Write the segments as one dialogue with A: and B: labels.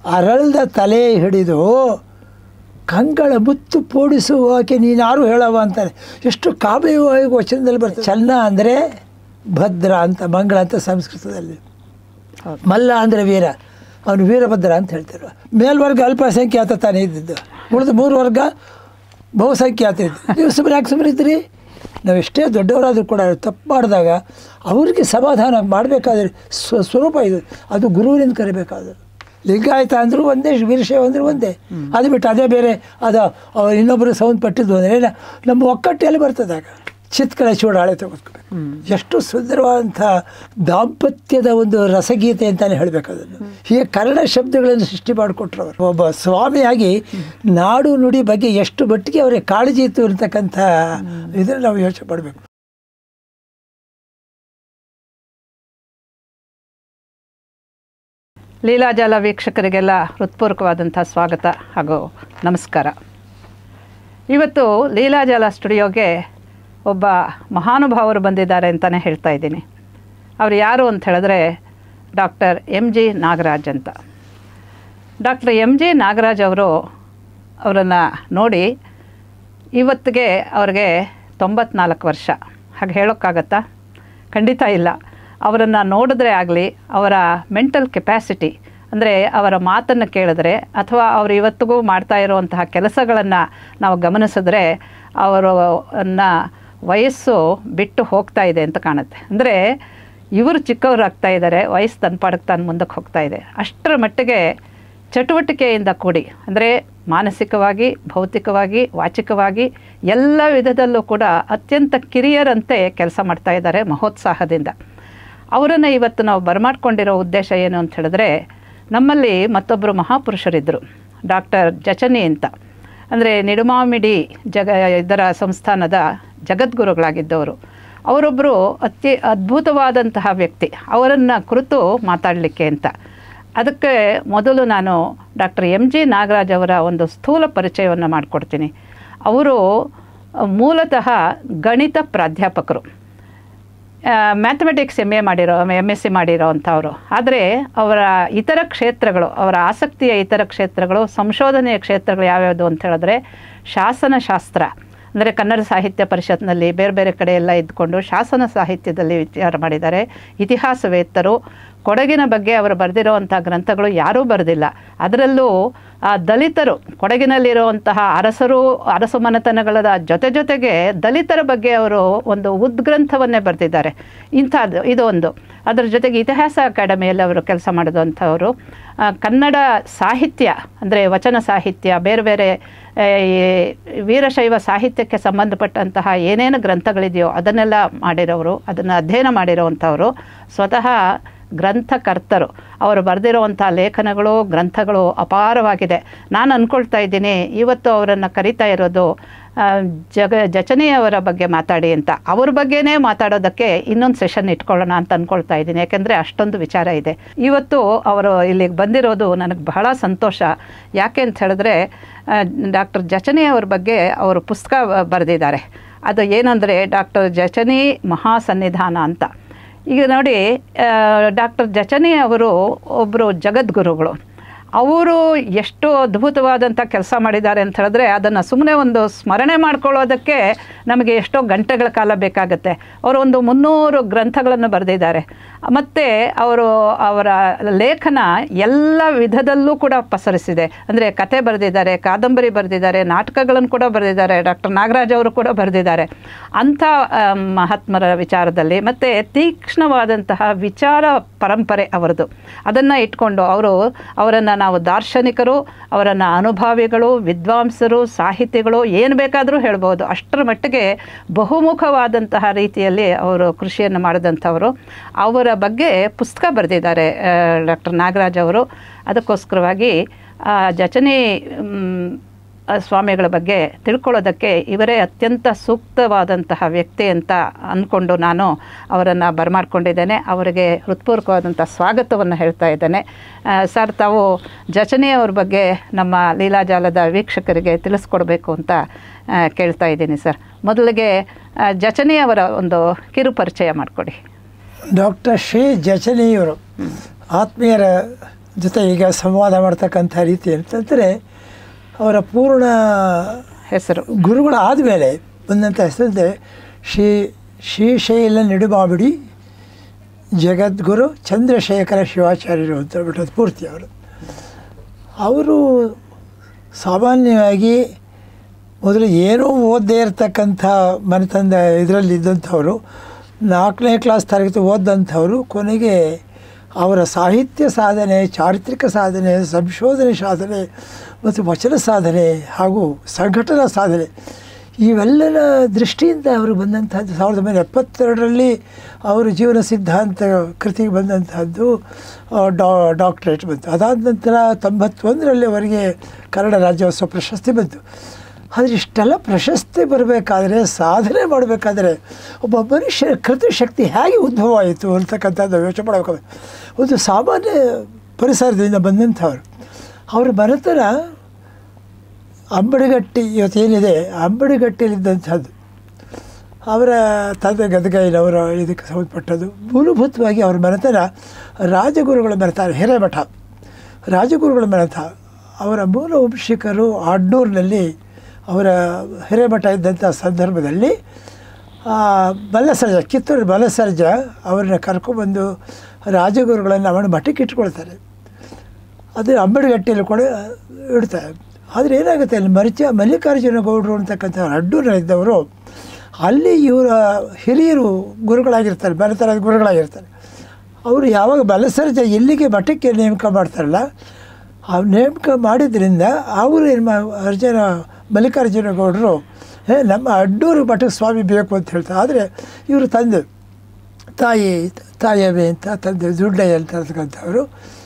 A: ಅರಳ್ದ ತಲೆ ಹಿಡಿದು ಕಂಗಳ ಮುತ್ತು ಪೋಡಿಸುವಾಕೆ ನೀನಾರು ಹೇಳವ ಅಂತಾನೆ ಎಷ್ಟು ಕಾವ್ಯವಾಗಿ ವಚನದಲ್ಲಿ ಬರ್ತದೆ ಚನ್ನ ಅಂದರೆ ಭದ್ರ ಅಂತ ಮಂಗಳ ಅಂತ ಸಂಸ್ಕೃತದಲ್ಲಿ
B: ಹೌದು.
A: ಮಲ್ಲ ಅಂದರೆ ವೀರ ಅವನು ವೀರಭದ್ರ ಅಂತ ಹೇಳ್ತಾರೆ ಮೇಲ್ವರ್ಗ ಅಲ್ಪಸಂಖ್ಯಾತ ತಾನೇ ಇದ್ದಿದ್ದು ಉಳಿದ ಮೂರು ವರ್ಗ ಬಹುಸಂಖ್ಯಾತ ಇದ್ದು ನೀವು ಸುಮ್ಮನೆ ಯಾಕೆ ಸುಮ್ಮನೆ ಇದ್ರಿ ನಾವು ಎಷ್ಟೇ ದೊಡ್ಡವರಾದರೂ ಕೂಡ ತಪ್ಪು ಮಾಡಿದಾಗ ಅವ್ರಿಗೆ ಸಮಾಧಾನ ಮಾಡಬೇಕಾದ್ರೆ ಸ್ವ ಸ್ವರೂಪ ಇದು ಅದು ಗುರುವಿನಿಂದ ಕರಿಬೇಕಾದ್ರೆ ಲಿಂಗಾಯತ ಅಂದರೂ ಒಂದೇ ವೀರಶೈವ ಅಂದರೂ ಒಂದೇ ಅದು ಬಿಟ್ಟು ಅದೇ ಬೇರೆ ಅದು ಅವ್ರು ಇನ್ನೊಬ್ಬರು ಸೌಂದ್ ಪಟ್ಟಿದ್ದು ಅಂದರೆ ನಮ್ಮ ಒಕ್ಕಟ್ಟೆಯಲ್ಲಿ ಬರ್ತದೆ ಆಗ ಚಿತ್ಕಳ ಚೂಡಾಳೆ ತೆಗೆದುಕೋಬೇಕು ಎಷ್ಟು ಸುಂದರವಾದಂಥ ದಾಂಪತ್ಯದ ಒಂದು ರಸಗೀತೆ ಅಂತಾನೆ ಹೇಳಬೇಕು ಅದನ್ನು ಹೀಗೆ ಕನ್ನಡ ಶಬ್ದಗಳನ್ನು ಸೃಷ್ಟಿ ಮಾಡಿಕೊಟ್ರು ಅವರು ಒಬ್ಬ ಸ್ವಾಮಿಯಾಗಿ ನಾಡು ನುಡಿ ಬಗ್ಗೆ ಎಷ್ಟು ಮಟ್ಟಿಗೆ ಅವರಿಗೆ ಕಾಳಜಿ ಇತ್ತು ಇರತಕ್ಕಂಥ ಇದನ್ನು ನಾವು ಯೋಚನೆ ಮಾಡಬೇಕು
B: ಲೀಲಾಜಾಲ ವೀಕ್ಷಕರಿಗೆಲ್ಲ ಹೃತ್ಪೂರ್ವಕವಾದಂಥ ಸ್ವಾಗತ ಹಾಗೂ ನಮಸ್ಕಾರ ಇವತ್ತು ಲೀಲಾಜಾಲ ಸ್ಟುಡಿಯೋಗೆ ಒಬ್ಬ ಮಹಾನುಭಾವರು ಬಂದಿದ್ದಾರೆ ಅಂತಲೇ ಹೇಳ್ತಾ ಇದ್ದೀನಿ ಅವರು ಯಾರು ಅಂತ ಹೇಳಿದ್ರೆ ಡಾಕ್ಟರ್ ಎಮ್ ಜಿ ನಾಗರಾಜ್ ಅಂತ ಡಾಕ್ಟರ್ ಎಮ್ ಜಿ ನಾಗರಾಜ್ ಅವರು ಅವರನ್ನು ನೋಡಿ ಇವತ್ತಿಗೆ ಅವ್ರಿಗೆ ತೊಂಬತ್ನಾಲ್ಕು ವರ್ಷ ಹಾಗೆ ಹೇಳೋಕ್ಕಾಗತ್ತಾ ಖಂಡಿತ ಇಲ್ಲ ಅವರನ್ನು ನೋಡಿದ್ರೆ ಆಗಲಿ ಅವರ ಮೆಂಟಲ್ ಕೆಪ್ಯಾಸಿಟಿ ಅಂದರೆ ಅವರ ಮಾತನ್ನು ಕೇಳಿದ್ರೆ ಅಥವಾ ಅವರು ಇವತ್ತಿಗೂ ಮಾಡ್ತಾ ಇರುವಂತಹ ಕೆಲಸಗಳನ್ನು ನಾವು ಗಮನಿಸಿದ್ರೆ ಅವರನ್ನ ವಯಸ್ಸು ಬಿಟ್ಟು ಹೋಗ್ತಾ ಇದೆ ಅಂತ ಕಾಣುತ್ತೆ ಅಂದರೆ ಇವರು ಚಿಕ್ಕವರು ಆಗ್ತಾ ಇದ್ದಾರೆ ವಯಸ್ಸು ತನ್ನ ಪಾಡಕ್ಕೆ ತಾನು ಮುಂದಕ್ಕೆ ಹೋಗ್ತಾ ಇದೆ ಅಷ್ಟರ ಮಟ್ಟಿಗೆ ಚಟುವಟಿಕೆಯಿಂದ ಕೂಡಿ ಅಂದರೆ ಮಾನಸಿಕವಾಗಿ ಭೌತಿಕವಾಗಿ ವಾಚಿಕವಾಗಿ ಎಲ್ಲ ವಿಧದಲ್ಲೂ ಕೂಡ ಅತ್ಯಂತ ಕಿರಿಯರಂತೆ ಕೆಲಸ ಮಾಡ್ತಾ ಇದ್ದಾರೆ ಮಹೋತ್ಸಾಹದಿಂದ ಅವರನ್ನು ಇವತ್ತು ನಾವು ಬರಮಾಡ್ಕೊಂಡಿರೋ ಉದ್ದೇಶ ಏನು ಅಂತ ಹೇಳಿದ್ರೆ ನಮ್ಮಲ್ಲಿ ಮತ್ತೊಬ್ಬರು ಮಹಾಪುರುಷರಿದ್ದರು ಡಾಕ್ಟರ್ ಜಚನಿ ಅಂತ ಅಂದರೆ ನಿಡುಮಾಮಿಡಿ ಜಗ ಇದರ ಸಂಸ್ಥಾನದ ಜಗದ್ಗುರುಗಳಾಗಿದ್ದವರು ಅವರೊಬ್ಬರು ಅತಿ ಅದ್ಭುತವಾದಂತಹ ವ್ಯಕ್ತಿ ಅವರನ್ನು ಕುರಿತು ಮಾತಾಡಲಿಕ್ಕೆ ಅಂತ ಅದಕ್ಕೆ ಮೊದಲು ನಾನು ಡಾಕ್ಟರ್ ಎಮ್ ಜಿ ನಾಗರಾಜ್ ಅವರ ಒಂದು ಸ್ಥೂಲ ಪರಿಚಯವನ್ನು ಮಾಡಿಕೊಡ್ತೀನಿ ಅವರು ಮೂಲತಃ ಗಣಿತ ಪ್ರಾಧ್ಯಾಪಕರು ಮ್ಯಾಥಮೆಟಿಕ್ಸ್ ಎಮ್ ಎ ಮಾಡಿರೋ ಎಮ್ ಎಸ್ ಸಿ ಮಾಡಿರೋ ಅಂಥವರು ಆದರೆ ಅವರ ಇತರ ಕ್ಷೇತ್ರಗಳು ಅವರ ಆಸಕ್ತಿಯ ಇತರ ಕ್ಷೇತ್ರಗಳು ಸಂಶೋಧನೆಯ ಕ್ಷೇತ್ರಗಳು ಯಾವ್ಯಾವುದು ಅಂತ ಹೇಳಿದ್ರೆ ಶಾಸನಶಾಸ್ತ್ರ ಅಂದರೆ ಕನ್ನಡ ಸಾಹಿತ್ಯ ಪರಿಷತ್ನಲ್ಲಿ ಬೇರೆ ಬೇರೆ ಕಡೆ ಎಲ್ಲ ಇದ್ಕೊಂಡು ಶಾಸನ ಸಾಹಿತ್ಯದಲ್ಲಿ ವಿಚಾರ ಮಾಡಿದ್ದಾರೆ ಇತಿಹಾಸವೇತ್ತರು ಕೊಡಗಿನ ಬಗ್ಗೆ ಅವರು ಬರೆದಿರುವಂಥ ಗ್ರಂಥಗಳು ಯಾರೂ ಬರೆದಿಲ್ಲ ಅದರಲ್ಲೂ ಆ ದಲಿತರು ಕೊಡಗಿನಲ್ಲಿರುವಂತಹ ಅರಸರು ಅರಸು ಮನೆತನಗಳ ಜೊತೆ ಜೊತೆಗೆ ದಲಿತರ ಬಗ್ಗೆ ಅವರು ಒಂದು ಉದ್ಗ್ರಂಥವನ್ನೇ ಬರೆದಿದ್ದಾರೆ ಇಂಥದ್ದು ಇದು ಒಂದು ಅದರ ಜೊತೆಗೆ ಇತಿಹಾಸ ಅಕಾಡೆಮಿಯಲ್ಲಿ ಅವರು ಕೆಲಸ ಮಾಡಿದಂಥವರು ಆ, ಕನ್ನಡ ಸಾಹಿತ್ಯ ಅಂದರೆ ವಚನ ಸಾಹಿತ್ಯ ಬೇರೆ ಬೇರೆ ಆ, ಈ ವೀರಶೈವ ಸಾಹಿತ್ಯಕ್ಕೆ ಸಂಬಂಧಪಟ್ಟಂತಹ ಏನೇನು ಗ್ರಂಥಗಳಿದೆಯೋ ಅದನ್ನೆಲ್ಲ ಮಾಡಿರೋರು ಅದನ್ನು ಅಧ್ಯಯನ ಮಾಡಿರೋವಂಥವರು ಸ್ವತಃ ಗ್ರಂಥಕರ್ತರು ಅವರು ಬರೆದಿರುವಂಥ ಲೇಖನಗಳು ಗ್ರಂಥಗಳು ಅಪಾರವಾಗಿದೆ ನಾನು ಅಂದ್ಕೊಳ್ತಾ ಇದ್ದೀನಿ ಇವತ್ತು ಅವರನ್ನು ಕರಿತಾ ಇರೋದು ಆ, ಜಗ ಜಚನೆಯವರ ಬಗ್ಗೆ ಮಾತಾಡಿ ಅಂತ ಅವ್ರ ಬಗ್ಗೆನೇ ಮಾತಾಡೋದಕ್ಕೆ ಇನ್ನೊಂದು ಸೆಷನ್ ಇಟ್ಕೊಳ್ಳೋಣ ಅಂತ ಅಂದ್ಕೊಳ್ತಾ ಇದ್ದೀನಿ ಯಾಕೆಂದರೆ ಅಷ್ಟೊಂದು ವಿಚಾರ ಇದೆ ಇವತ್ತು ಅವರು ಇಲ್ಲಿಗೆ ಬಂದಿರೋದು ನನಗೆ ಬಹಳ ಸಂತೋಷ ಯಾಕೆ ಅಂತ ಹೇಳಿದ್ರೆ ಡಾಕ್ಟರ್ ಜಚನೆ ಅವ್ರ ಬಗ್ಗೆ ಅವರು ಪುಸ್ತಕ ಬರೆದಿದ್ದಾರೆ ಅದು ಏನಂದರೆ ಡಾಕ್ಟರ್ ಜಚನಿ ಮಹಾಸನ್ನಿಧಾನ ಅಂತ ಈಗ ನೋಡಿ ಡಾಕ್ಟರ್ ಜಚನಿ ಅವರು ಒಬ್ಬರು ಜಗದ್ಗುರುಗಳು ಅವರು ಎಷ್ಟು ಅದ್ಭುತವಾದಂಥ ಕೆಲಸ ಮಾಡಿದ್ದಾರೆ ಅಂತ ಹೇಳಿದ್ರೆ ಅದನ್ನು ಸುಮ್ಮನೆ ಒಂದು ಸ್ಮರಣೆ ಮಾಡ್ಕೊಳ್ಳೋದಕ್ಕೆ ನಮಗೆ ಎಷ್ಟೋ ಗಂಟೆಗಳ ಕಾಲ ಬೇಕಾಗುತ್ತೆ ಅವರು ಒಂದು ಮುನ್ನೂರು ಗ್ರಂಥಗಳನ್ನು ಬರೆದಿದ್ದಾರೆ ಮತ್ತು ಅವರು ಅವರ ಲೇಖನ ಎಲ್ಲ ವಿಧದಲ್ಲೂ ಕೂಡ ಪಸರಿಸಿದೆ ಅಂದರೆ ಕತೆ ಬರೆದಿದ್ದಾರೆ ಕಾದಂಬರಿ ಬರೆದಿದ್ದಾರೆ ನಾಟಕಗಳನ್ನು ಕೂಡ ಬರೆದಿದ್ದಾರೆ ಡಾಕ್ಟರ್ ನಾಗರಾಜ್ ಅವರು ಕೂಡ ಬರೆದಿದ್ದಾರೆ ಅಂಥ ಆ, ಮಹಾತ್ಮರ ವಿಚಾರದಲ್ಲಿ ಮತ್ತು ತೀಕ್ಷ್ಣವಾದಂತಹ ವಿಚಾರ ಪರಂಪರೆ ಅವರದು ಅದನ್ನು ಇಟ್ಕೊಂಡು ಅವರು ಅವರನ್ನು ನಾವು ದಾರ್ಶನಿಕರು ಅವರನ್ನು ಅನುಭಾವಿಗಳು ವಿದ್ವಾಂಸರು ಸಾಹಿತಿಗಳು ಏನು ಬೇಕಾದರೂ ಹೇಳ್ಬೋದು ಅಷ್ಟರ ಮಟ್ಟಿಗೆ ಬಹುಮುಖವಾದಂತಹ ರೀತಿಯಲ್ಲಿ ಅವರು ಕೃಷಿಯನ್ನು ಮಾಡಿದಂಥವರು ಅವರ ಬಗ್ಗೆ ಪುಸ್ತಕ ಬರೆದಿದ್ದಾರೆ ಡಾಕ್ಟರ್ ನಾಗರಾಜ್ ಅವರು ಅದಕ್ಕೋಸ್ಕರವಾಗಿ ಆ, ಜಚನಿ ಮ್, ಆ, ಸ್ವಾಮಿಗಳ ಬಗ್ಗೆ ತಿಳ್ಕೊಳ್ಳೋದಕ್ಕೆ ಇವರೇ ಅತ್ಯಂತ ಸೂಕ್ತವಾದಂತಹ ವ್ಯಕ್ತಿ ಅಂತ ಅಂದ್ಕೊಂಡು ನಾನು ಅವರನ್ನು ಬರಮಾಡ್ಕೊಂಡಿದ್ದೇನೆ ಅವರಿಗೆ ಹೃತ್ಪೂರ್ವಕವಾದಂಥ ಸ್ವಾಗತವನ್ನು ಹೇಳ್ತಾ ಇದ್ದೇನೆ ಆ, ಸರ್ ತಾವು ಜಚನಿ ಅವ್ರ ಬಗ್ಗೆ ನಮ್ಮ ಲೀಲಾಜಾಲದ ವೀಕ್ಷಕರಿಗೆ ತಿಳಿಸ್ಕೊಡ್ಬೇಕು ಅಂತ ಆ, ಕೇಳ್ತಾ ಇದ್ದೀನಿ ಸರ್ ಮೊದಲಿಗೆ ಆ, ಜಚನಿ ಅವರ ಒಂದು ಕಿರು ಪರಿಚಯ ಮಾಡಿಕೊಡಿ
A: ಡಾಕ್ಟರ್ ಶ್ರೀ ಜಚನಿಯವರು ಆತ್ಮೀಯರ ಜೊತೆ ಈಗ ಸಂವಾದ ಮಾಡ್ತಕ್ಕಂಥ ರೀತಿ ಅಂತಂದರೆ ಅವರ ಪೂರ್ಣ
B: ಹೆಸರು
A: ಗುರುಗಳು ಆದಮೇಲೆ ಬಂದಂಥ ಹೆಸರಂತೆ ಶ್ರೀ ಶ್ರೀಶೈಲ ನಿಡುಮಾಬಿಡಿ ಜಗದ್ಗುರು ಚಂದ್ರಶೇಖರ ಶಿವಾಚಾರ್ಯರು ಅಂತ ಹೇಳ್ಬಿಟ್ಟು ಅದು ಪೂರ್ತಿ ಅವರು ಅವರು ಸಾಮಾನ್ಯವಾಗಿ ಮೊದಲು ಏನೂ ಓದದೇ ಇರತಕ್ಕಂಥ ಮನೆತಂದ ಇದರಲ್ಲಿ ಇದ್ದಂಥವರು ನಾಲ್ಕನೇ ಕ್ಲಾಸ್ ತರಗತಿ ಓದಂಥವರು ಕೊನೆಗೆ ಅವರ ಸಾಹಿತ್ಯ ಸಾಧನೆ ಚಾರಿತ್ರಿಕ ಸಾಧನೆ ಸಂಶೋಧನೆ ಸಾಧನೆ ಮತ್ತು ವಚನ ಸಾಧನೆ ಹಾಗೂ ಸಂಘಟನಾ ಸಾಧನೆ ಇವೆಲ್ಲರ ದೃಷ್ಟಿಯಿಂದ ಅವರು ಬಂದಂಥದ್ದು ಸಾವಿರದ ಒಂಬೈನೂರ ಎಪ್ಪತ್ತೆರಡರಲ್ಲಿ ಅವರು ಜೀವನ ಸಿದ್ಧಾಂತ ಕೃತಿಗೆ ಬಂದಂಥದ್ದು ಆ, ಡಾ ಡಾಕ್ಟ್ರೇಟ್ ಬಂತು ಅದಾದ ನಂತರ ತೊಂಬತ್ತೊಂದರಲ್ಲಿ ಅವರಿಗೆ ಕನ್ನಡ ರಾಜ್ಯೋತ್ಸವ ಪ್ರಶಸ್ತಿ ಬಂತು ಆದರೆ ಇಷ್ಟೆಲ್ಲ ಪ್ರಶಸ್ತಿ ಬರಬೇಕಾದ್ರೆ ಸಾಧನೆ ಮಾಡಬೇಕಾದ್ರೆ ಒಬ್ಬ ಮನುಷ್ಯನ ಕೃತಿ ಶಕ್ತಿ ಹೇಗೆ ಉದ್ಭವ ಆಯಿತು ಅಂತಕ್ಕಂಥದ್ದು ಯೋಚನೆ ಮಾಡಬೇಕು ಒಂದು ಸಾಮಾನ್ಯ ಪರಿಸರದಿಂದ ಬಂದಂಥವ್ರು ಅವ್ರ ಮನೆತನ ಅಂಬಡಿಗಟ್ಟಿ ಇವತ್ತೇನಿದೆ ಅಂಬಡಿಗಟ್ಟಿಯಲ್ಲಿದ್ದಂಥದ್ದು ಅವರ ತಂದೆ ಗದಗೈನವರ ಇದಕ್ಕೆ ಸಂಬಂಧಪಟ್ಟದ್ದು ಮೂಲಭೂತವಾಗಿ ಅವ್ರ ಮನೆತನ ರಾಜಗುರುಗಳ ಮನೆತನ ಹಿರೇಮಠ ರಾಜಗುರುಗಳ ಮನೆತ ಅವರ ಮೂಲ ವಂಶಿಕರು ಆಡ್ನೂರಿನಲ್ಲಿ ಅವರ ಹಿರೇಮಠ ಇದ್ದಂಥ ಸಂದರ್ಭದಲ್ಲಿ ಆ, ಬಲ್ಲಸರ್ಜ ಕಿತ್ತೂರು ಬಲ್ಲಸರ್ಜ ಅವ್ರನ್ನ ಕರ್ಕೊಬಂದು ರಾಜಗುರುಗಳನ್ನು ಅವನ ಮಠಕ್ಕೆ ಇಟ್ಕೊಳ್ತಾರೆ ಅದು ಅಂಬಡಿಗಟ್ಟಿಯಲ್ಲಿ ಕೂಡ ಇಡ್ತಾರೆ ಆದರೆ ಏನಾಗುತ್ತೆ ಅಲ್ಲಿ ಮರಿಚ ಮಲ್ಲಿಕಾರ್ಜುನ ಗೌಡರು ಅಂತಕ್ಕಂಥ ಅಡ್ಡೂರಿದ್ದವರು ಅಲ್ಲಿ ಇವರ ಹಿರಿಯರು ಗುರುಗಳಾಗಿರ್ತಾರೆ ಬಲತರದ ಗುರುಗಳಾಗಿರ್ತಾರೆ ಅವರು ಯಾವಾಗ ಬಲಸರ್ಜ ಎಲ್ಲಿಗೆ ಮಠಕ್ಕೆ ನೇಮಕ ಮಾಡ್ತಾರಲ್ಲ ಆ ನೇಮಕ ಮಾಡಿದ್ರಿಂದ ಅವರು ಏನು ಮಾ ಅರ್ಜುನ ಮಲ್ಲಿಕಾರ್ಜುನ ಗೌಡರು ಏ ನಮ್ಮ ಅಡ್ಡೂರು ಮಠಕ್ಕೆ ಸ್ವಾಮಿ ಬೇಕು ಅಂತ ಹೇಳ್ತಾರೆ ಆದರೆ ಇವರು ತಂದೆ ತಾಯಿ ತಾಯವೆ ಅಂತ ತಂದೆ ದುಡ್ಡಯ್ಯ ಅಂತ ಅಂತಕ್ಕಂಥವ್ರು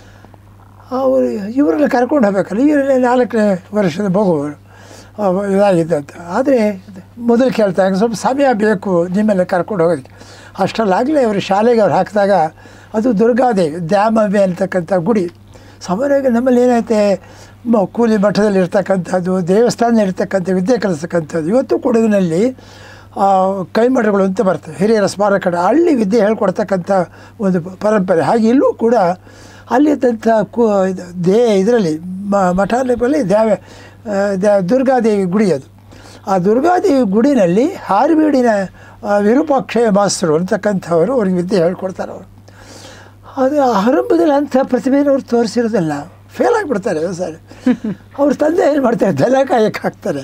A: ಅವರು ಇವರನ್ನ ಕರ್ಕೊಂಡು ಹೋಗ್ಬೇಕಲ್ಲ ಇವರೇ ನಾಲ್ಕನೇ ವರ್ಷದ ಮಗು ಅವ ಇದಾಗಿದ್ದಂತ ಆದರೆ ಮೊದಲು ಕೇಳ್ತಾರೆ ಸ್ವಲ್ಪ ಸಮಯ ಬೇಕು ನಿಮ್ಮೆಲ್ಲ ಕರ್ಕೊಂಡು ಹೋಗೋದಕ್ಕೆ ಅಷ್ಟರಲ್ಲಾಗಲೇ ಅವರು ಶಾಲೆಗೆ ಅವ್ರು ಹಾಕಿದಾಗ ಅದು ದುರ್ಗಾದೇವಿ ದ್ಯಾಮವ್ವೆ ಅಂತಕ್ಕಂಥ ಗುಡಿ ಸಾಮಾನ್ಯವಾಗಿ ನಮ್ಮಲ್ಲಿ ಏನೈತೆ ಮ- ಕೂಲಿ ಮಠದಲ್ಲಿ ಇರ್ತಕ್ಕಂಥದ್ದು ದೇವಸ್ಥಾನ ಇರ್ತಕ್ಕಂಥ ವಿದ್ಯೆ ಕಲಿಸ್ತಕ್ಕಂಥದ್ದು ಇವತ್ತು ಕೊಡಗಿನಲ್ಲಿ ಆ, ಕೈಮಠಗಳು ಅಂತ ಬರ್ತವೆ ಹಿರಿಯರ ಸ್ಮಾರಕ ಅಲ್ಲಿ ವಿದ್ಯೆ ಹೇಳ್ಕೊಡ್ತಕ್ಕಂಥ ಒಂದು ಪರಂಪರೆ ಹಾಗೆ ಇಲ್ಲೂ ಕೂಡ ಅಲ್ಲಿದ್ದಂಥ ಕು ಇದು ದೇ ಇದರಲ್ಲಿ ಮಠಾಲಯದಲ್ಲಿ ದ್ಯಾವ ಆ, ದ್ಯಾ ದುರ್ಗಾದೇವಿ ಗುಡಿ ಅದು ಆ ದುರ್ಗಾದೇವಿ ಗುಡಿನಲ್ಲಿ ಹಾರಿಬೀಡಿನ ಆ, ವಿರೂಪಾಕ್ಷಯ ಮಾಸ್ತರು ಅಂತಕ್ಕಂಥವರು ಅವ್ರಿಗೆ ವಿದ್ಯೆ ಹೇಳ್ಕೊಡ್ತಾರೆ ಅವರು ಅದು ಆರಂಭದಲ್ಲಿ ಅಂಥ ಪ್ರತಿಭೆಯನ್ನು ಅವ್ರು ತೋರಿಸಿರೋದಿಲ್ಲ ಫೇಲ್ ಆಗಿಬಿಡ್ತಾರೆ ಸರ್ ಅವ್ರ ತಂದೆ ಏನು ಮಾಡ್ತಾರೆ ದನ ಕಾಯಕ್ಕೆ ಹಾಕ್ತಾರೆ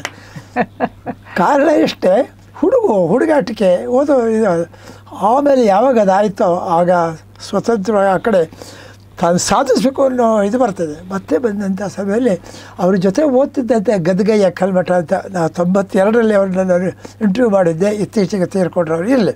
A: ಕಾರಣ ಇಷ್ಟೇ ಹುಡುಗು ಹುಡುಗಾಟಿಕೆ ಓದೋ ಇದು ಆಮೇಲೆ ಯಾವಾಗ ಅದಾಯಿತೋ ಆಗ ಸ್ವತಂತ್ರವಾಗಿ ಆ ಕಡೆ ತಾನು ಸಾಧಿಸಬೇಕು ಅನ್ನೋ ಇದು ಬರ್ತದೆ ಮತ್ತೆ ಬಂದಂಥ ಸಮಯದಲ್ಲಿ ಅವ್ರ ಜೊತೆ ಓದ್ತಿದ್ದಂತೆ ಗದಗಯ್ಯ ಕಲ್ಮಠ ಅಂತ ನಾವು ತೊಂಬತ್ತೆರಡರಲ್ಲಿ ಅವ್ರನ್ನ ನಾನು ಇಂಟರ್ವ್ಯೂ ಮಾಡಿದ್ದೆ ಇತ್ತೀಚೆಗೆ ತೀರ್ಕೊಂಡ್ರು ಅವ್ರು ಇರಲಿ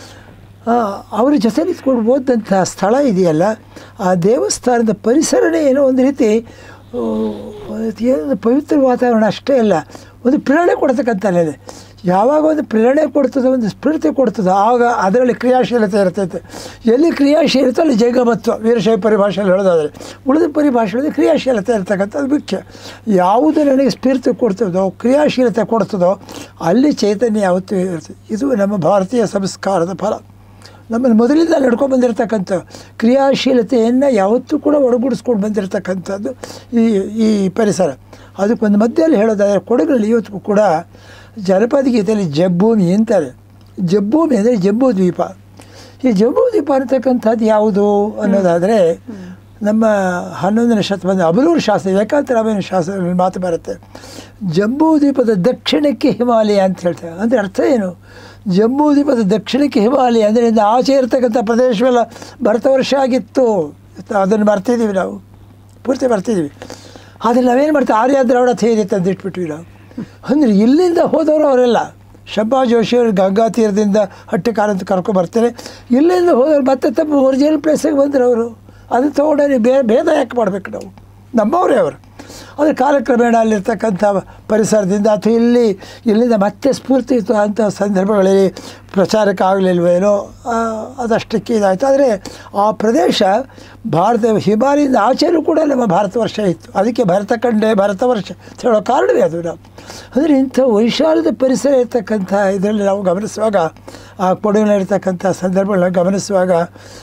A: ಅವ್ರ ಜೊತೆ ನಿಂತ್ಕೊಂಡು ಓದಂಥ ಸ್ಥಳ ಇದೆಯಲ್ಲ ಆ ದೇವಸ್ಥಾನದ ಪರಿಸರನೇ ಏನೋ ಒಂದು ರೀತಿ ಆ, ಏನು ಪವಿತ್ರ ವಾತಾವರಣ ಅಷ್ಟೇ ಅಲ್ಲ ಒಂದು ಪ್ರೇರಣೆ ಕೊಡ್ತಕ್ಕಂಥ ನೆಲೆ ಯಾವಾಗ ಒಂದು ಪ್ರೇರಣೆ ಕೊಡ್ತದೋ ಒಂದು ಸ್ಫೂರ್ತಿ ಕೊಡ್ತದೋ ಆಗ ಅದರಲ್ಲಿ ಕ್ರಿಯಾಶೀಲತೆ ಇರ್ತೈತೆ ಎಲ್ಲಿ ಕ್ರಿಯಾಶೀಲತೆ ಅಲ್ಲಿ ಜೈಗಮತ್ವ ವೀರಶೈವ ಪರಿಭಾಷೆಯಲ್ಲಿ ಹೇಳೋದಾದರೆ ಉಳಿದ ಪರಿಭಾಷೆಯಲ್ಲಿ ಕ್ರಿಯಾಶೀಲತೆ ಇರ್ತಕ್ಕಂಥದ್ದು ಮುಖ್ಯ ಯಾವುದು ನನಗೆ ಸ್ಫೂರ್ತಿ ಕೊಡ್ತದೋ ಕ್ರಿಯಾಶೀಲತೆ ಕೊಡ್ತದೋ ಅಲ್ಲಿ ಚೈತನ್ಯ ಯಾವತ್ತೂ ಇರ್ತದೆ ಇದು ನಮ್ಮ ಭಾರತೀಯ ಸಂಸ್ಕಾರದ ಫಲ ನಮ್ಮಲ್ಲಿ ಮೊದಲಿಂದ ನಡ್ಕೊಂಡು ಬಂದಿರತಕ್ಕಂಥ ಕ್ರಿಯಾಶೀಲತೆಯನ್ನು ಯಾವತ್ತೂ ಕೂಡ ಒಳಗೂಡಿಸ್ಕೊಂಡು ಬಂದಿರತಕ್ಕಂಥದ್ದು ಈ ಈ ಪರಿಸರ ಅದಕ್ಕೊಂದು ಮಧ್ಯದಲ್ಲಿ ಹೇಳೋದಾದರೆ ಕೊಡಗಿನಲ್ಲಿ ಇವತ್ತು ಕೂಡ ಜನಪದ ಗೀತೆಯಲ್ಲಿ ಜಬ್ಬೂಮಿ ಅಂತಾರೆ ಜಬ್ಬೂಮಿ ಅಂದರೆ ಜಂಬೂ ದ್ವೀಪ ಈ ಜಂಬೂ ದ್ವೀಪ ಅಂತಕ್ಕಂಥದ್ದು ಯಾವುದು ಅನ್ನೋದಾದರೆ ನಮ್ಮ ಹನ್ನೊಂದನೇ ಶತಮಾನ ಅಬಲೂರು ಶಾಸ್ತ್ರ ಏಕಾಂತರಾಮಯ್ಯನ ಶಾಸ್ತ್ರದಲ್ಲಿ ಮಾತು ಬರುತ್ತೆ ಜಂಬೂ ದ್ವೀಪದ ದಕ್ಷಿಣಕ್ಕೆ ಹಿಮಾಲಯ ಅಂತ ಹೇಳ್ತಾರೆ ಅಂದರೆ ಅರ್ಥ ಏನು ಜಂಬೂ ದ್ವೀಪದ ದಕ್ಷಿಣಕ್ಕೆ ಹಿಮಾಲಯ ಅಂದರೆ ಇಂದ ಆಚೆ ಇರ್ತಕ್ಕಂಥ ಪ್ರದೇಶವೆಲ್ಲ ಭರತ ವರ್ಷ ಆಗಿತ್ತು ಅದನ್ನು ಬರ್ತಿದ್ದೀವಿ ನಾವು ಪೂರ್ತಿ ಬರ್ತಿದ್ದೀವಿ ಆದರೆ ನಾವೇನು ಮಾಡ್ತೀವಿ ಆರ್ಯ ದ್ರಾವಿಡ ಥೇರಿ ತಂದಿಟ್ಬಿಟ್ವಿ ನಾವು ಅಂದರೆ ಇಲ್ಲಿಂದ ಹೋದವರು ಅವರೆಲ್ಲ ಶಬ್ಬಾ ಜೋಶಿಯವರು ಗಂಗಾ ತೀರದಿಂದ ಹಟ್ಟಿ ಕಾರಂತ ಕರ್ಕೊಂಡು ಬರ್ತಾರೆ ಇಲ್ಲಿಂದ ಹೋದವ್ರು ಮತ್ತೆ ತಮ್ಮ ಒರಿಜಿನಲ್ ಪ್ಲೇಸಿಗೆ ಬಂದರು ಅವರು ಅದನ್ನು ತೊಗೊಂಡು ಬೇ ಭೇದ ಯಾಕೆ ಮಾಡಬೇಕು ನಾವು ನಮ್ಮವರೇ ಅವರು ಆದರೆ ಕಾಲಕ್ರಮೇಣ ಅಲ್ಲಿರ್ತಕ್ಕಂಥ ಪರಿಸರದಿಂದ ಅಥವಾ ಇಲ್ಲಿ ಇಲ್ಲಿಂದ ಮತ್ತೆ ಸ್ಫೂರ್ತಿ ಇತ್ತು ಅಂಥ ಸಂದರ್ಭಗಳಲ್ಲಿ ಪ್ರಚಾರಕ್ಕೆ ಆಗಲಿಲ್ವೇನೋ ಆ, ಅದಷ್ಟಕ್ಕೆ ಇದಾಯಿತು ಆದರೆ ಆ ಪ್ರದೇಶ ಭಾರತ ಹಿಮಾಲಯದಿಂದ ಆಚೆನೂ ಕೂಡ ನಮ್ಮ ಭಾರತ ವರ್ಷ ಇತ್ತು ಅದಕ್ಕೆ ಭರತ ಕಂಡೆ ಭಾರತ ವರ್ಷ ಅಂತ ಹೇಳೋ ಕಾರಣವೇ ಅದು ನಾವು ಅಂದರೆ ಇಂಥ ವೈಶಾಲದ ಪರಿಸರ ಇರ್ತಕ್ಕಂಥ ಇದರಲ್ಲಿ ನಾವು ಗಮನಿಸುವಾಗ ಆ ಕೊಡಗಿನಲ್ಲಿರ್ತಕ್ಕಂಥ ಸಂದರ್ಭಗಳನ್ನ ಗಮನಿಸುವಾಗ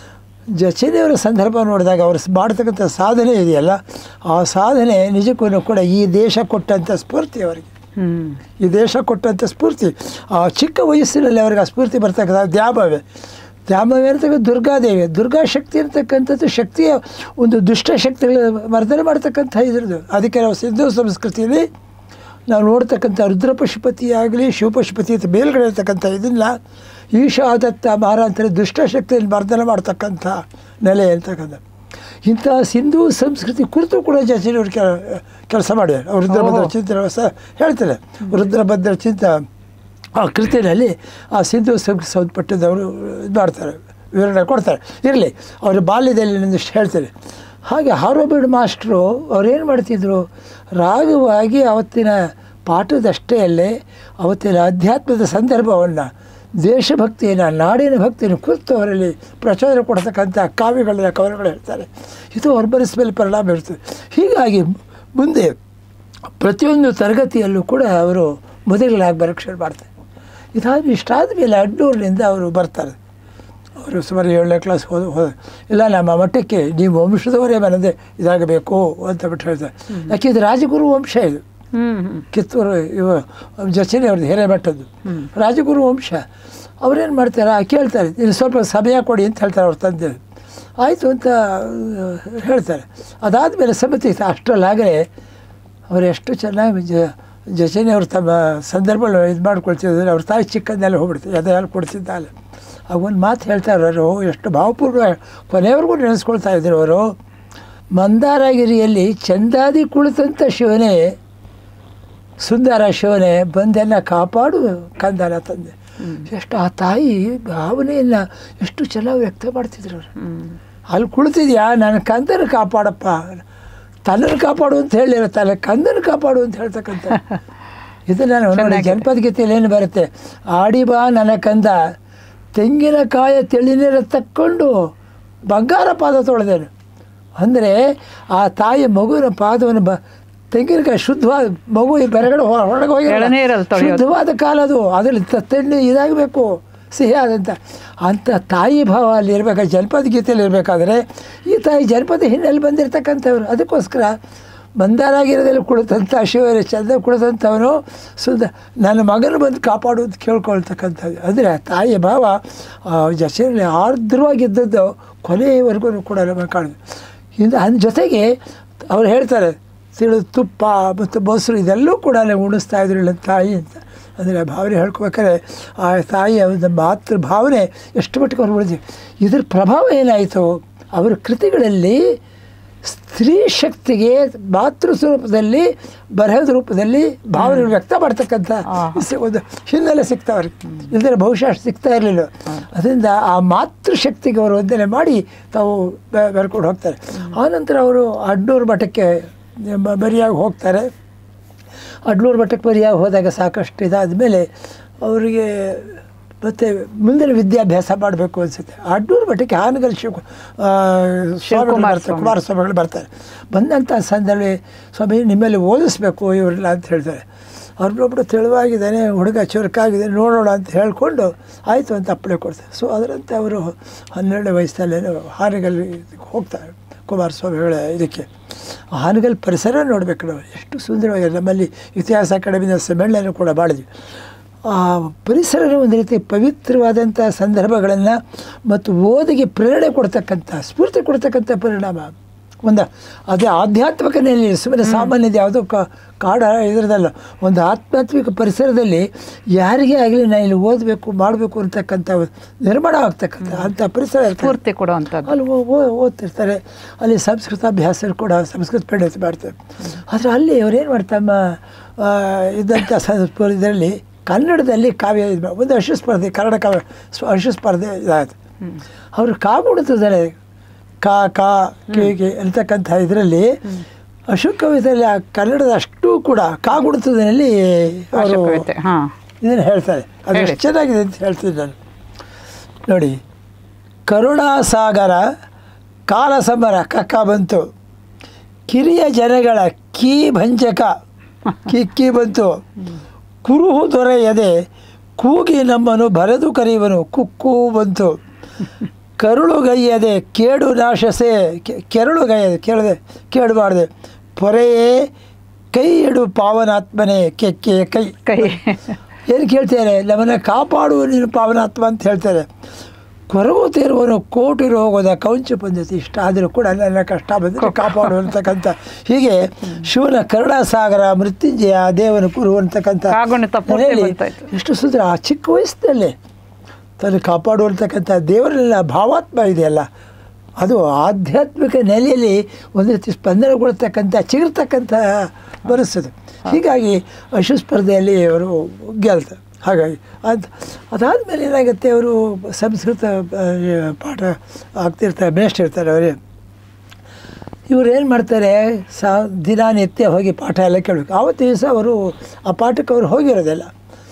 A: ಜಚನೆಯವರ ಸಂದರ್ಭ ನೋಡಿದಾಗ ಅವರು ಸ್- ಮಾಡ್ತಕ್ಕಂಥ ಸಾಧನೆ ಇದೆಯಲ್ಲ ಆ ಸಾಧನೆ ನಿಜಕ್ಕೂ ಕೂಡ ಈ ದೇಶ ಕೊಟ್ಟಂಥ ಸ್ಫೂರ್ತಿ ಅವರಿಗೆ
B: ಹ್ಮ್
A: ಈ ದೇಶ ಕೊಟ್ಟಂಥ ಸ್ಫೂರ್ತಿ ಆ ಚಿಕ್ಕ ವಯಸ್ಸಿನಲ್ಲಿ ಅವರಿಗೆ ಆ ಸ್ಫೂರ್ತಿ ಬರ್ತಕ್ಕಂಥ ದ್ಯಾಮವೇ ದ್ಯಾಮವೇ ಅಂತಕ್ಕಂಥ ದುರ್ಗಾದೇವಿ ದುರ್ಗಾ ಶಕ್ತಿ ಅಂತಕ್ಕಂಥದ್ದು ಶಕ್ತಿಯ ಒಂದು ದುಷ್ಟ ಶಕ್ತಿಗಳ ವರ್ಧನೆ ಮಾಡ್ತಕ್ಕಂಥ ಇದ್ರದ್ದು ಅದಕ್ಕೆ ನಾವು ಸಿಂಧು ಸಂಸ್ಕೃತಿಯಲ್ಲಿ ನಾವು ನೋಡ್ತಕ್ಕಂಥ ರುದ್ರಪಶುಪತಿ ಆಗಲಿ ಶಿವಪಶುಪತಿ ಅಂತ ಮೇಲ್ಗಡೆ ಇರ್ತಕ್ಕಂಥ ಇದನ್ನ ಈಶಾದತ್ತ ಮಹಾರಾಂತರ ದುಷ್ಟ ಶಕ್ತಿಯನ್ನು ವರ್ಧನೆ ಮಾಡ್ತಕ್ಕಂಥ ನೆಲೆ ಅಂತಕ್ಕಂಥ ಇಂತಹ ಸಿಂಧು ಸಂಸ್ಕೃತಿ ಕುರಿತು ಕೂಡ ಜಚಿನವರು ಕೆಲಸ ಮಾಡಿದ್ದಾರೆ ಅವರು ರುದ್ರಭದ್ರ ಚಿಂತನೆ ಸಹ ಹೇಳ್ತಾರೆ ರುದ್ರಭದ್ರ ಚಿಂತ ಆ ಕೃತಿಯಲ್ಲಿ ಆ ಸಿಂಧು ಸಂಸ್ಕೃತಿ ಸಂಬಂಧಪಟ್ಟದವರು ಇದು ಮಾಡ್ತಾರೆ ವಿವರಣೆ ಕೊಡ್ತಾರೆ ಇರಲಿ ಅವರ ಬಾಲ್ಯದಲ್ಲಿ ಒಂದಿಷ್ಟು ಹೇಳ್ತಾರೆ ಹಾಗೆ ಹಾರೋಬಿಡ್ ಮಾಸ್ಟ್ರು ಅವ್ರೇನು ಮಾಡ್ತಿದ್ರು ರಾಗವಾಗಿ ಅವತ್ತಿನ ಪಾಠದಷ್ಟೇ ಅಲ್ಲೇ ಅವತ್ತಿನ ಅಧ್ಯಾತ್ಮದ ಸಂದರ್ಭವನ್ನು ದೇಶಭಕ್ತಿಯನ್ನು ನಾಡಿನ ಭಕ್ತಿಯನ್ನು ಕುರಿತು ಅವರಲ್ಲಿ ಪ್ರಚೋದನೆ ಕೊಡ್ತಕ್ಕಂಥ ಕಾವ್ಯಗಳ ಕವನಗಳು ಹೇಳ್ತಾರೆ ಇದು ಅವ್ರ ಮನಸ್ಸು ಮೇಲೆ ಪರಿಣಾಮ ಬೀರ್ತದೆ ಹೀಗಾಗಿ ಮುಂದೆ ಪ್ರತಿಯೊಂದು ತರಗತಿಯಲ್ಲೂ ಕೂಡ ಅವರು ಮೊದಲಿಗೆ ಬರೋಕ್ಕೆ ಶುರು ಮಾಡ್ತಾರೆ ಇದಾದ ಇಷ್ಟಾದ ಮೇಲೆ ಅಡ್ಡೂರಿನಿಂದ ಅವರು ಬರ್ತಾರೆ ಅವರು ಸುಮಾರು ಏಳನೇ ಕ್ಲಾಸ್ ಹೋದ ಹೋದ ಇಲ್ಲ ನಮ್ಮ ಮಟ್ಟಕ್ಕೆ ನೀವು ವಂಶದವರೇ ಮನದೇ ಇದಾಗಬೇಕು ಅಂತ ಬಿಟ್ಟು ಹೇಳ್ತಾರೆ ಯಾಕೆ ಇದು ರಾಜಗುರು ವಂಶ ಇದು
B: ಹ್ಮ್ ಹ್ಮ್
A: ಕಿತ್ತೂರು ಇವ ಜಚನೆ ಅವ್ರದ್ದು ಹಿರೇಮಠದ್ದು ರಾಜಗುರು ವಂಶ ಅವ್ರೇನು ಮಾಡ್ತಾರೆ ಆ ಕೇಳ್ತಾರೆ ಇನ್ನು ಸ್ವಲ್ಪ ಸಮಯ ಕೊಡಿ ಅಂತ ಹೇಳ್ತಾರೆ ಅವ್ರ ತಂದೆ ಆಯಿತು ಅಂತ ಆ, ಹೇಳ್ತಾರೆ ಅದಾದಮೇಲೆ ಸಮಿತಿ ಇತ್ತು. ಅಷ್ಟರಲ್ಲಾಗಲೇ ಅವ್ರು ಎಷ್ಟು ಚೆನ್ನಾಗಿ ಜ ಜಚನೆ ಅವ್ರು ತಮ್ಮ ಸಂದರ್ಭಗಳು ಇದು ಮಾಡ್ಕೊಳ್ತಿದ್ರು ಅವ್ರ ತಾಯಿ ಚಿಕ್ಕಂದೆಲ್ಲ ಹೋಗ್ಬಿಡ್ತಾರೆ ಅದೇ ಹಾಲು ಕೊಡ್ತಿದ್ದಲ್ಲ ಆಗ ಒಂದು ಮಾತು ಹೇಳ್ತಾರೆ ಅವರು ಎಷ್ಟು ಭಾವಪೂರ್ವ ಕೊನೆಯವರೆಗೂ ನೆನೆಸ್ಕೊಳ್ತಾ ಇದ್ರು ಅವರು ಮಂದಾರಗಿರಿಯಲ್ಲಿ ಚಂದಾದಿ ಕುಳಿತಂಥ ಶಿವನೇ ಸುಂದರ ಶಿವನೇ ಬಂದೆಲ್ಲ ಕಾಪಾಡು ಕಂದನ ತಂದೆ ಎಷ್ಟು ಆ ತಾಯಿ ಭಾವನೆಯನ್ನು ಎಷ್ಟು ಚೆನ್ನಾಗಿ ವ್ಯಕ್ತ ಮಾಡ್ತಿದ್ರು ಅವರು
B: ಹ್ಮ್
A: ಅಲ್ಲಿ ಕುಳಿತಿದ್ಯಾ ನನ್ನ ಕಂದನ ಕಾಪಾಡಪ್ಪ ತನ್ನನ್ನು ಕಾಪಾಡು ಅಂತ ಹೇಳಿರ ತನ್ನ ಕಂದನ ಕಾಪಾಡು ಅಂತ ಹೇಳ್ತಕ್ಕಂಥ ಇದು ನಾನು ನೋಡಿ
B: ಚೆನ್ನಾಗಿದೆ.
A: ಜನಪದ ಗೀತೆಯಲ್ಲಿ ಏನು ಬರುತ್ತೆ ಆಡಿ ಬಾ ನನ್ನ ಕಂದ ತೆಂಗಿನಕಾಯ ತಿಳಿನೀರ ತಕ್ಕೊಂಡು ಬಂಗಾರ ಪಾದ ತೊಳೆದೇನು ಅಂದರೆ ಆ ತಾಯಿ ಮಗುವಿನ ಪಾದವನ್ನು ಬ ತೆಂಗಿನಕಾಯಿ ಶುದ್ಧವಾದ ಮಗು ಈ ಬೆರಗಡೆ ಹೊ- ಹೊರಗೆ ಹೋಗಿ
B: ಎಳನೀರಲ್ಲಿ ತೊಳೆಯೋದು.
A: ಶುದ್ಧವಾದ ಕಾಲ ಅದು ಅದ್ರಲ್ಲಿ ತ- ತೆಣ್ಣೆ ಇದಾಗಬೇಕು ಸಿಹಿ ಆದಂಥ ಅಂಥ ತಾಯಿ ಭಾವ ಅಲ್ಲಿ ಇರಬೇಕು ಜನಪದ ಗೀತೆಯಲ್ಲಿ ಇರಬೇಕಾದ್ರೆ ಈ ತಾಯಿ ಜನಪದ ಹಿನ್ನೆಲೆ ಬಂದಿರತಕ್ಕಂಥವ್ರು ಅದಕ್ಕೋಸ್ಕರ ಮಂದಾರಾಗಿರೋದಲ್ಲಿ ಕುಳಿತಂಥ ಶಿವರ ಚಂದ ಕುಳಿತಂಥವನು ಸುದ ನನ್ನ ಮಗನ ಬಂದು ಕಾಪಾಡು ಅಂತ ಕೇಳ್ಕೊಳ್ತಕ್ಕಂಥದ್ದು ಅಂದರೆ ಆ ತಾಯಿಯ ಭಾವ ಜಸೆಯಲ್ಲಿ ಆರ್ದ್ರವಾಗಿದ್ದದ್ದು ಕೊನೆಯವರೆಗೂ ಕೂಡ ನಮಗೆ ಕಾಣುದು ಇನ್ನು ಅದ್ರ ಜೊತೆಗೆ ಅವ್ರು ಹೇಳ್ತಾರೆ ತಿಳು ತುಪ್ಪ ಮತ್ತು ಮೊಸರು ಇದೆಲ್ಲೂ ಕೂಡ ಉಣಿಸ್ತಾ ಇದ್ರು ಇಲ್ಲ ತಾಯಿ ಅಂತ ಅಂದರೆ ಆ ಭಾವನೆ ಹೇಳ್ಕೊಬೇಕಾದ್ರೆ ಆ ತಾಯಿಯ ಒಂದು ಮಾತೃ ಭಾವನೆ ಎಷ್ಟು ಮಟ್ಟಿಗೆ ಅವ್ರು ಉಳಿದ್ವಿ ಇದ್ರ ಪ್ರಭಾವ ಏನಾಯಿತು ಅವರ ಕೃತಿಗಳಲ್ಲಿ ಸ್ತ್ರೀ ಶಕ್ತಿಗೆ ಮಾತೃ ಸ್ವರೂಪದಲ್ಲಿ ಬರಹದ ರೂಪದಲ್ಲಿ ಭಾವನೆಗಳು ವ್ಯಕ್ತ ಮಾಡ್ತಕ್ಕಂಥ ಸಿ- ಒಂದು ಹಿನ್ನೆಲೆ ಸಿಗ್ತಾ ಅವ್ರಿಗೆ ಇಲ್ದರೆ ಬಹುಶಃ ಅಷ್ಟು ಸಿಗ್ತಾ ಇರಲಿಲ್ಲ ಅದರಿಂದ ಆ ಮಾತೃ ಶಕ್ತಿಗೆ ಅವರು ವಂದನೆ ಮಾಡಿ ತಾವು ಬೆ- ಬೆರ್ಕೊಂಡು ಹೋಗ್ತಾರೆ ಆನಂತರ ಅವರು ಅಡ್ಡೂರು ಮಠಕ್ಕೆ ಮ- ಬರಿಯಾಗಿ ಹೋಗ್ತಾರೆ ಅಡ್ಲೂರು ಮಠಕ್ಕೆ ಬರಿಯಾಗಿ ಹೋದಾಗ ಸಾಕಷ್ಟು ಇದಾದ ಮೇಲೆ ಅವರಿಗೆ ಮತ್ತು ಮುಂದಿನ ವಿದ್ಯಾಭ್ಯಾಸ ಮಾಡಬೇಕು ಅನಿಸುತ್ತೆ ಅಡ್ಡೂರು ಮಠಕ್ಕೆ ಹಾನಗಲ್ ಶಿವ ಆ, ಸ್ವಾಮಿಗಳು
B: ಶಿವಕುಮಾರ
A: ಬರ್ತಾರೆ ಕುಮಾರಸ್ವಾಮಿಗಳು ಬರ್ತಾರೆ ಬಂದಂಥ ಸಂದರ್ಭ ಸ್ವಾಮಿ ನಿಮ್ಮಲ್ಲಿ ಓದಿಸ್ಬೇಕು ಇವರೆಲ್ಲ ಅಂತ ಹೇಳ್ತಾರೆ ಅವ್ರನ್ನೊಬ್ಬರು ತೆಳುವಾಗಿದ್ದಾನೆ ಹುಡುಗ ಚುರುಕಾಗಿದೆ ನೋಡೋಣ ಅಂತ ಹೇಳಿಕೊಂಡು ಆಯಿತು ಅಂತ ಅಪ್ಪಣೆ ಕೊಡ್ತಾರೆ ಸೊ ಅದರಂತೆ ಅವರು ಹನ್ನೆರಡನೇ ವಯಸ್ಸಲ್ಲೇನೋ ಹಾನಗಲ್ ಇದಕ್ಕೆ ಹೋಗ್ತಾರೆ ಕುಮಾರಸ್ವಾಮಿಗಳ ಇದಕ್ಕೆ ಆ ಹಾನಗಲ್ ಪರಿಸರ ನೋಡಬೇಕು ನಾವು ಎಷ್ಟು ಸುಂದರವಾಗಿದೆ ನಮ್ಮಲ್ಲಿ ಇತಿಹಾಸ ಅಕಾಡೆಮಿನ ಸಮ್ಮೇಳನ ಕೂಡ ಮಾಡಿದ್ವಿ ಆ ಪರಿಸರನ ಒಂದು ರೀತಿ ಪವಿತ್ರವಾದಂಥ ಸಂದರ್ಭಗಳನ್ನು ಮತ್ತು ಓದಿಗೆ ಪ್ರೇರಣೆ ಕೊಡ್ತಕ್ಕಂಥ ಸ್ಫೂರ್ತಿ ಕೊಡ್ತಕ್ಕಂಥ ಪರಿಣಾಮ ಒಂದು ಅದೇ ಆಧ್ಯಾತ್ಮಿಕ ನೆಲೆಯಲ್ಲಿ ಸುಮ್ಮನೆ ಸಾಮಾನ್ಯದ ಯಾವುದೋ ಕ ಕಾಡ ಇದರದಲ್ಲ ಒಂದು ಆಧ್ಯಾತ್ಮಿಕ ಪರಿಸರದಲ್ಲಿ ಯಾರಿಗೇ ಆಗಲಿ ನಾನು ಇಲ್ಲಿ ಓದಬೇಕು ಮಾಡಬೇಕು ಅಂತಕ್ಕಂಥ ಒಂದು ನಿರ್ಮಾಣ ಆಗ್ತಕ್ಕಂಥ ಅಂಥ ಪರಿಸರ ಇರ್ತದೆ.
B: ಸ್ಫೂರ್ತಿ ಕೊಡುವಂಥದ್ದು
A: ಅಲ್ಲಿ ಓ- ಓ- ಓದ್ತಿರ್ತಾರೆ ಅಲ್ಲಿ ಸಂಸ್ಕೃತ ಅಭ್ಯಾಸ ಕೂಡ ಸಂಸ್ಕೃತ ಪಂಡಿತ ಮಾಡ್ತಾರೆ ಆದರೆ ಅಲ್ಲಿ ಅವ್ರೇನು ಮಾಡ್ತಾರೆ ತಮ್ಮ ಆ, ಇದ್ದಂಥ ಸಂಸ್ಕೃತ ಇದರಲ್ಲಿ ಕನ್ನಡದಲ್ಲಿ ಕಾವ್ಯ ಇದು ಮಾ- ಒಂದು ಅಶು ಸ್ಪರ್ಧೆ ಕನ್ನಡ ಕಾವ್ಯ ಸ್ವ- ಅಶು ಸ್ಪರ್ಧೆ ಇದಾಯ್ತು ಅವರು ಕಾಗುಣಿತಿದ್ದಾರೆ ಕಾ ಕಾ ಕೆ ಕೆ ಅಂತಕ್ಕಂಥ ಇದರಲ್ಲಿ ಅಶು ಕವಿತೆಯಲ್ಲಿ ಆ ಕನ್ನಡದ ಅಷ್ಟು ಕೂಡ ಕಾಗುಣಿತದಲ್ಲಿ ಅವರು
B: ಕವಿತೆ ಹಾ
A: ಇದನ್ನು ಹೇಳ್ತಾರೆ ಅದು
B: ಹೇಳಿ.
A: ಎಷ್ಟು ಚೆನ್ನಾಗಿದೆ ಅಂತ ಹೇಳ್ತೀನಿ ನಾನು ನೋಡಿ ಕರುಣಾಸಾಗರ ಕಾಲಸಮರ ಕಕ್ಕ ಬಂತು ಕಿರಿಯ ಜನಗಳ ಕೀ ಭಂಜಕ ಕಿಕ್ಕಿ ಬಂತು ಕುರುಹು ದೊರೆಯದೆ ಕೂಗಿ ನಮ್ಮನು ಬರೆದು ಕರೆಯುವನು ಕುಕ್ಕು ಬಂತು ಕರುಳುಗೈಯದೆ ಕೇಡು ನಾಶಸೆ ಕೆ- ಕೆರಳುಗೈಯದೆ ಕೇಳದೆ ಕೇಳಬಾರ್ದೆ ಪೊರೆಯೇ ಕೈ ಎಡು ಪಾವನಾತ್ಮನೆ ಕೆಕ್ಕೆ ಕೈ
B: ಕೈ
A: ಏನು ಕೇಳ್ತಾರೆ ನಮ್ಮನ್ನು ಕಾಪಾಡುವ ನೀನು ಪಾವನಾತ್ಮ ಅಂತ ಹೇಳ್ತಾರೆ ಕೊರಗುತ್ತಿರುವನು ಕೋಟಿ ರೋಗದ ಕೌಂಚು ಬಂದಿತ್ತು ಇಷ್ಟ ಆದರೂ ಕೂಡ ನನ್ನ ಕಷ್ಟ ಬಂದರೆ ಕಾಪಾಡು ಅಂತಕ್ಕಂಥ ಹೀಗೆ ಶಿವನ ಕರುಣಾಸಾಗರ ಮೃತ್ಯುಂಜಯ ದೇವನ ಕುರು ಅಂತಕ್ಕಂಥ
B: ಕಾಗುಣಿತ ಪೂರ್ತಿ
A: ನೆಲೆಯಲ್ಲಿ
B: ಬಂತಾಯ್ತು.
A: ಎಷ್ಟು ಸುಂದರ ಆ ಚಿಕ್ಕ ವಯಸ್ಸಿನಲ್ಲೇ ತನ್ನ ಕಾಪಾಡುವಂತಕ್ಕಂಥ ದೇವರೆಲ್ಲ ಭಾವಾತ್ಮ ಇದೆಯಲ್ಲ ಅದು ಆಧ್ಯಾತ್ಮಿಕ ನೆಲೆಯಲ್ಲಿ ಒಂದು ರೀತಿ ಸ್ಪಂದನೆಗೊಳ್ತಕ್ಕಂಥ ಚಿಗುರ್ತಕ್ಕಂಥ ಮನಸ್ಸದು ಹೀಗಾಗಿ ಅಶು ಸ್ಪರ್ಧೆಯಲ್ಲಿ ಅವರು ಗೆಲ್ತಾರೆ ಹಾಗಾಗಿ ಅದು ಅದಾದಮೇಲೆ ಏನಾಗುತ್ತೆ ಅವರು ಸಂಸ್ಕೃತ ಆ, ಪಾಠ ಆಗ್ತಿರ್ತಾರೆ ಮೇಷ್ಟಿರ್ತಾರೆ ಅವರೇ ಇವ್ರು ಏನು ಮಾಡ್ತಾರೆ ಸಾ ದಿನನಿತ್ಯ ಹೋಗಿ ಪಾಠ ಎಲ್ಲ ಕೇಳಬೇಕು ಆವತ್ತು ದಿವಸ ಅವರು ಆ ಪಾಠಕ್ಕೆ ಅವರು ಹೋಗಿರೋದಿಲ್ಲ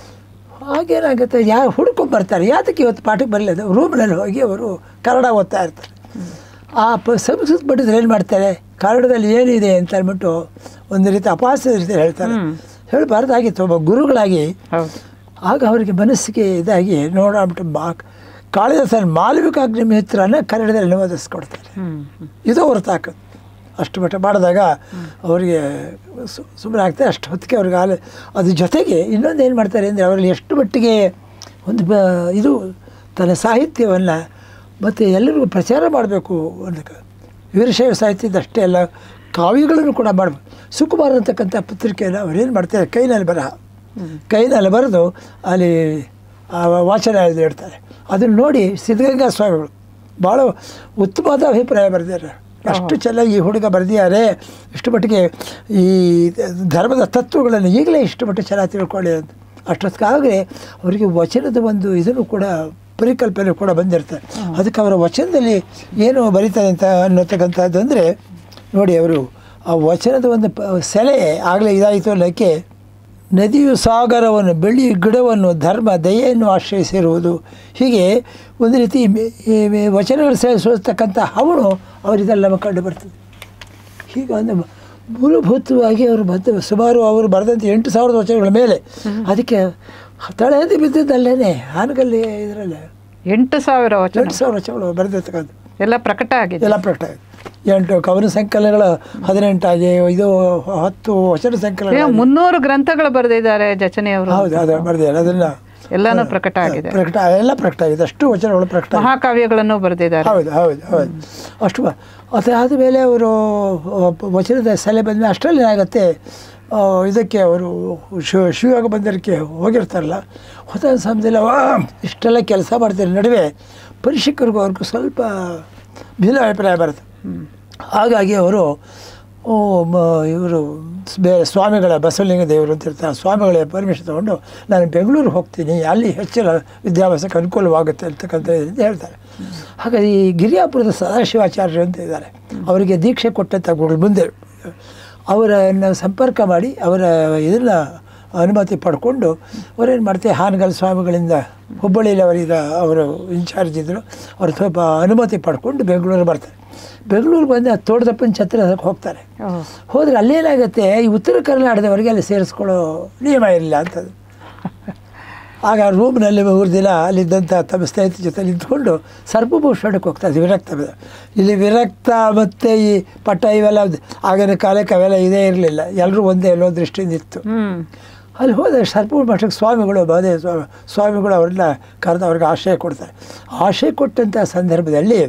A: ಆಗೇನಾಗುತ್ತೆ ಯಾ ಹುಡ್ಕೊಂಡು ಬರ್ತಾರೆ ಯಾತಕ್ಕೆ ಇವತ್ತು ಪಾಠಕ್ಕೆ ಬರಲಿಲ್ಲ ರೂಮ್ನಲ್ಲಿ ಹೋಗಿ ಅವರು ಕನ್ನಡ ಓದ್ತಾ ಇರ್ತಾರೆ ಆ ಪ ಸಂಸ್ಕೃತ ಪಂಡಿತರು ಏನು ಮಾಡ್ತಾರೆ ಕನ್ನಡದಲ್ಲಿ ಏನಿದೆ ಅಂತ ಅಂದ್ಬಿಟ್ಟು ಒಂದು ರೀತಿ ಅಪಹಾಸ್ಯದ ರೀತಿ ಹೇಳ್ತಾರೆ
B: ಹ್ಮ್.
A: ಹೇಳಬಾರ್ದಾಗಿತ್ತು ಒಬ್ಬ ಗುರುಗಳಾಗಿ
B: ಹೌದು
A: ಆಗ ಅವರಿಗೆ ಮನಸ್ಸಿಗೆ ಇದಾಗಿ ನೋಡಬಿಟ್ಟು ಬಾ ಕಾಳಿದಾಸನ ಮಾಲವಿಕಾಗ್ನಿ ಮಿತ್ರನ ಕನ್ನಡದಲ್ಲಿ ಅನುವಾದಿಸ್ಕೊಡ್ತಾರೆ
B: ಹ್ಮ್ ಹ್ಮ್.
A: ಇದು ಅವ್ರ ತಾಕತ್ತು ಅಷ್ಟು ಮಟ್ಟ ಮಾಡಿದಾಗ ಅವರಿಗೆ ಸುಮ್ಮನೆ ಆಗ್ತದೆ ಅಷ್ಟು ಹೊತ್ತಿಗೆ ಅವ್ರಿಗೆ ಆಲ ಅದ್ರ ಜೊತೆಗೆ ಇನ್ನೊಂದು ಏನು ಮಾಡ್ತಾರೆ ಅಂದರೆ ಅವರಲ್ಲಿ ಎಷ್ಟು ಮಟ್ಟಿಗೆ ಒಂದು ಬ ಇದು ತನ್ನ ಸಾಹಿತ್ಯವನ್ನು ಮತ್ತು ಎಲ್ಲರಿಗೂ ಪ್ರಚಾರ ಮಾಡಬೇಕು ಅನ್ನೋಕ್ಕೆ ವೀರಶೈವ ಸಾಹಿತ್ಯದ ಅಷ್ಟೇ ಅಲ್ಲ ಕಾವ್ಯಗಳನ್ನು ಕೂಡ ಮಾಡಬೇಕು ಸುಕುಮಾರ್ ಅಂತಕ್ಕಂಥ ಪತ್ರಿಕೆಯನ್ನು ಅವ್ರೇನು ಮಾಡ್ತಾರೆ ಕೈನಲ್ಲಿ ಬರಹ ಕೈನಲ್ಲಿ ಬರೆದು ಅಲ್ಲಿ ಆ ವಾಚನಾಲಯದಲ್ಲಿ ಇಡ್ತಾರೆ ಅದನ್ನು ನೋಡಿ ಸಿದ್ಧಗಂಗಾ ಸ್ವಾಮಿಗಳು ಭಾಳ ಉತ್ತಮವಾದ ಅಭಿಪ್ರಾಯ ಬರೆದಿದ್ದಾರೆ ಅಷ್ಟು ಚೆನ್ನಾಗಿ ಈ ಹುಡುಗ ಬರೆದಿದ್ದಾರೆ ಇಷ್ಟು ಮಟ್ಟಿಗೆ ಈ ಧರ್ಮದ ತತ್ವಗಳನ್ನು ಈಗಲೇ ಇಷ್ಟು ಮಟ್ಟಿಗೆ ಚೆನ್ನಾಗಿ ತಿಳ್ಕೊಳ್ಳಿ ಅಂತ ಅಷ್ಟೊತ್ತಿಗಾಗಲೇ ಅವರಿಗೆ ವಚನದ ಒಂದು ಇದನ್ನು ಕೂಡ ಪರಿಕಲ್ಪನೆ ಕೂಡ ಬಂದಿರ್ತಾರೆ ಅದಕ್ಕೆ ಅವರ ವಚನದಲ್ಲಿ ಏನು ಬರೀತಾರೆ ಅಂತ ಅನ್ನತಕ್ಕಂಥದ್ದು ಅಂದರೆ ನೋಡಿ ಅವರು ಆ ವಚನದ ಒಂದು ಪ ಸೆಲೆ ಆಗಲೇ ಇದಾಯಿತು ಅನ್ನೋಕ್ಕೆ ನದಿಯು ಸಾಗರವನ್ನು ಬೆಳ್ಳಿ ಗಿಡವನ್ನು ಧರ್ಮ ದಯೆಯನ್ನು ಆಶ್ರಯಿಸಿರುವುದು ಹೀಗೆ ಒಂದು ರೀತಿ ಮೆ- ಈ ಮೆ- ವಚನಗಳು ಸೇರಿಸತಕ್ಕಂಥ ಹವನು ಅವರಿಗೆಲ್ಲ ನಮ್ಮ ಕಂಡು ಬರ್ತದೆ ಹೀಗೆ ಒಂದು ಮೂಲಭೂತವಾಗಿ ಅವರು ಬಂದ ಸುಮಾರು ಅವರು ಬರೆದಂಥ ಎಂಟು ಸಾವಿರದ ವಚನಗಳ ಮೇಲೆ ಅದಕ್ಕೆ ತಳೆದು ಬಿದ್ದದ್ದಲ್ಲೇ ಹಾನಗಲ್ಲಿ ಇದರಲ್ಲೇ
B: ಎಂಟು ಸಾವಿರ ವಚನ
A: ಎಂಟು ಸಾವಿರ ವಚನಗಳು ಬರೆದಿರ್ತಕ್ಕಂಥ
B: ಎಲ್ಲ ಪ್ರಕಟ ಆಗಿದೆ
A: ಎಲ್ಲ ಪ್ರಕಟ ಆಗಿದೆ ಎಂಟು ಕವನ ಸಂಕಲನಗಳು ಹದಿನೆಂಟಾಗಿ ಇದು ಹತ್ತು ವಚನ
B: ಈಗ
A: ಸಂಕಲನ
B: ಮುನ್ನೂರು ಗ್ರಂಥಗಳು ಬರೆದಿದ್ದಾರೆ ಜಚನೆಯವರು
A: ಹೌದು ಅದು ಬರೆದಿದ್ದಾರೆ ಅದನ್ನು
B: ಎಲ್ಲಾನು ಪ್ರಕಟ ಆಗಿದೆ
A: ಪ್ರಕಟ ಎಲ್ಲ ಪ್ರಕಟ ಆಗಿದೆ ಅಷ್ಟು ವಚನಗಳು ಪ್ರಕಟ ಆಗಿದೆ.
B: ಮಹಾಕಾವ್ಯಗಳನ್ನು ಬರೆದಿದ್ದಾರೆ
A: ಹೌದು ಹೌದು ಹೌದು ಅಷ್ಟು ಬ- ಅದು ಆದಮೇಲೆ ಅವರು ವಚನದ ಸೆಲೆ ಬಂದ ಅಷ್ಟರಲ್ಲಿ ಏನಾಗುತ್ತೆ ಆ, ಇದಕ್ಕೆ ಅವರು ಶಿವ ಶಿವಯೋಗ ಬಂದರಕ್ಕೆ ಹೋಗಿರ್ತಾರಲ್ಲ ಹೊಸ ಸಮಯದಲ್ಲಿ ಅವ ಇಷ್ಟೆಲ್ಲ ಕೆಲಸ ಮಾಡ್ತಾರೆ ನಡುವೆ ಪರಿಶಿಕ್ಕರಿಗೂ ಅವ್ರಿಗೂ ಸ್ವಲ್ಪ ಭಿನ್ನ ಅಭಿಪ್ರಾಯ ಬರುತ್ತೆ ಹಾಗಾಗಿ ಅವರು ಓ, ಮ- ಇವರು ಬೇರೆ ಸ್ವಾಮಿಗಳ ಬಸವಲಿಂಗ ದೇವರು ಅಂತ ಇರ್ತಾರೆ ಸ್ವಾಮಿಗಳ ಪರ್ಮಿಷನ್ ತೊಗೊಂಡು ನಾನು ಬೆಂಗಳೂರು ಹೋಗ್ತೀನಿ ಅಲ್ಲಿ ಹೆಚ್ಚಿನ ವಿದ್ಯಾಭ್ಯಾಸಕ್ಕೆ ಅನುಕೂಲವಾಗುತ್ತೆ ಅಂತಕ್ಕಂಥ ಇದನ್ನ ಹೇಳ್ತಾರೆ ಹಾಗಾಗಿ ಈ ಗಿರಿಯಾಪುರದ ಸದಾಶಿವಾಚಾರ್ಯರು ಅಂತ ಇದ್ದಾರೆ ಅವರಿಗೆ ದೀಕ್ಷೆ ಕೊಟ್ಟಂಥ ಗುರುಗಳು ಮುಂದೆ ಅವರನ್ನು ಸಂಪರ್ಕ ಮಾಡಿ ಅವರ ಇದನ್ನು ಅನುಮತಿ ಪಡ್ಕೊಂಡು ಅವರೇನು ಮಾಡ್ತಾರೆ ಹಾನಗಲ್ ಸ್ವಾಮಿಗಳಿಂದ ಹುಬ್ಬಳ್ಳಿಯಲ್ಲಿ ಅವರಿಗ ಅವರು ಇನ್ಚಾರ್ಜ್ ಇದ್ದರು ಅವ್ರ ಸ್ವಲ್ಪ ಅನುಮತಿ ಪಡ್ಕೊಂಡು ಬೆಂಗಳೂರು ಬರ್ತಾರೆ ಬೆಂಗಳೂರು ಬಂದು ತೋಟದಪ್ಪನ ಛತ್ರಕ್ಕೆ ಹೋಗ್ತಾರೆ
B: ಓಹ್.
A: ಹೋದ್ರೆ ಅಲ್ಲೇನಾಗುತ್ತೆ ಈ ಉತ್ತರ ಕರ್ನಾಟಕದವರಿಗೆ ಅಲ್ಲಿ ಸೇರಿಸ್ಕೊಳ್ಳೋ ನಿಯಮ ಇರಲಿಲ್ಲ ಅಂತದ್ದು ಆಗ ರೂಮ್ನಲ್ಲಿ ಮೂರು ದಿನ ಅಲ್ಲಿದ್ದಂಥ ತಮ್ಮ ಸ್ನೇಹಿತರ ಜೊತೆ ನಿಂತ್ಕೊಂಡು ಸರ್ಪಭೂಷಣಕ್ಕೆ ಹೋಗ್ತಾ ಇದ್ವಿ ವಿರಕ್ತ ಬೇಡ. ಇಲ್ಲಿ ವಿರಕ್ತ ಮತ್ತು ಈ ಪಟ್ಟ ಇವೆಲ್ಲ ಆಗಿನ ಕಾಲಕ್ಕೆ ಅವೆಲ್ಲ ಇದೇ ಇರಲಿಲ್ಲ ಎಲ್ಲರೂ ಒಂದೇ ಎಲ್ಲೋ ದೃಷ್ಟಿಯಿಂದ ಇತ್ತು
B: ಹ್ಮ್
A: ಅಲ್ಲಿ ಹೋದ ಸರ್ಪೂರ್ ಮಠಕ್ಕೆ ಸ್ವಾಮಿಗಳು ಬಾದೆ ಸ್ವಾಮಿ ಸ್ವಾಮಿಗಳು ಅವ್ರನ್ನ ಕರೆದು ಅವ್ರಿಗೆ ಆಶ್ರಯ ಕೊಡ್ತಾರೆ ಆಶ್ರಯ ಕೊಟ್ಟಂಥ ಸಂದರ್ಭದಲ್ಲಿ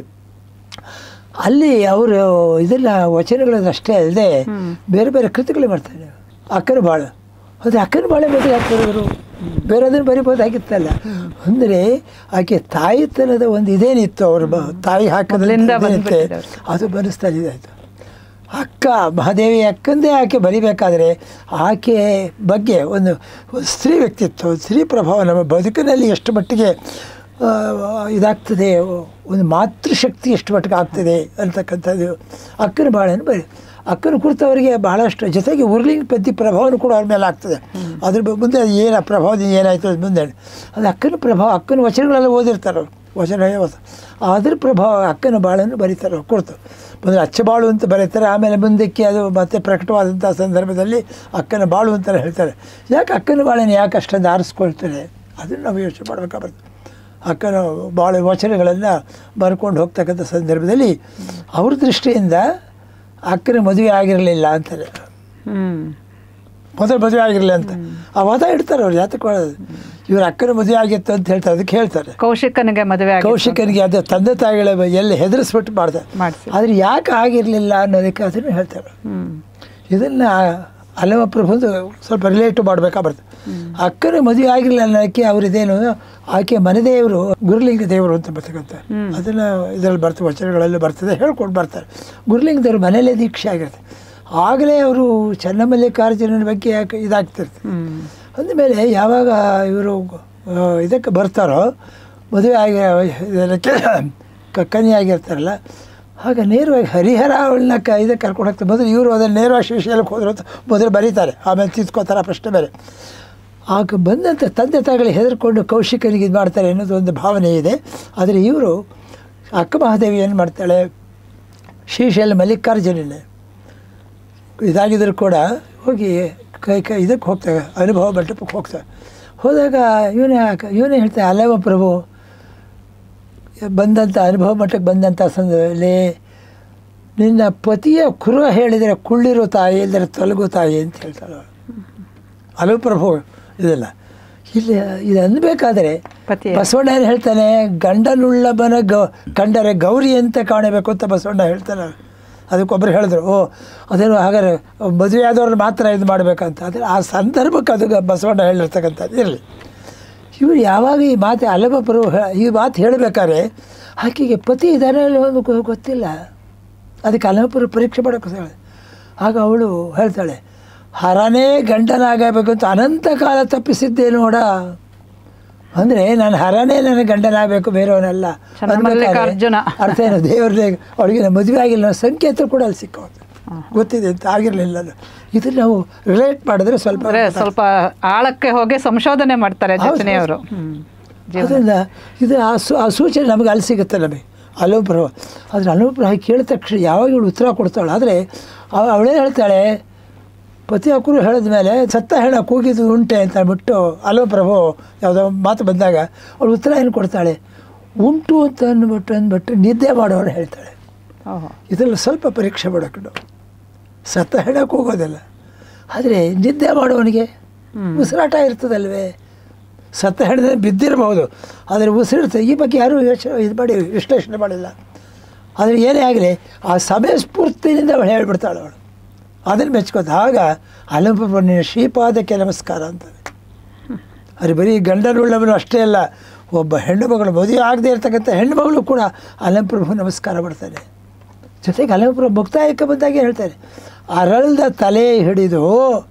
A: ಅಲ್ಲಿ ಅವರು ಇದನ್ನ ವಚನಗಳನ್ನಷ್ಟೇ ಅಲ್ಲದೆ ಬೇರೆ ಬೇರೆ ಕೃತಿಗಳು ಮಾಡ್ತಾರೆ ಅಕ್ಕನ ಬಾಳು ಅದು ಅಕ್ಕನ ಬಾಳೆ ಬಗ್ಗೆ ಯಾಕೆ ಬರೆದರು ಬೇರೆ ಅದನ್ನು ಬರಿಬೋದಾಗಿತ್ತಲ್ಲ ಅಂದರೆ ಆಕೆ ತಾಯಿತನದ ಒಂದು ಇದೇನಿತ್ತು ಅವ್ರ ಬ- ತಾಯಿ
B: ಮೊದ್ಲಿಂದ
A: ಹಾಕೋದ್ರಿಂದ
B: ಬಂದ್ಬಿಟ್ಟಿದೆ
A: ಅದು ಬರೆಸ್ತಾ ಇದಾಯಿತು ಅಕ್ಕ ಮಹಾದೇವಿ ಅಕ್ಕಂದೇ ಆಕೆ ಬರಿಬೇಕಾದ್ರೆ ಆಕೆ ಬಗ್ಗೆ ಒಂದು ಒಂದು ಸ್ತ್ರೀ ವ್ಯಕ್ತಿತ್ವ ಒಂದು ಸ್ತ್ರೀ ಪ್ರಭಾವ ನಮ್ಮ ಬದುಕಿನಲ್ಲಿ ಎಷ್ಟು ಮಟ್ಟಿಗೆ ಆ, ಇದಾಗ್ತದೆ ಒಂದು ಮಾತೃಶಕ್ತಿ ಎಷ್ಟು ಮಟ್ಟಿಗೆ ಆಗ್ತದೆ ಅಂತಕ್ಕಂಥದ್ದು ಅಕ್ಕನ ಬಾಳನ್ನು ಬರಿ ಅಕ್ಕನ ಕುರಿತು ಅವರಿಗೆ ಬಹಳಷ್ಟು ಜೊತೆಗೆ ಉರ್ಲಿಂಗ್ ಪದ್ಯ ಪ್ರಭಾವನೂ ಕೂಡ ಅವ್ರ ಮೇಲೆ ಆಗ್ತದೆ ಅದ್ರ ಬ- ಮುಂದೆ ಅದು ಏನು ಆ ಪ್ರಭಾವದಿಂದ ಏನಾಯಿತು ಅದು ಮುಂದೆ ಅದು ಅಕ್ಕನ ಪ್ರಭಾವ ಅಕ್ಕನ ವಚನಗಳೆಲ್ಲ ಓದಿರ್ತಾರೆ ಅವರು ವಚನ ಓದ ಅದ್ರ ಪ್ರಭಾವ ಅಕ್ಕನ ಬಾಳನ್ನು ಬರೀತಾರೆ ಅವ್ರು ಕುರಿತು ಮೊದಲು ಅಚ್ಚಬಾಳು ಅಂತ ಬರೀತಾರೆ ಆಮೇಲೆ ಮುಂದಕ್ಕೆ ಅದು ಮತ್ತೆ ಪ್ರಕಟವಾದಂಥ ಸಂದರ್ಭದಲ್ಲಿ ಅಕ್ಕನ ಬಾಳು ಅಂತ ಹೇಳ್ತಾರೆ ಯಾಕೆ ಅಕ್ಕನ ಬಾಳನ್ನು ಯಾಕೆ ಅಷ್ಟೊಂದು ಆರಿಸ್ಕೊಳ್ತಾರೆ ಅದನ್ನು ನಾವು ಯೋಚನೆ ಮಾಡಬೇಕಾಗ್ತದೆ ಅಕ್ಕನ ಭಾಳ ವಚನಗಳನ್ನು ಬರ್ಕೊಂಡು ಹೋಗ್ತಕ್ಕಂಥ ಸಂದರ್ಭದಲ್ಲಿ ಅವ್ರ ದೃಷ್ಟಿಯಿಂದ ಅಕ್ಕನ ಮದುವೆ ಆಗಿರಲಿಲ್ಲ ಅಂತಾರೆ
B: ಹ್ಮ್
A: ಮೊದಲು ಮದುವೆ ಆಗಿರಲಿಲ್ಲ ಅಂತ ಆ ವಾದ ಇಡ್ತಾರೆ ಅವ್ರು ಜಾತಕ ಮಾಡೋದು ಇವ್ರ ಅಕ್ಕನ ಮದುವೆ ಆಗಿತ್ತು ಅಂತ ಹೇಳ್ತಾರೆ ಅದಕ್ಕೆ ಹೇಳ್ತಾರೆ
B: ಕೌಶಿಕನಿಗೆ ಮದುವೆ ಆಗಿ
A: ಕೌಶಿಕನಿಗೆ ಅದು ತಂದೆ ತಾಯಿಗಳ ಎಲ್ಲಿ ಹೆದರಿಸ್ಬಿಟ್ಟು ಮಾಡ್ತಾರೆ
B: ಮಾಡಿಸಿ
A: ಆದರೆ ಯಾಕೆ ಆಗಿರಲಿಲ್ಲ ಅನ್ನೋದಕ್ಕೆ ಅದನ್ನು ಹೇಳ್ತಾರೆ
B: ಹ್ಮ್
A: ಇದನ್ನು ಅಲ್ಲವ ಪ್ರಭುದು ಸ್ವಲ್ಪ ರಿಲೇಟಿವ್ ಮಾಡಬೇಕಾ ಬರ್ತದೆ ಅಕ್ಕನ ಮದುವೆ ಆಗಿರಲಿಲ್ಲ ಅನ್ನೋಕ್ಕೆ ಅವ್ರದ್ದೇನು ಆಕೆ ಮನೆದೇವರು ಗುರುಲಿಂಗ ದೇವರು ಅಂತ ಬರ್ತಕ್ಕಂಥ ಅದನ್ನು ಇದರಲ್ಲಿ ಬರ್ತದೆ ವಚನಗಳಲ್ಲಿ ಬರ್ತದೆ ಹೇಳ್ಕೊಂಡು ಬರ್ತಾರೆ ಗುರುಲಿಂಗ ದೇವರು ಮನೆಯಲ್ಲೇ ದೀಕ್ಷೆ ಆಗಿರುತ್ತೆ ಆಗಲೇ ಅವರು ಚನ್ನಮಲ್ಲಿಕಾರ್ಜುನನ ಬಗ್ಗೆ ಯಾಕೆ ಇದಾಗ್ತಿರ್ತಾರೆ
B: ಹ್ಮ್
A: ಅಂದಮೇಲೆ ಯಾವಾಗ ಇವರು ಇದಕ್ಕೆ ಬರ್ತಾರೋ ಮದುವೆ ಆಗಿ ಇದಕ್ಕೆ ಕ- ಕನ್ಯೆ ಆಗಿರ್ತಾರಲ್ಲ ಆಗ ನೇರವಾಗಿ ಹರಿಹರ ಅವಳನ್ನ ಕ ಇದಕ್ಕೆ ಕರ್ಕೊಂಡು ಹೋಗ್ತಾರೆ ಮೊದಲು ಇವರು ಅದನ್ನು ನೇರವಾಗಿ ಶ್ರೀಶೈಲಕ್ಕೆ ಹೋದ್ರು ಅಂತ ಮೊದಲು ಬರೀತಾರೆ ಆಮೇಲೆ ತಿದ್ಕೋತಾರೆ ಪ್ರಶ್ನೆ ಬೇರೆ ಆಗ ಬಂದಂಥ ತಂದೆ ತಾಯಿಗಳಿಗೆ ಹೆದರ್ಕೊಂಡು ಕೌಶಿಕನಿಗೆ ಇದು ಮಾಡ್ತಾರೆ ಅನ್ನೋದು ಒಂದು ಭಾವನೆ ಇದೆ ಆದರೆ ಇವರು ಅಕ್ಕ ಮಹಾದೇವಿ ಏನು ಮಾಡ್ತಾಳೆ ಶ್ರೀಶೈಲ ಮಲ್ಲಿಕಾರ್ಜುನನೇ ಇದಾಗಿದ್ರು ಕೂಡ ಹೋಗಿ ಕೈ ಕೈ ಇದಕ್ಕೆ ಹೋಗ್ತಾರೆ ಅನುಭವ ಮಂಟಪಕ್ಕೆ ಹೋಗ್ತಾರೆ ಹೋದಾಗ ಇವನೇ ಇವನೇ ಹೇಳ್ತಾರೆ ಅಲ್ಲವ ಪ್ರಭು ಬಂದಂಥ ಅನುಭವ ಮಟ್ಟಕ್ಕೆ ಬಂದಂಥ ಸಂದರ್ಭದಲ್ಲಿ ನಿನ್ನ ಪತಿಯ ಕುರು ಹೇಳಿದರೆ ಕುಳ್ಳಿರೋ ತಾಯಿ ಇಲ್ಲದ್ರೆ ತೊಲಗು ತಾಯಿ ಅಂತ ಹೇಳ್ತಾಳೆ ಅವಳು. ಅಲವು ಪ್ರಭು ಇದೆಲ್ಲ ಇಲ್ಲಿ ಇದು ಅನ್ಬೇಕಾದ್ರೆ
B: ಪತಿ
A: ಬಸವಣ್ಣ ಏನು ಹೇಳ್ತಾನೆ ಗಂಡನುಳ್ಳಬನ ಗೌ ಕಂಡರೆ ಗೌರಿ ಅಂತ ಕಾಣಬೇಕು ಅಂತ ಬಸವಣ್ಣ ಹೇಳ್ತಾನೆ ಅದಕ್ಕೊಬ್ಬರು ಹೇಳಿದ್ರು ಓ ಅದೇನು ಹಾಗಾದ್ರೆ ಮದುವೆ ಆದವ್ರನ್ನ ಮಾತ್ರ ಇದು ಮಾಡಬೇಕಂತ ಆದರೆ ಆ ಸಂದರ್ಭಕ್ಕೆ ಅದು ಬಸವಣ್ಣ ಹೇಳಿರ್ತಕ್ಕಂಥದ್ದು ಇರಲಿ ಇವರು ಯಾವಾಗ ಈ ಮಾತು ಅಲಭಪರು ಈ ಮಾತು ಹೇಳಬೇಕಾದ್ರೆ ಆಕೆಗೆ ಪತಿ ಇದ್ದಾನೆ ಇಲ್ಲೋ ಒಂದು ಗೊ- ಗೊತ್ತಿಲ್ಲ ಅದಕ್ಕೆ ಅಲಭಪುರ ಪರೀಕ್ಷೆ ಮಾಡೋಕೆ ಹೇಳಿ ಆಗ ಅವಳು ಹೇಳ್ತಾಳೆ ಹರನೇ ಗಂಡನಾಗಬೇಕು ಅಂತ ಅನಂತ ಕಾಲ ತಪ್ಪಿಸಿದ್ದೆ ನೋಡ ಅಂದರೆ ನಾನು ಹರನೇ ನನ್ನ ಗಂಡನಾಗಬೇಕು ಬೇರೆಯವನಲ್ಲ
B: ಚನ್ನಮಲ್ಲಿಕಾರ್ಜುನ.
A: ಅರ್ಥ ಏನು ದೇವ್ರದೇ ಅವಳಿಗೆ ಮದುವೆ ಆಗಿಲ್ಲ ಅನ್ನೋ ಸಂಕೇತ ಕೂಡ ಅಲ್ಲಿ ಸಿಕ್ಕೋದು ಗೊತ್ತಿದೆ ಅಂತ ಆಗಿರಲಿಲ್ಲ ಇದನ್ನು ನಾವು ರಿಲೇಟ್ ಮಾಡಿದ್ರೆ ಸ್ವಲ್ಪ
B: ಅಂದ್ರೆ ಸ್ವಲ್ಪ ಆಳಕ್ಕೆ ಹೋಗಿ ಸಂಶೋಧನೆ ಮಾಡ್ತಾರೆ ಜಚನೆಯವರು ಹ್ಮ್
A: ಅದರಿಂದ ಇದು ಆ ಸೂ ಆ ಸೂಚನೆ ನಮಗೆ ಅಲ್ಲಿ ಸಿಗುತ್ತೆ ನಮಗೆ ಅಲೋಪ್ರಭ ಆದರೆ ಅಲೋಪ್ರಭ ಕೇಳಿದ ತಕ್ಷಣ ಯಾವಾಗ ಇವಳು ಉತ್ತರ ಕೊಡ್ತಾಳೆ ಆದರೆ ಅವಳೇ ಹೇಳ್ತಾಳೆ ಪತಿ ಹಕ್ಕರು ಹೇಳಿದ ಮೇಲೆ ಸತ್ತ ಹೆಣ ಕೂಗಿದ್ದು ಉಂಟೆ ಅಂತ ಅಂದ್ಬಿಟ್ಟು ಅಲೋಪ್ರಭು ಯಾವುದೋ ಮಾತು ಬಂದಾಗ ಅವಳು ಉತ್ತರ ಏನು ಕೊಡ್ತಾಳೆ ಉಂಟು ಅಂತ ಅಂದ್ಬಿಟ್ಟು ಅಂದ್ಬಿಟ್ಟು ನಿದ್ದೆ ಮಾಡೋರು ಹೇಳ್ತಾಳೆ
B: ಓಹೋ
A: ಇದರಲ್ಲಿ ಸ್ವಲ್ಪ ಪರೀಕ್ಷೆ ಮಾಡಬೇಕು ಸತ್ತ ಹೆಣಕ್ಕೆ ಹೋಗೋದಿಲ್ಲ ಆದರೆ ನಿದ್ದೆ ಮಾಡೋವನಿಗೆ ಉಸಿರಾಟ ಇರ್ತದಲ್ವೇ ಸತ್ತ ಹೆಣದಲ್ಲಿ ಬಿದ್ದಿರಬಹುದು ಆದರೆ ಉಸಿರಿರ್ತದೆ ಈ ಬಗ್ಗೆ ಯಾರೂ ಯೋಚನೆ ಇದು ಮಾಡಿ ವಿಶ್ಲೇಷಣೆ ಮಾಡಿಲ್ಲ ಆದರೆ ಏನೇ ಆಗಲಿ ಆ ಸಮಯ ಸ್ಫೂರ್ತಿನಿಂದ ಅವಳು ಹೇಳ್ಬಿಡ್ತಾಳೆ ಅವಳು ಅದನ್ನು ಮೆಚ್ಕೋತ ಆಗ ಅಲಂಪ್ರಭು ಶ್ರೀಪಾದಕ್ಕೆ ನಮಸ್ಕಾರ ಅಂತಾರೆ ಅದು ಬರೀ ಗಂಡನುಳ್ಳವನು ಅಷ್ಟೇ ಅಲ್ಲ ಒಬ್ಬ ಹೆಣ್ಣು ಮಗಳು ಮದುವೆ ಆಗದೆ ಇರ್ತಕ್ಕಂಥ ಹೆಣ್ಣು ಮಗಳು ಕೂಡ ಅಲಂಪ್ರಭು ನಮಸ್ಕಾರ ಮಾಡ್ತಾನೆ ಜೊತೆಗೆ ಅಲಂಪ್ರಭು ಮುಕ್ತಾಯಕ್ಕೆ ಬಂದಾಗೆ ಹೇಳ್ತಾರೆ ಅರಳ್ದ ತಲೆ ಹಿಡಿದು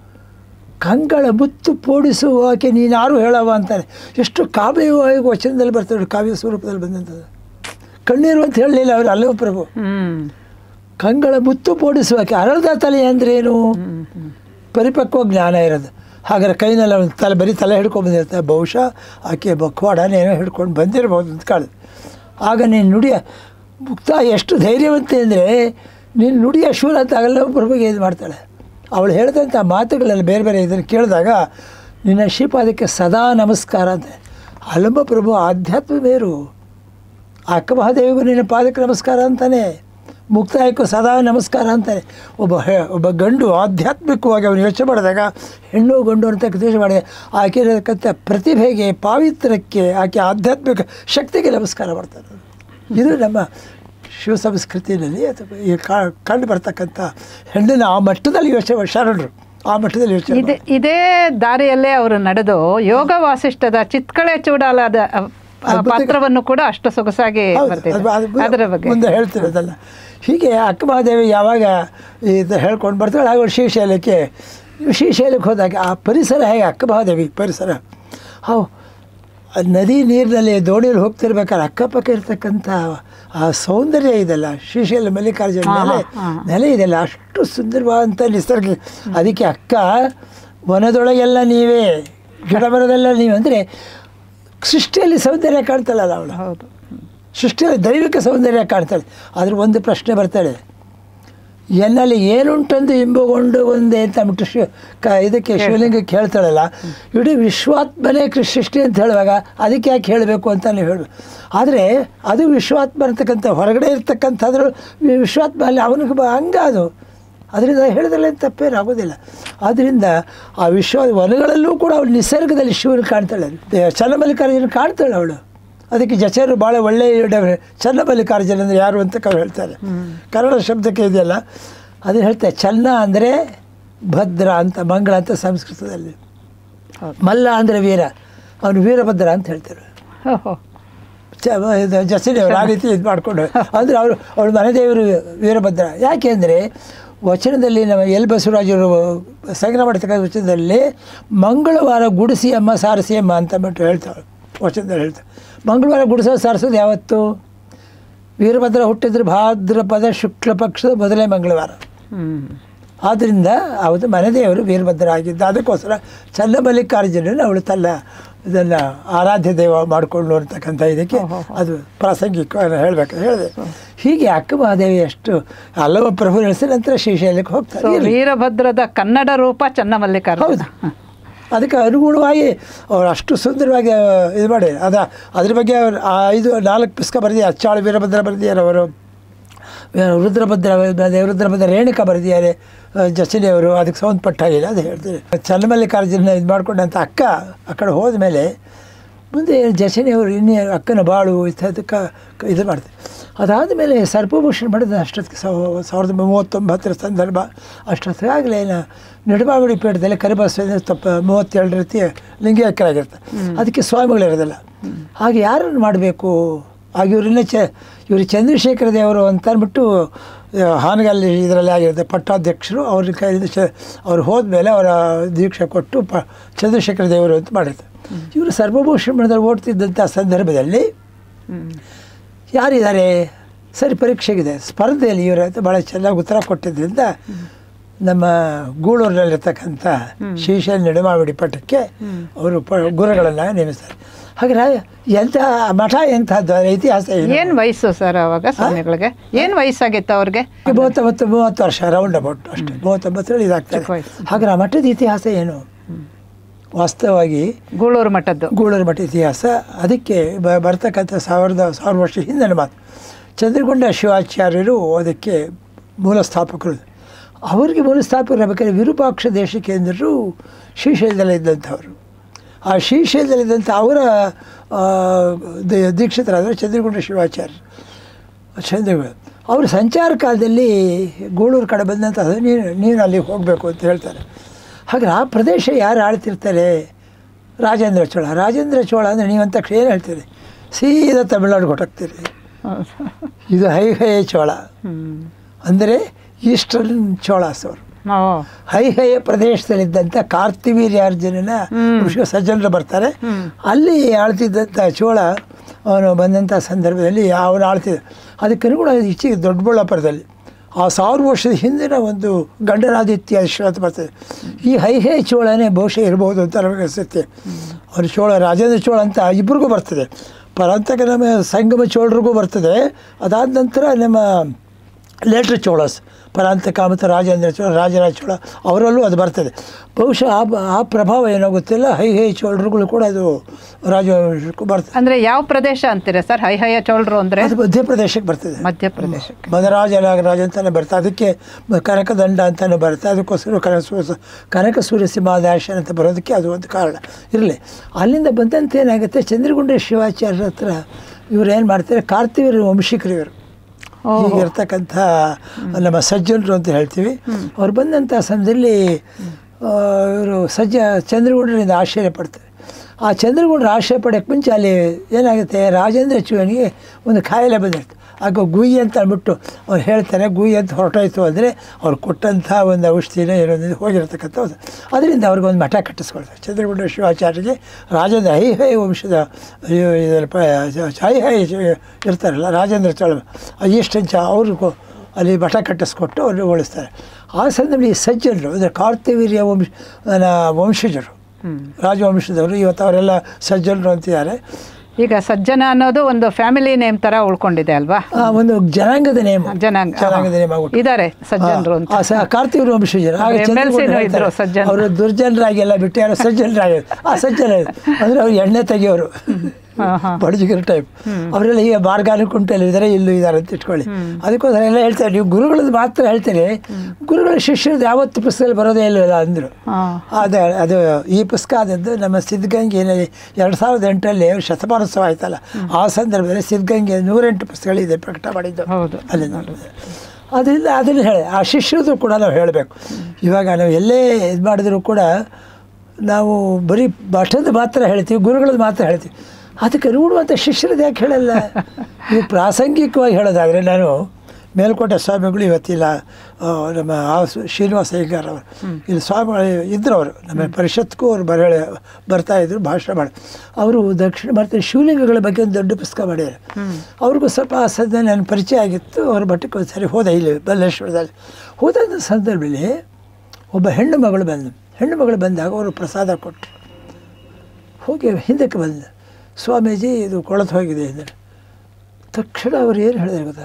A: ಕಂಗಳ ಮುತ್ತು ಪೋಡಿಸುವಾಕೆ ನೀನಾರು ಹೇಳವ ಅಂತಾನೆ ಎಷ್ಟು ಕಾವ್ಯವಾಗಿ ವಚನದಲ್ಲಿ ಬರ್ತಾರೆ ಕಾವ್ಯ ಸ್ವರೂಪದಲ್ಲಿ ಬಂದಂಥದ್ದು ಕಣ್ಣೀರು ಅಂತ ಹೇಳಲಿಲ್ಲ ಅವರು ಅಲಂಪ್ರಭು
B: ಹ್ಮ್
A: ಕಂಗಳ ಮುತ್ತು ಪೋಡಿಸುವಾಕೆ ಅರಳ್ದ ತಲೆ ಅಂದ್ರೇನು
B: ಹ್ಮ್ ಹ್ಮ್
A: ಪರಿಪಕ್ವ ಜ್ಞಾನ ಇರೋದು ಹಾಗಾದ್ರೆ ಕೈನಲ್ಲಿ ಅವನು ತಲೆ ಬರೀ ತಲೆ ಹಿಡ್ಕೊಂಡು ಬಂದಿರ್ತಾರೆ ಬಹುಶಃ ಆಕೆ ಬಕ್ವಾಡನೇನೋ ಹಿಡ್ಕೊಂಡು ಬಂದಿರ್ಬೋದು ಅಂತ ಕಾಳುದು ಆಗ ನೀನು ನುಡಿಯ ಮುಕ್ತ ಎಷ್ಟು ಧೈರ್ಯವಂತೆ ಅಂದರೆ ನೀನು ನುಡಿಯ ಶೂಲ ಅಂತ ಆಗಲ್ಲ ಪ್ರಭುಗೆ ಇದು ಮಾಡ್ತಾಳೆ ಅವಳು ಹೇಳಿದಂಥ ಮಾತುಗಳಲ್ಲಿ ಬೇರೆ ಬೇರೆ ಇದನ್ನು ಕೇಳಿದಾಗ ನಿನ್ನ ಶ್ರೀಪಾದಕ್ಕೆ ಸದಾ ನಮಸ್ಕಾರ ಅಂತ ಅಲಂಬ ಪ್ರಭು ಆಧ್ಯಾತ್ಮ ಬೇರು ಆ ಅಕ್ಕ ಮಹಾದೇವಿಗೂ ನಿನ್ನ ಪಾದಕ್ಕೆ ನಮಸ್ಕಾರ ಅಂತಾನೆ ಮುಕ್ತಾಯಕ್ಕೂ ಸದಾ ನಮಸ್ಕಾರ ಅಂತಾನೆ ಒಬ್ಬ ಹೆ ಒಬ್ಬ ಗಂಡು ಆಧ್ಯಾತ್ಮಿಕವಾಗಿ ಅವನು ಯೋಚನೆ ಮಾಡಿದಾಗ ಹೆಣ್ಣು ಗಂಡು ಅಂತ ಯೋಚನೆ ಮಾಡಿದೆ ಆಕೆ ಇರತಕ್ಕಂಥ ಪ್ರತಿಭೆಗೆ ಪಾವಿತ್ರಕ್ಕೆ ಆಕೆ ಆಧ್ಯಾತ್ಮಿಕ ಶಕ್ತಿಗೆ ನಮಸ್ಕಾರ ಮಾಡ್ತಾರೆ ಇದು ನಮ್ಮ ಶಿವ ಸಂಸ್ಕೃತಿಯಲ್ಲಿ ಅಥವಾ ಈ ಕಾ- ಕಂಡು ಬರ್ತಕ್ಕಂಥ ಹೆಣ್ಣಿನ ಆ ಮಟ್ಟದಲ್ಲಿ ಯೋಚನೆ ಶರಣರು ಆ ಮಟ್ಟದಲ್ಲಿ ಯೋಚನೆ
B: ಇದೇ ಇದೇ ದಾರಿಯಲ್ಲೇ ಅವರು ನಡೆದು ಯೋಗ ವಾಸಿಷ್ಠದ ಚಿತ್ಕಳೆ ಚೂಡಾಲದ ಅ, ಆ ಪಾತ್ರವನ್ನು ಕೂಡ ಅಷ್ಟು ಸೊಗಸಾಗಿ
A: ಹೌದು,
B: ಬರ್ತಿದೆ
A: ಅದು- ಅದು
B: ಅದರ ಬಗ್ಗೆ
A: ಮುಂದೆ ಹೇಳ್ತೀನಿ ಅದೆಲ್ಲ ಹೀಗೆ ಅಕ್ಕ ಮಹಾದೇವಿ ಯಾವಾಗ ಇದು ಹೇಳ್ಕೊಂಡು ಬರ್ತಾಳೆ ಆಗ ಅವ್ಳು ಶ್ರೀಶೈಲಕ್ಕೆ ಶ್ರೀಶೈಲಕ್ಕೆ ಹೋದಾಗ ಆ ಪರಿಸರ ಹೇಗೆ ಅಕ್ಕ ಮಹಾದೇವಿ ಪರಿಸರ ಹೌ ಆ ನದಿ ನೀರಿನಲ್ಲಿ ದೋಣಿಯಲ್ಲಿ ಹೋಗ್ತಿರ್ಬೇಕಾದ್ರೆ ಅಕ್ಕಪಕ್ಕ ಇರ್ತಕ್ಕಂಥ ಆ ಸೌಂದರ್ಯ ಇದೆಲ್ಲ ಶ್ರೀಶೈಲ ಮಲ್ಲಿಕಾರ್ಜುನ
B: ಹಾ,
A: ನೆಲೆ
B: ಹಾ.
A: ನೆಲೆ ಇದೆಲ್ಲ ಅಷ್ಟು ಸುಂದರವಾದಂಥ ನಿಸರ್ಗ ಅದಕ್ಕೆ ಅಕ್ಕ ವನದೊಳಗೆಲ್ಲ ನೀವೇ ಗಿಡ ಮರದೆಲ್ಲ ನೀವು ಅಂದರೆ ಸೃಷ್ಟಿಯಲ್ಲಿ ಸೌಂದರ್ಯ ಕಾಣ್ತಲ್ಲ ಅವಳು
B: ಹೌದು
A: ಸೃಷ್ಟಿಯಲ್ಲಿ ದೈವಿಕ ಸೌಂದರ್ಯ ಕಾಣ್ತಾಳೆ ಆದ್ರೆ ಒಂದು ಪ್ರಶ್ನೆ ಬರ್ತಾಳೆ ಎನ್ನಲ್ಲಿ ಏನುಂಟೆಂದು ಇಂಬುಗೊಂಡು ಒಂದೇ ಅಂತ ಅಂದ್ಬಿಟ್ಟು ಶಿವ ಕ ಇದಕ್ಕೆ ಶಿವಲಿಂಗಕ್ಕೆ ಹೇಳ್ತಾಳಲ್ಲ ಇಡೀ ವಿಶ್ವಾತ್ಮನೇ ಕೃಷ್ಣ ಸೃಷ್ಟಿ ಅಂತ ಹೇಳುವಾಗ ಅದಕ್ಕೆ ಯಾಕೆ ಹೇಳಬೇಕು ಅಂತ ನೀವು ಹೇಳಬೇಕು ಆದರೆ ಅದು ವಿಶ್ವಾತ್ಮ ಅಂತಕ್ಕಂಥ ಹೊರಗಡೆ ಇರ್ತಕ್ಕಂಥದ್ರು ವಿ- ವಿಶ್ವಾತ್ಮ ಅಲ್ಲಿ ಅವನಿಗೆ ಬ- ಅಂಗ ಅದು ಅದರಿಂದ ಹೇಳಿದ್ರಲ್ಲಿ ತಪ್ಪೇನು ಆಗೋದಿಲ್ಲ ಆದ್ದರಿಂದ ಆ ವಿಶ್ವ ವನಗಳಲ್ಲೂ ಕೂಡ ಅವಳು ನಿಸರ್ಗದಲ್ಲಿ ಶಿವನ ಕಾಣ್ತಾಳೆ ದೇ- ಚನ್ನಮಲ್ಲಿಕಾರ್ಜುನ ಕಾಣ್ತಾಳೆ ಅವಳು ಅದಕ್ಕೆ ಜಚರು ಭಾಳ ಒಳ್ಳೆಯ ಇಡವ್ರೆ ಚನ್ನಮಲ್ಲಿಕಾರ್ಜುನ ಅಂದರೆ ಯಾರು ಅಂತ ಅವ್ರು ಹೇಳ್ತಾರೆ ಕನ್ನಡ ಶಬ್ದಕ್ಕೆ ಇದೆಯಲ್ಲ ಅದನ್ನು ಹೇಳ್ತಾರೆ ಚನ್ನ ಅಂದರೆ ಭದ್ರ ಅಂತ ಮಂಗಳ ಅಂತ ಸಂಸ್ಕೃತದಲ್ಲಿ
B: ಹೌದು
A: ಮಲ್ಲ ಅಂದರೆ ವೀರ ಅವನು ವೀರಭದ್ರ ಅಂತ ಹೇಳ್ತಾರೆ
B: ಓಹೋ
A: ಚ ಇದು ಜಸೀನಿ ಅವರು ಆ ರೀತಿ ಇದು ಮಾಡಿಕೊಂಡು ಅಂದರೆ ಅವರು ಅವಳ ಮನೆ ದೇವರು ವೀರಭದ್ರ ಯಾಕೆಂದರೆ ವಚನದಲ್ಲಿ ನಮ್ಮ ಎಲ್ ಬಸವರಾಜರು ಸಂಗ್ರಹ ಮಾಡ್ತಕ್ಕಂಥ ವಚನದಲ್ಲಿ ಮಂಗಳವಾರ ಗುಡಿಸಿ ಅಮ್ಮ ಸಾರಸಿ ಅಮ್ಮ ಅಂತ ಬಿಟ್ಟು ಹೇಳ್ತಾಳೆ ವಚನದಲ್ಲಿ ಹೇಳ್ತಾರೆ ಮಂಗಳವಾರ ಗುಡಿಸೋದು ಸಾರಿಸೋದು ಯಾವತ್ತು ವೀರಭದ್ರ ಹುಟ್ಟಿದ್ರೆ ಭಾದ್ರಪದ ಶುಕ್ಲ ಪಕ್ಷದ ಮೊದಲೇ ಮಂಗಳವಾರ
B: ಹ್ಞೂ
A: ಆದ್ದರಿಂದ ಅವತ್ತು ಮನೆದೇವರು ವೀರಭದ್ರ ಆಗಿದ್ದ ಅದಕ್ಕೋಸ್ಕರ ಚನ್ನಮಲ್ಲಿಕಾರ್ಜುನನ ಅವಳು ತನ್ನ ಇದನ್ನು ಆರಾಧ್ಯ ದೇವ ಮಾಡಿಕೊಂಡು ಅಂತಕ್ಕಂಥ ಇದಕ್ಕೆ ಅದು ಪ್ರಾಸಂಗಿಕ ಹೇಳಬೇಕು ಹೇಳಿದೆ ಹೀಗೆ ಅಕ್ಕ ಮಹಾದೇವಿ ಅಷ್ಟು ಹಲವು ಪ್ರಭು ನಡೆಸಿ ನಂತರ ಶ್ರೀಶೈಲಕ್ಕೆ ಹೋಗ್ತಾರೆ
B: ಸೊ
A: ಇರ್ಲಿ.
B: ವೀರಭದ್ರದ ಕನ್ನಡ ರೂಪ ಚನ್ನಮಲ್ಲಿಕಾರ್ಜುನ
A: ಹೌದು ಅದಕ್ಕೆ ಅನುಗುಣವಾಗಿ ಅವ್ರು ಅಷ್ಟು ಸುಂದರವಾಗಿ ಆ, ಇದು ಮಾಡಿ ಅದ ಅದ್ರ ಬಗ್ಗೆ ಅವ್ರು ಆ ಐದು ನಾಲ್ಕು ಪುಸ್ತಕ ಬರೆದಿದ್ದಾರೆ ಅಚ್ಚಾಳು ವೀರಭದ್ರ ಬರೆದಿದ್ದಾರೆ ಅವರು ಆ, ರುದ್ರಭದ್ರ ಅದೇ ರುದ್ರಭದ್ರ ರೇಣುಕಾ ಬರೆದಿದ್ದಾರೆ ಆ, ಜಸನಿಯವರು ಅದಕ್ಕೆ ಸಂಬಂಧಪಟ್ಟ ಹಾಗಿಲ್ಲ ಅದು ಹೇಳ್ತಾರೆ ಚನ್ನಮಲ್ಲಿಕಾರ್ಜುನ ಇದು ಮಾಡ್ಕೊಂಡಂಥ ಅಕ್ಕ ಆ ಕಡೆ ಹೋದ ಮೇಲೆ ಮುಂದೆ ಜಸನಿಯವರು ಇನ್ನೇ ಅಕ್ಕನ ಬಾಳು ಇಂಥದ್ದಕ್ಕೆ ಇದು ಮಾಡ್ತಾರೆ ಅದಾದ ಮೇಲೆ ಸರ್ಪಭೂಷಣ ಮಾಡಿದ ಅಷ್ಟೊತ್ತಿಗೆ ಸಾವ- ಸಾವಿರದ ಮೂವತ್ತೊಂಬತ್ತರ ಸಂದರ್ಭ ಅಷ್ಟೊತ್ತಿಗಾಗಲೇ ನಡುಬಾಗುಡಿ ಪೀಠದಲ್ಲಿ ಕರಿಬಸವ ತಪ್ಪ ಮೂವತ್ತೇಳು ರೀತಿ ಲಿಂಗೈಕ್ಯರಾಗಿರ್ತಾರೆ ಅದಕ್ಕೆ ಸ್ವಾಮಿಗಳಿರೋದಿಲ್ಲ ಹಾಗೆ ಯಾರನ್ನು ಮಾಡಬೇಕು ಆಗ ಇವರಿನ್ನ ಚ ಇವರು ಚಂದ್ರಶೇಖರ ದೇವರು ಅಂತ ಅಂದ್ಬಿಟ್ಟು ಆ, ಹಾನಗಲ್ಲಿ ಇದರಲ್ಲಿ ಆಗಿರುತ್ತೆ ಪಟ್ಟಾಧ್ಯಕ್ಷರು ಅವ್ರ ಕೈಯಿಂದ ಚ ಅವ್ರು ಹೋದ್ಮೇಲೆ ಅವರ ದೀಕ್ಷೆ ಕೊಟ್ಟು ಪ ಚಂದ್ರಶೇಖರ ದೇವರು ಅಂತ ಮಾಡಿರ್ತಾರೆ ಇವರು ಸರ್ವಭೂಷಣದಲ್ಲಿ ಓಡ್ತಿದ್ದಂಥ ಸಂದರ್ಭದಲ್ಲಿ
B: ಹ್ಮ್.
A: ಯಾರಿದ್ದಾರೆ ಸರಿ ಪರೀಕ್ಷೆಗಿದೆ ಸ್ಪರ್ಧೆಯಲ್ಲಿ ಇವರು ಅಂತ ಭಾಳ ಚೆನ್ನಾಗಿ ಉತ್ತರ ಕೊಟ್ಟಿದ್ದರಿಂದ ನಮ್ಮ ಗೂಳೂರಿನಲ್ಲಿರ್ತಕ್ಕಂಥ ಶ್ರೀಶೈಲ ನಡುಮಾವಿಡಿ ಪಟ್ಟಕ್ಕೆ ಅವರು ಪ ಗುರುಗಳನ್ನು ನೇಮಿಸ್ತಾರೆ ಹಾಗೆ ಎಂಥ ಮಠ ಎಂಥದ್ದು ಅದರ ಇತಿಹಾಸ ಏನು
B: ಏನ್ ವಯಸ್ಸು ಸರ್ ಅವಾಗ ಸ್ವಾಮಿಗಳಿಗೆ ಏನ್ ವಯಸ್ಸಾಗಿತ್ತು ಅವ್ರಿಗೆ
A: ಮೂವತ್ತೊಂಬತ್ತು ಮೂವತ್ತು ವರ್ಷ ರೌಂಡ್ ಅಬೌಟ್ ಅಷ್ಟೇ ಮೂವತ್ತೊಂಬತ್ತರಲ್ಲಿ ಇದಾಗ್ತದೆ
B: ಚಿಕ್ಕ ವಯಸ್ಸು.
A: ಹಾಗೆ ಆ ಮಠದ ಇತಿಹಾಸ ಏನು ವಾಸ್ತವವಾಗಿ
B: ಗೂಳೂರು ಮಠದ್ದು
A: ಗೂಳೂರು ಮಠ ಇತಿಹಾಸ ಅದಕ್ಕೆ ಬ ಬರ್ತಕ್ಕಂಥ ಸಾವಿರದ ಸಾವಿರ ವರ್ಷ ಹಿಂದಿನ ಮಾತು ಚಂದ್ರಗೊಂಡ ಶಿವಾಚಾರ್ಯರು ಅದಕ್ಕೆ ಮೂಲ ಸ್ಥಾಪಕರು ಅವರಿಗೆ ಮೂಲ ಸ್ಥಾಪಕರು ಬೇಕಾದ್ರೆ ವಿರೂಪಾಕ್ಷ ದೇಶಕೇಂದ್ರರು ಶ್ರೀಶೈಲದಲ್ಲಿ ಇದ್ದಂಥವರು ಆ ಶ್ರೀಶೈಲದಲ್ಲಿದ್ದಂಥ ಅವರ ಆ, ದಿ- ದೀಕ್ಷಿತರಾದರು ಚಂದ್ರಗೊಂಡ ಶಿವಾಚಾರ್ಯರು ಚಂದ್ರ ಅವರು ಸಂಚಾರ ಕಾಲದಲ್ಲಿ ಗೂಳೂರು ಕಡೆ ಬಂದಂಥ ನೀನು ನೀನು ಅಲ್ಲಿ ಹೋಗಬೇಕು ಅಂತ ಹೇಳ್ತಾರೆ ಹಾಗೆ ಆ ಪ್ರದೇಶ ಯಾರು ಆಳ್ತಿರ್ತಾರೆ ರಾಜೇಂದ್ರ ಚೋಳ ರಾಜೇಂದ್ರ ಚೋಳ ಅಂದರೆ ನೀವಂತ ತಕ್ಷಣ ಏನು ಹೇಳ್ತೀರಿ ಸೀದಾ ತಮಿಳ್ನಾಡು ಹೊಟ್ಟೋಗ್ತೀರಿ ಇದು ಹೈ ಹೈ ಚೋಳ
B: ಹ್ಮ್
A: ಅಂದರೆ ಈಸ್ಟರ್ನ್ ಚೋಳಾಸ್ ಅವರು
B: ಓ
A: ಹೈಹಯ ಪ್ರದೇಶದಲ್ಲಿದ್ದಂಥ ಕಾರ್ತಿವೀರ್ಯಾರ್ಜುನನ ಋಷಿ ಸಜ್ಜನರು ಬರ್ತಾರೆ ಅಲ್ಲಿ ಆಳ್ತಿದ್ದಂಥ ಚೋಳ ಅವನು ಬಂದಂಥ ಸಂದರ್ಭದಲ್ಲಿ ಅವನು ಆಳ್ತಿದ್ದ ಅದಕ್ಕೆ ಅನುಗುಣ ಈಚೆಗೆ ದೊಡ್ಡಬಳ್ಳಾಪುರದಲ್ಲಿ ಆ ಸಾವಿರ ವರ್ಷದ ಹಿಂದಿನ ಒಂದು ಗಂಡನಾದಿತ್ಯ ಶ್ರಾತ ಬರ್ತದೆ ಈ ಹೈಹೇ ಚೋಳನೇ ಬಹುಶಃ ಇರ್ಬೋದು ಅಂತ ನಮಗೆ ಅನಿಸುತ್ತೆ ಅವರು ಚೋಳ ರಾಜೇಂದ್ರ ಚೋಳ ಅಂತ ಇಬ್ಬರಿಗೂ ಬರ್ತದೆ ಪರಾಂತಕ ನಮ್ಮ ಸಂಗಮ ಚೋಳರಿಗೂ ಬರ್ತದೆ ಅದಾದ ನಂತರ ನಮ್ಮ ಲೇಟ್ರ್ ಚೋಳಸ್ ಪರಾಂತಕ ಮತ್ತು ರಾಜೇಂದ್ರ ಚೋಳ ರಾಜರಾಜ ಚೋಳ ಅವರಲ್ಲೂ ಅದು ಬರ್ತದೆ ಬಹುಶಃ ಆ ಆ ಪ್ರಭಾವ ಏನೋ ಗೊತ್ತಿಲ್ಲ ಹೈ ಹೈ ಚೋಳರುಗಳು ಕೂಡ ಅದು ರಾಜವಂಶಕ್ಕೂ ಬರ್ತದೆ
B: ಅಂದ್ರೆ ಯಾವ ಪ್ರದೇಶ ಅಂತೀರಾ ಸರ್ ಹೈಹಯ ಚೋಳರು ಅಂದ್ರೆ
A: ಅದು ಮಧ್ಯಪ್ರದೇಶಕ್ಕೆ ಬರ್ತದೆ
B: ಮಧ್ಯಪ್ರದೇಶಕ್ಕೆ
A: ಮದರಾಜ ನಾಗರಾಜ ಅಂತಾನೆ ಬರ್ತದೆ ಅದಕ್ಕೆ ಮ- ಕನಕದಂಡ ಅಂತಾನೆ ಬರುತ್ತೆ ಅದಕ್ಕೋಸ್ಕರ ಕನಕ ಸೂರ್ಯ ಕನಕ ಸೂರ್ಯ ಸಿಂಹಾದಾಶನ ಅಂತ ಬರೋದಕ್ಕೆ ಅದು ಒಂದು ಕಾರಣ ಇರಲಿ ಅಲ್ಲಿಂದ ಬಂದಂತೆ ಏನಾಗುತ್ತೆ ಚಂದ್ರಗುಂಡ ಶಿವಾಚಾರ್ಯರ ಹತ್ರ ಇವ್ರು ಏನು ಮಾಡ್ತಾರೆ ಕಾರ್ತಿವೀರ ವಂಶಿಕರು ಇವರು ಹೀಗಿರ್ತಕ್ಕಂಥ ನಮ್ಮ ಸಜ್ಜನರು ಅಂತ ಹೇಳ್ತೀವಿ ಅವ್ರು ಬಂದಂಥ ಸಮಯದಲ್ಲಿ ಇವರು ಸಜ್ಜ ಚಂದ್ರಗುಂಡರಿಂದ ಆಶ್ಚರ್ಯ ಪಡ್ತಾರೆ ಆ ಚಂದ್ರಗುಂಡ್ರ ಆಶ್ರಯ ಪಡೆಯೋಕ್ಕೆ ಮುಂಚೆ ಅಲ್ಲಿ ಏನಾಗುತ್ತೆ ರಾಜೇಂದ್ರ ಚೂವನಿಗೆ ಒಂದು ಕಾಯಿಲೆ ಬಂದಿರುತ್ತೆ ಆಗ ಗುಯಿ ಅಂತ ಅಂದ್ಬಿಟ್ಟು ಅವ್ರು ಹೇಳ್ತಾರೆ ಗುಯಿ ಅಂತ ಹೊರಟೋಯ್ತು ಅಂದರೆ ಅವ್ರು ಕೊಟ್ಟಂಥ ಒಂದು ಔಷಧಿನ ಏನೊಂದು ಹೋಗಿರ್ತಕ್ಕಂಥ ಒಂದು ಅದರಿಂದ ಅವ್ರಿಗೆ ಒಂದು ಮಠ ಕಟ್ಟಿಸ್ಕೊಳ್ತಾರೆ ಚಂದ್ರಗುಂಡ ಶಿವಾಚಾರ್ಯರಿಗೆ ರಾಜೇಂದ್ರ ಹೈ ಹೈ ವಂಶದ ಅಯ್ಯೋ ಇದರ ಪ ಹೈ ಹೈ ಇರ್ತಾರಲ್ಲ ರಾಜೇಂದ್ರ ಚೋಳ ಈಷ್ಟಂಚ ಅವ್ರಿಗೂ ಅಲ್ಲಿ ಮಠ ಕಟ್ಟಿಸ್ಕೊಟ್ಟು ಅವ್ರನ್ನ ಉಳಿಸ್ತಾರೆ ಆ ಸಂದರ್ಭದಲ್ಲಿ ಈ ಸಜ್ಜನರು ಅಂದರೆ ಕಾರ್ತಿವೀರ್ಯ ವಂಶ ವಂಶಜರು
B: ಹ್ಮ್
A: ರಾಜವಂಶದವರು ಇವತ್ತು ಅವರೆಲ್ಲ ಸಜ್ಜನರು ಅಂತಿದ್ದಾರೆ
B: ಈಗ ಸಜ್ಜನ ಅನ್ನೋದು ಒಂದು ಫ್ಯಾಮಿಲಿ ನೇಮ್ ತರ ಉಳ್ಕೊಂಡಿದೆ ಅಲ್ವಾ
A: ಆ, ಒಂದು ಜನಾಂಗದ ನೇಮ
B: ಜನಾಂಗ
A: ಜನಾಂಗದ ನೇಮ ಆಗ್ಬಿಟ್ಟು.
B: ಇದಾರೆ ಸಜ್ಜನರು ಅಂತ
A: ಆ ಸ- ಕಾರ್ತಿಕ ವಂಶಜರು ಆಗ
B: MLC
A: ಚಂದ್ರಗೌಡ
B: ನೂ
A: ಹೇಳ್ತಾರೆ,
B: ಇದ್ರು ಸಜ್ಜನ.
A: ಅವರು ದುರ್ಜನರಾಗಿ ಎಲ್ಲ ಬಿಟ್ಟು ಯಾರೋ ಸಜ್ಜನರಾಗಿ ಆ ಸಜ್ಜನ ಅಂದ್ರೆ ಅವ್ರು ಎಣ್ಣೆ ತೆಗಿಯೋರು
B: ಹಾ, ಹಾ.
A: ಬಡಜಿಗರ ಟೈಪ್ ಅವರೆಲ್ಲ ಈಗ ಬಾರ್ಗಾನು ಕುಂಟಲ್ಲಿ ಇದ್ದಾರೆ ಇಲ್ಲೂ ಇದ್ದಾರೆ ಅಂತ ಇಟ್ಕೊಳ್ಳಿ ಅದಕ್ಕೋಸ್ಕರ ಎಲ್ಲ ಹೇಳ್ತಾರೆ ನೀವು ಗುರುಗಳದ್ದು ಮಾತ್ರ ಹೇಳ್ತೀರಿ ಗುರುಗಳ ಶಿಷ್ಯರದ್ದು ಯಾವತ್ತು ಪುಸ್ತಕದಲ್ಲಿ ಬರೋದೇ ಇಲ್ಲವಲ್ಲ ಅಂದರು
B: ಹಾ.
A: ಅದು ಅದು ಈ ಪುಸ್ತಕ ಆದದ್ದು ನಮ್ಮ ಸಿದ್ಧಗಂಗೆಯಲ್ಲಿ ಎರಡು ಸಾವಿರದ ಎಂಟರಲ್ಲಿ ಶತಮಾನೋತ್ಸವ ಆಯ್ತಲ್ಲ ಆ ಸಂದರ್ಭದಲ್ಲಿ ಸಿದ್ಧಗಂಗೆ ನೂರೆಂಟು ಪುಸ್ತಕಗಳಿದೆ ಪ್ರಕಟ ಮಾಡಿದ್ದು
B: ಹೌದು.
A: ಅಲ್ಲಿ ಅದರಿಂದ ಅದನ್ನು ಹೇಳಿ ಆ ಶಿಷ್ಯರದು ಕೂಡ ನಾವು ಹೇಳಬೇಕು ಇವಾಗ ನಾವು ಎಲ್ಲೇ ಇದು ಮಾಡಿದ್ರು ಕೂಡ ನಾವು ಬರೀ ಮಠದ ಮಾತ್ರ ಹೇಳ್ತೀವಿ ಗುರುಗಳದ್ದು ಮಾತ್ರ ಹೇಳ್ತೀವಿ ಅದಕ್ಕೆ ನೋಡುವಂಥ ಶಿಷ್ಯರದ್ದು ಯಾಕೆ ಹೇಳಲ್ಲ ನೀವು ಪ್ರಾಸಂಗಿಕವಾಗಿ ಹೇಳೋದಾದರೆ ನಾನು ಮೇಲ್ಕೋಟೆ ಸ್ವಾಮಿಗಳು ಇವತ್ತಿಲ್ಲ ಆ, ನಮ್ಮ ಆ ಸು- ಶ್ರೀನಿವಾಸ ಅಯ್ಯಂಗಾರ್ ಅವರು ಇಲ್ಲಿ ಸ್ವಾಮಿಗಳು ಇದ್ರು ಅವರು ನಮ್ಮ ಪರಿಷತ್ಗೂ ಅವರು ಬರ ಬರ್ತಾ ಇದ್ರು ಭಾಷಣ ಮಾಡಿ ಅವರು ದಕ್ಷಿಣ ಭಾರತದ ಶಿವಲಿಂಗಗಳ ಬಗ್ಗೆ ಒಂದು ದೊಡ್ಡ ಪುಸ್ತಕ ಮಾಡ್ಯಾರ ಅವ್ರಿಗೂ ಸ್ವಲ್ಪ ಆ ಸದ್ಯ ನನ್ನ ಪರಿಚಯ ಆಗಿತ್ತು ಅವ್ರ ಮಟ್ಟಕ್ಕೆ ಒಂದು ಸರಿ ಹೋದ ಇಲ್ಲಿ ಬಲ್ಲೇಶ್ವರದಲ್ಲಿ ಹೋದ ಸಂದರ್ಭದಲ್ಲಿ ಒಬ್ಬ ಹೆಣ್ಣು ಮಗಳು ಬಂದು ಹೆಣ್ಣು ಮಗಳು ಬಂದಾಗ ಅವರು ಪ್ರಸಾದ ಕೊಟ್ಟರು ಹೋಗಿ ಹಿಂದಕ್ಕೆ ಬಂದ ಸ್ವಾಮೀಜಿ ಇದು ಕೊಳತು ಹೋಗಿದೆ ಎಂದರು ತಕ್ಷಣ ಅವ್ರು ಏನು ಹೇಳಿದ್ರೆ ಗೊತ್ತಾ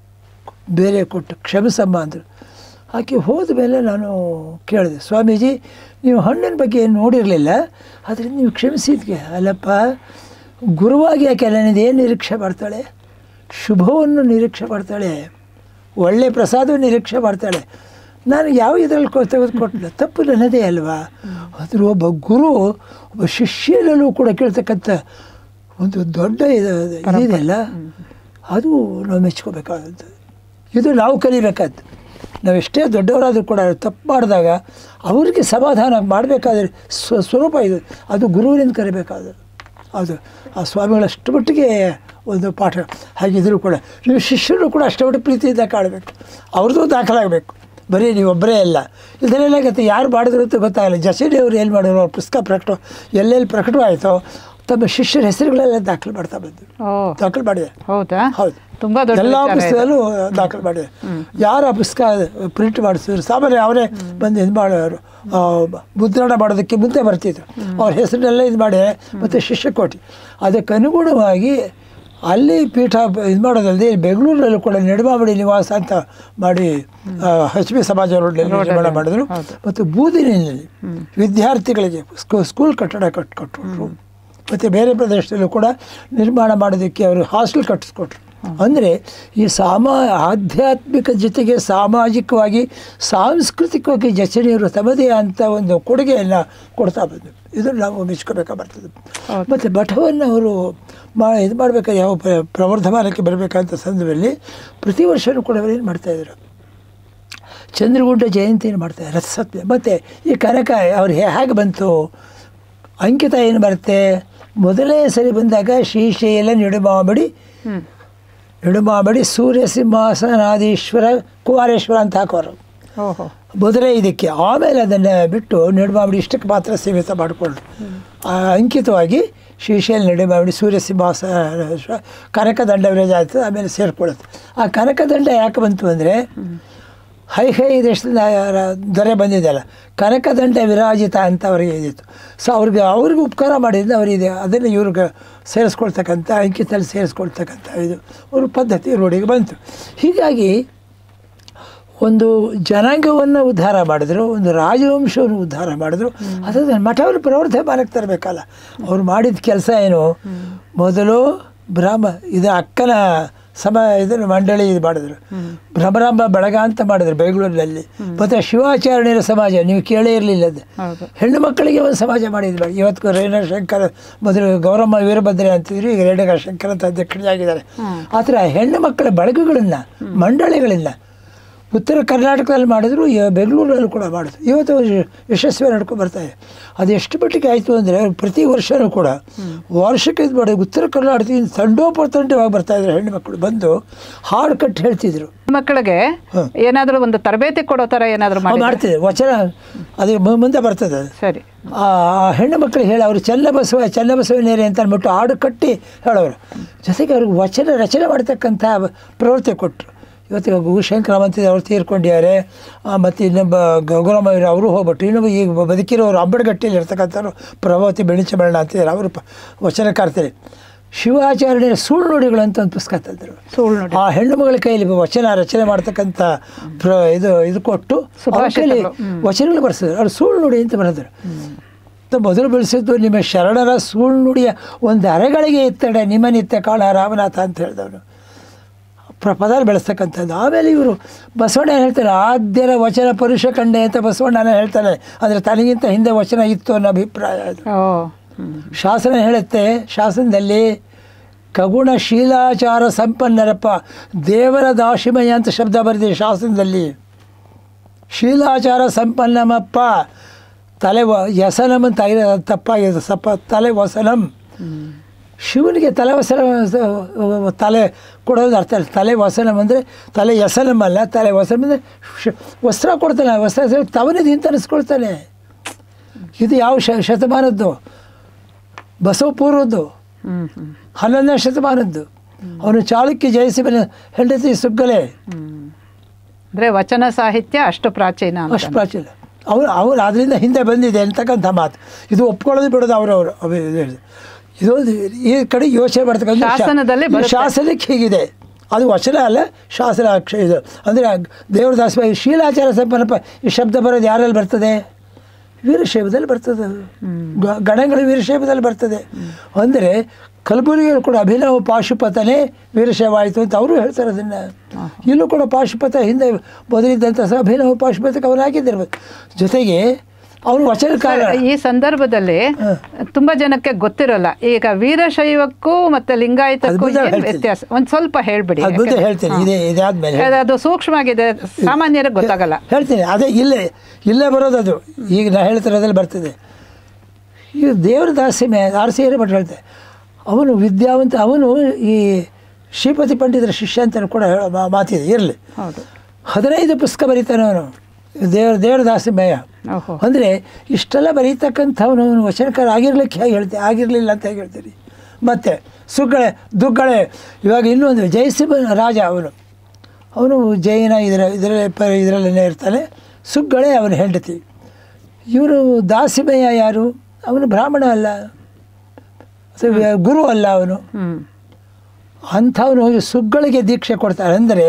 A: ಬೇರೆ ಕೊಟ್ಟು ಕ್ಷಮಿಸಮ್ಮ ಅಂದರು ಆಕೆ ಹೋದ ಮೇಲೆ ನಾನು ಕೇಳಿದೆ ಸ್ವಾಮೀಜಿ ನೀವು ಹಣ್ಣಿನ ಬಗ್ಗೆ ಏನು ನೋಡಿರಲಿಲ್ಲ ಆದರೆ ನೀವು ಕ್ಷಮಿಸಿದ್ಗೆ ಅಲ್ಲಪ್ಪ ಗುರುವಾಗಿ ಆಕೆ ನನ್ನಿಂದ ಏನು ನಿರೀಕ್ಷೆ ಮಾಡ್ತಾಳೆ ಶುಭವನ್ನು ನಿರೀಕ್ಷೆ ಮಾಡ್ತಾಳೆ ಒಳ್ಳೆ ಪ್ರಸಾದವನ್ನು ನಿರೀಕ್ಷೆ ಮಾಡ್ತಾಳೆ ನಾನು ಯಾವ ಇದರಲ್ಲಿ ಕೊ ತೆಗೆದುಕೊಟ್ಟಿಲ್ಲ ತಪ್ಪು ನನ್ನದೇ ಅಲ್ವಾ ಅದ್ರ ಒಬ್ಬ ಗುರು ಒಬ್ಬ ಶಿಷ್ಯನಲ್ಲೂ ಕೂಡ ಕೇಳ್ತಕ್ಕಂಥ ಒಂದು ದೊಡ್ಡ ಇದು ಇದೆಯಲ್ಲ ಅದು ನಾವು ಮೆಚ್ಕೋಬೇಕಾದದ್ದು ಇದು ನಾವು ಕಲಿಬೇಕಾದ್ದು ನಾವು ಎಷ್ಟೇ ದೊಡ್ಡವರಾದರೂ ಕೂಡ ತಪ್ಪು ಮಾಡಿದಾಗ ಅವ್ರಿಗೆ ಸಮಾಧಾನ ಮಾಡಬೇಕಾದ್ರೆ ಸ್ವ ಸ್ವರೂಪ ಇದು ಅದು ಗುರುವಿನಿಂದ ಕಲಿಬೇಕಾದ್ದು ಅದು ಆ ಸ್ವಾಮಿಗಳಷ್ಟು ಮಟ್ಟಿಗೆ ಒಂದು ಪಾಠ ಹಾಗಿದ್ರು ಕೂಡ ನೀವು ಶಿಷ್ಯರು ಕೂಡ ಅಷ್ಟು ಮಟ್ಟಿಗೆ ಪ್ರೀತಿಯಿಂದ ಕಾಣಬೇಕು ಅವ್ರದ್ದು ದಾಖಲಾಗಬೇಕು ಬರೀ ನೀವೊಬ್ಬರೇ ಇಲ್ಲ ಇದರಲ್ಲಾಗತ್ತೆ ಯಾರು ಮಾಡಿದ್ರು ಅಂತ ಗೊತ್ತಾಗಲ್ಲ ಜಸಡಿ ಅವರು ಏನು ಮಾಡಿದ್ರು ಅವ್ರ ಪುಸ್ತಕ ಪ್ರಕಟ ಎಲ್ಲೆಲ್ಲಿ ಪ್ರಕಟವಾಯಿತೋ ತಮ್ಮ ಶಿಷ್ಯರ ಹೆಸರುಗಳೆಲ್ಲ ದಾಖಲು ಮಾಡ್ತಾ ಬಂದರು
B: ಓ
A: ದಾಖಲು ಮಾಡಿದೆ
B: ಹೌದಾ
A: ಹೌದು
B: ತುಂಬಾ ದೊಡ್ಡ
A: ಎಲ್ಲ
B: ವಿಚಾರ ಇದು.
A: ಪುಸ್ತಕದಲ್ಲೂ ದಾಖಲು ಮಾಡಿದೆ ಯಾರು ಆ ಪುಸ್ತಕ ಪ್ರಿಂಟ್ ಮಾಡಿಸಿದ್ರು ಸಾಮಾನ್ಯ ಅವರೇ ಬಂದು ಇದು ಮಾಡೋರು ಆ, ಮುದ್ರಣ ಮಾಡೋದಕ್ಕೆ ಮುಂದೆ ಬರ್ತಿದ್ರು ಅವ್ರ ಹೆಸರನ್ನೆಲ್ಲ ಇದು ಮಾಡಿ ಮತ್ತು ಶಿಷ್ಯಕೋಟಿ ಅದಕ್ಕೆ ಅನುಗುಣವಾಗಿ ಅಲ್ಲಿ ಪೀಠ ಇದು ಮಾಡೋದಲ್ಲದೆ ಬೆಂಗಳೂರಲ್ಲೂ ಕೂಡ ನೆಡಮಾವಡಿ ನಿವಾಸ ಅಂತ ಮಾಡಿ ಎಚ್ ಬಿ ಸಮಾಜ ರೋಡ್ನಲ್ಲಿ ನಿರ್ಮಾಣ ಮಾಡಿದ್ರು ಮತ್ತು ಬೂದಿನಲ್ಲಿ ವಿದ್ಯಾರ್ಥಿಗಳಿಗೆ ಸ್ಕೂ ಸ್ಕೂಲ್ ಕಟ್ಟಡ ಕಟ್ ಕಟ್ಟಿಕೊಟ್ರು ಮತ್ತು ಬೇರೆ ಪ್ರದೇಶದಲ್ಲೂ ಕೂಡ ನಿರ್ಮಾಣ ಮಾಡೋದಕ್ಕೆ ಅವರು ಹಾಸ್ಟೆಲ್ ಕಟ್ಟಿಸ್ಕೊಟ್ರು ಅಂದರೆ ಈ ಸಾಮಾ ಆಧ್ಯಾತ್ಮಿಕ ಜೊತೆಗೆ ಸಾಮಾಜಿಕವಾಗಿ ಸಾಂಸ್ಕೃತಿಕವಾಗಿ ಜಚನೆಯವರು ತಮ್ಮದೇ ಅಂತ ಒಂದು ಕೊಡುಗೆಯನ್ನು ಕೊಡ್ತಾ ಬಂದರು ಇದನ್ನು ನಾವು ಮೆಚ್ಕೋಬೇಕಾ ಬರ್ತದೆ ಮತ್ತು ಮಠವನ್ನು ಅವರು ಮಾ ಇದು ಮಾಡಬೇಕಾದ್ರೆ ಯಾವ ಪ್ರ- ಪ್ರವರ್ಧಮಾನಕ್ಕೆ ಬರಬೇಕಂತ ಸಂದರ್ಭದಲ್ಲಿ ಪ್ರತಿ ವರ್ಷವೂ ಕೂಡ ಅವರು ಏನು ಮಾಡ್ತಾಯಿದ್ರು ಚಂದ್ರಗುಡ್ಡ ಜಯಂತಿಯನ್ನು ಮಾಡ್ತಾರೆ ರಥಸಪ್ತಮಿ ಮತ್ತು ಈ ಕನಕ ಅವ್ರು ಹೇ- ಹೇಗೆ ಬಂತು ಅಂಕಿತ ಏನು ಬರುತ್ತೆ ಮೊದಲನೇ ಸರಿ ಬಂದಾಗ ಶ್ರೀಶೈಲ ನಿಡುಮಾಬಡಿ
B: ಹ್ಮ್
A: ನಿಡುಮಾಬಡಿ ಸೂರ್ಯ ಸಿಂಹಾಸನಾದೀಶ್ವರ ಕುಮಾರೇಶ್ವರ ಅಂತ ಹಾಕೋರು
B: ಓಹೋ
A: ಮೊದಲೇ ಇದಕ್ಕೆ ಆಮೇಲೆ ಅದನ್ನು ಬಿಟ್ಟು ನಿಡುಮಾಬಡಿ ಇಷ್ಟಕ್ಕೆ ಮಾತ್ರ ಸೀಮಿತ ಮಾಡಿಕೊಂಡ್ರು ಆ ಅಂಕಿತವಾಗಿ ಶ್ರೀಶೈಲ ನಿಡುಮಾಬಡಿ ಸೂರ್ಯ ಸಿಂಹಾಸನ ಕನಕದಂಡ ವಿರಾಜ ಆಯ್ತು ಆಮೇಲೆ ಸೇರ್ಕೊಳ್ಳುತ್ತೆ ಆ ಕನಕದಂಡ ಯಾಕೆ ಬಂತು ಅಂದರೆ ಹೈ ಹೈ ದೇಶದಿಂದ ಯಾರ- ದೊರೆ ಬಂದಿದ್ದಲ್ಲ ಕನಕದಂಡ ವಿರಾಜಿತ ಅಂತ ಅವರಿಗೆ ಇದಿತ್ತು ಸೊ ಅವ್ರಿಗೆ ಅವ್ರಿಗೆ ಉಪಕಾರ ಮಾಡಿದ್ದು ಅವರಿಗೆ ಅದನ್ನು ಇವ್ರಿಗೆ ಸೇರಿಸ್ಕೊಳ್ತಕ್ಕಂಥ ಅಂಕಿತಲ್ಲಿ ಸೇರಿಸ್ಕೊಳ್ತಕ್ಕಂಥ ಇದು ಒಂದು ಪದ್ಧತಿ ರೂಢಿಗೆ ಬಂತು ಹೀಗಾಗಿ ಒಂದು ಜನಾಂಗವನ್ನು ಉದ್ಧಾರ ಮಾಡಿದ್ರು ಒಂದು ರಾಜವಂಶವನ್ನು ಉದ್ಧಾರ ಮಾಡಿದ್ರು ಅದನ್ನು ಮಠವನ್ನು ಪ್ರವರ್ಧಮಾನಕ್ಕೆ ತರಬೇಕಲ್ಲ ಅವ್ರು ಮಾಡಿದ ಕೆಲಸ ಏನು ಮೊದಲು ಬ್ರಾಹ್ಮ ಇದು ಅಕ್ಕನ ಸಮ ಇದನ್ನು ಮಂಡಳಿ ಇದು ಮಾಡಿದ್ರು ಭ್ರಮರಾಂಬ ಬಳಗ ಅಂತ ಮಾಡಿದ್ರು ಬೆಂಗಳೂರಿನಲ್ಲಿ ಮತ್ತು ಶಿವಾಚಾರ್ಯರ ಸಮಾಜ ನೀವು ಕೇಳೇ ಇರಲಿಲ್ಲ ಅದು
B: ಹೌದು
A: ಹೆಣ್ಣು ಮಕ್ಕಳಿಗೆ ಒಂದು ಸಮಾಜ ಮಾಡಿದ್ರು ಇವತ್ತು ರೇಣ ಶಂಕರ ಮೊದಲು ಗೌರಮ್ಮ ವೀರಭದ್ರೆ ಅಂತಿದ್ರು ಈಗ ರೇಣುಕಾ ಶಂಕರ್ ಅಂತ ಅಧ್ಯಕ್ಷರಾಗಿದ್ದಾರೆ ಆ ಥರ ಹೆಣ್ಣು ಮಕ್ಕಳ ಬಳಗಗಳನ್ನು ಮಂಡಳಿಗಳನ್ನು ಉತ್ತರ ಕರ್ನಾಟಕದಲ್ಲಿ ಮಾಡಿದ್ರು ಯ- ಬೆಂಗಳೂರಲ್ಲಿ ಕೂಡ ಮಾಡಿದ್ರು ಇವತ್ತು ಯಶ- ಯಶಸ್ವಿ ನಡ್ಕೊಂಡು ಬರ್ತಾ ಇದೆ ಅದು ಎಷ್ಟು ಮಟ್ಟಿಗೆ ಆಯಿತು ಅಂದರೆ ಪ್ರತಿ ವರ್ಷವೂ ಕೂಡ ವರ್ಷಕ್ಕೆ ಇದು ಮಾಡಿ ಉತ್ತರ ಕರ್ನಾಟಕದಿಂದ ತಂಡೋಪತಂಡವಾಗಿ ಬರ್ತಾ ಇದ್ರು ಹೆಣ್ಣು ಮಕ್ಕಳು ಬಂದು ಹಾಡು ಕಟ್ಟಿ ಹೇಳ್ತಿದ್ರು
B: ಮಕ್ಕಳಿಗೆ
A: ಹ.
B: ಏನಾದರೂ ಒಂದು ತರಬೇತಿ ಕೊಡೋ ಥರ ಏನಾದರೂ
A: ಅವ್ರು
B: ಮಾಡಿ
A: ಮಾಡ್ತಿದ್ರು ವಚನ ಅದು ಮು- ಮುಂದೆ ಬರ್ತದೆ ಅದು
B: ಸರಿ
A: ಆ ಆ ಹೆಣ್ಣು ಮಕ್ಕಳಿಗೆ ಹೇಳಿ ಅವರು ಚನ್ನಬಸವ ಚನ್ನಬಸವನೇರಿ ಅಂತ ಅಂದ್ಬಿಟ್ಟು ಹಾಡು ಕಟ್ಟಿ ಹೇಳೋರು ಜೊತೆಗೆ ಅವ್ರಿಗೆ ವಚನ ರಚನೆ ಮಾಡ್ತಕ್ಕಂಥ ಪ್ರವೃತ್ತಿ ಕೊಟ್ಟರು ಇವತ್ತು ಭೂಶಂಕರ ಮಂತ್ರಿ ಅವರು ತೀರ್ಕೊಂಡಿದ್ದಾರೆ ಮತ್ತು ಇನ್ನೊಬ್ಬ ಗೌರಮಯ್ಯರು ಅವರು ಹೋಗ್ಬಿಟ್ಟು ಇನ್ನೊಬ್ಬ ಈಗ ಬದುಕಿರೋರು ಅಂಬಡಗಟ್ಟಿಯಲ್ಲಿ ಇರ್ತಕ್ಕಂಥವ್ರು ಪ್ರಭಾವತಿ ಬೆಣಿಚಬಣ್ಣ ಅಂತಿದ್ದಾರೆ ಅವರು ಪ ವಚನಕಾರ್ತಿರಿ ಶಿವಾಚಾರ್ಯ ಸುಳ್ಳು ನುಡಿಗಳು ಅಂತ ಒಂದು ಪುಸ್ತಕ ತಂದರು
B: ಸುಳ್ಳು ನೋಡಿ
A: ಆ ಹೆಣ್ಣು ಮಗಳ ಕೈಯಲ್ಲಿ ವಚನ ರಚನೆ ಮಾಡ್ತಕ್ಕಂಥ ಪ್ರ ಇದು ಇದು ಕೊಟ್ಟು ಅವ್ರ ಕೈಲಿ
B: ಸುಭಾಷಿತಗಳು. ಹ್ಮ್.
A: ವಚನಗಳು ಬರ್ಸಿದ್ರು ಅವ್ರು ಸುಳ್ಳು ನುಡಿ ಅಂತ ಬರೆದ್ರು ಅಂತ ಮೊದಲು ಬೆಳೆಸಿದ್ದು ನಿಮ್ಮ ಶರಣರ ಸುಳ್ಳು ನುಡಿಯ ಒಂದು ಅರೆಗಳಿಗೆ ಎತ್ತಡೆ ನಿಮ್ಮ ನಿತ್ಯ ಕಾಳ ರಾಮನಾಥ ಅಂತ ಹೇಳಿದವನು ಪ್ರ ಪದ ಬೆಳೆಸ್ತಕ್ಕಂಥದ್ದು ಆಮೇಲೆ ಇವರು ಬಸವಣ್ಣ ಹೇಳ್ತಾರೆ ಆದ್ಯರ ವಚನ ಪರುಷ ಕಂಡೆ ಅಂತ ಬಸವಣ್ಣನ ಹೇಳ್ತಾನೆ ಅಂದರೆ ತನಗಿಂತ ಹಿಂದೆ ವಚನ ಇತ್ತು ಅನ್ನೋ ಅಭಿಪ್ರಾಯ ಅದು
B: ಓ ಹ್ಮ್.
A: ಶಾಸನ ಹೇಳುತ್ತೆ ಶಾಸನದಲ್ಲಿ ಕಗುಣ ಶೀಲಾಚಾರ ಸಂಪನ್ನರಪ್ಪ ದೇವರ ದಾಶಿಮಯ ಅಂತ ಶಬ್ದ ಬರೆದಿದೆ ಶಾಸನದಲ್ಲಿ ಶೀಲಾಚಾರ ಸಂಪನ್ನಮಪ್ಪ ತಲೆ ವ ಯಸನಂ ಅಂತ ಆಗಿದೆ, ಅದು ತಪ್ಪಾಗಿದೆ ಸಪ್ಪ ತಲೆ ವಸನಂ ಶಿವನಿಗೆ ತಲೆ ವಸನ ತಲೆ ಕೊಡೋದು ಅರ್ಥ ಇಲ್ಲ ತಲೆ ವಸನಂ ಅಂದರೆ ತಲೆ ಯಸನಂ ಅಲ್ಲ ತಲೆ ವಸನಂ ಅಂದರೆ ಶ- ವಸ್ತ್ರ ಕೊಡ್ತಾನೆ ಆ ವಸ್ತ್ರ ತವನಿದೆ ಅಂತ ಅನಿಸ್ಕೊಳ್ತಾನೆ ಇದು ಯಾವ ಶ ಶತಮಾನದ್ದು ಬಸವ ಪೂರ್ವದ್ದು
B: ಹ್ಮ್ ಹ್ಮ್
A: ಹನ್ನೊಂದನೇ ಶತಮಾನದ್ದು ಅವನು ಚಾಳುಕ್ಯ ಜಯಿಸಿಬನ ಹೆಂಡತಿ ಸುಗ್ಗಲೆ
B: ಹ್ಮ್ ಅಂದ್ರೆ ವಚನ ಸಾಹಿತ್ಯ ಅಷ್ಟು ಪ್ರಾಚೀನ ಅಂತ
A: ಅಷ್ಟು ಪ್ರಾಚೀನ ಅವನು ಅವನು ಅದರಿಂದ ಹಿಂದೆ ಬಂದಿದೆ ಅಂತಕ್ಕಂಥ ಮಾತು ಇದು ಒಪ್ಕೊಳ್ಳೋದು ಬಿಡೋದು ಅವರವರು ಇದೊಂದು ಈ ಕಡೆ ಯೋಚನೆ ಮಾಡ್ತಕ್ಕಂಥ ಶಾ-
B: ಶಾಸನದಲ್ಲಿ
A: ಈ
B: ಬರುತ್ತೆ.
A: ಶಾಸನಕ್ಕೆ ಹೀಗಿದೆ ಅದು ವಚನ ಅಲ್ಲ ಶಾಸನ ಅಕ್ಷ ಇದು ಅಂದರೆ ದೇವರದಾಸ ಶೀಲಾಚಾರ ಸಂಪನ್ನಪ್ಪ ಈ ಶಬ್ದ ಬರೋದು ಯಾರಲ್ಲಿ ಬರ್ತದೆ ವೀರಶೈವದಲ್ಲಿ ಬರ್ತದೆ ಅದು ಗ- ಗಣಗಳು ವೀರಶೈವದಲ್ಲಿ ಬರ್ತದೆ ಅಂದರೆ ಕಲಬುರಗಿಯಲ್ಲಿ ಕೂಡ ಅಭಿನವ ಪಾಶುಪತನೇ ವೀರಶೈವ ಆಯಿತು ಅಂತ ಅವರು ಹೇಳ್ತಾರೆ ಅದನ್ನು ಇಲ್ಲೂ ಕೂಡ ಪಾಶುಪತ ಹಿಂದೆ ಮೊದಲಿದ್ದಂಥ ಸಹ ಅಭಿನವ ಪಾಶುಪತಕ್ಕೆ ಅವನು ಹಾಕಿದ್ದಿರ್ಬೇಕು ಜೊತೆಗೆ ಅವನು ವಚನಕಾರ
B: ಈ ಸಂದರ್ಭದಲ್ಲಿ ತುಂಬಾ ಜನಕ್ಕೆ ಗೊತ್ತಿರಲ್ಲ ಈಗ ವೀರಶೈವಕ್ಕೂ ಮತ್ತೆ ಲಿಂಗಾಯತಕ್ಕೂ
A: ಮುಂದೆ
B: ಏನ್
A: ಹೇಳ್ತೀನಿ.
B: ವ್ಯತ್ಯಾಸ ಒಂದ್ ಸ್ವಲ್ಪ ಹೇಳ್ಬಿಡಿ
A: ಅದು ಮುಂದೆ
B: ಯಾಕೆ-
A: ಹೇಳ್ತೀನಿ
B: ಹಾ.
A: ಇದೇ ಇದಾದ್ಮೇಲೆ
B: ಅದು- ಅದು ಸೂಕ್ಷ್ಮವಾಗಿದೆ ಸಾಮಾನ್ಯರಿಗೆ ಗೊತ್ತಾಗಲ್ಲ
A: ಹೇಳ್ತೀನಿ ಅದೇ ಇಲ್ಲೇ ಇಲ್ಲೇ ಬರೋದು ಅದು ಈಗ ನಾ ಹೇಳ್ತಿರೋದ್ರಲ್ಲಿ ಬರ್ತದೆ ಈಗ ದೇವರ ದಾಸಿಮೆ ಆರ್ಸಿಯರೇ ಭಟ್ ಹೇಳ್ತೆ ಅವನು ವಿದ್ಯಾವಂತ ಅವನು ಈ ಶ್ರೀಪತಿ ಪಂಡಿತರ ಶಿಷ್ಯ ಅಂತ ಕೂಡ ಹೇಳೋ ಮಾ- ಮಾತಿದೆ ಇರಲಿ
B: ಹೌದು
A: ಹದಿನೈದು ಪುಸ್ತಕ ಬರೀತಾನೆ ಅವನು ದೇವರ ದೇವರ ದಾಸಿಮಯ
B: ಓಹೋ
A: ಅಂದರೆ ಇಷ್ಟೆಲ್ಲ ಬರೀತಕ್ಕಂಥವನು ಅವನು ವಚನಕಾರ ಆಗಿರ್ಲಿಕ್ಕೆ ಹೇಗೆ ಹೇಳ್ತೆ ಆಗಿರಲಿಲ್ಲ ಅಂತ ಹೇಗೆ ಹೇಳ್ತೀರಿ ಮತ್ತು ಸುಗ್ಗಳೆ ದುಗ್ಗಳೆ ಇವಾಗ ಇನ್ನೊಂದು ಜಯಸಿಂಹ ರಾಜ ಅವನು ಅವನು ಜೈನ ಇದರ ಇದರಲ್ಲಿ ಪ ಇದರಲ್ಲೇ ಇರ್ತಾನೆ ಸುಗ್ಗಳೆ ಅವನ ಹೆಂಡತಿ ಇವರು ದಾಸಿಮಯ್ಯ ಯಾರು ಅವನು ಬ್ರಾಹ್ಮಣ ಅಲ್ಲ ಅಥವಾ ಗುರು ಅಲ್ಲ ಅವನು
B: ಹ್ಮ್
A: ಅಂಥವನು ಹೋಗಿ ಸುಗ್ಗಳಿಗೆ ದೀಕ್ಷೆ ಕೊಡ್ತಾರೆ ಅಂದರೆ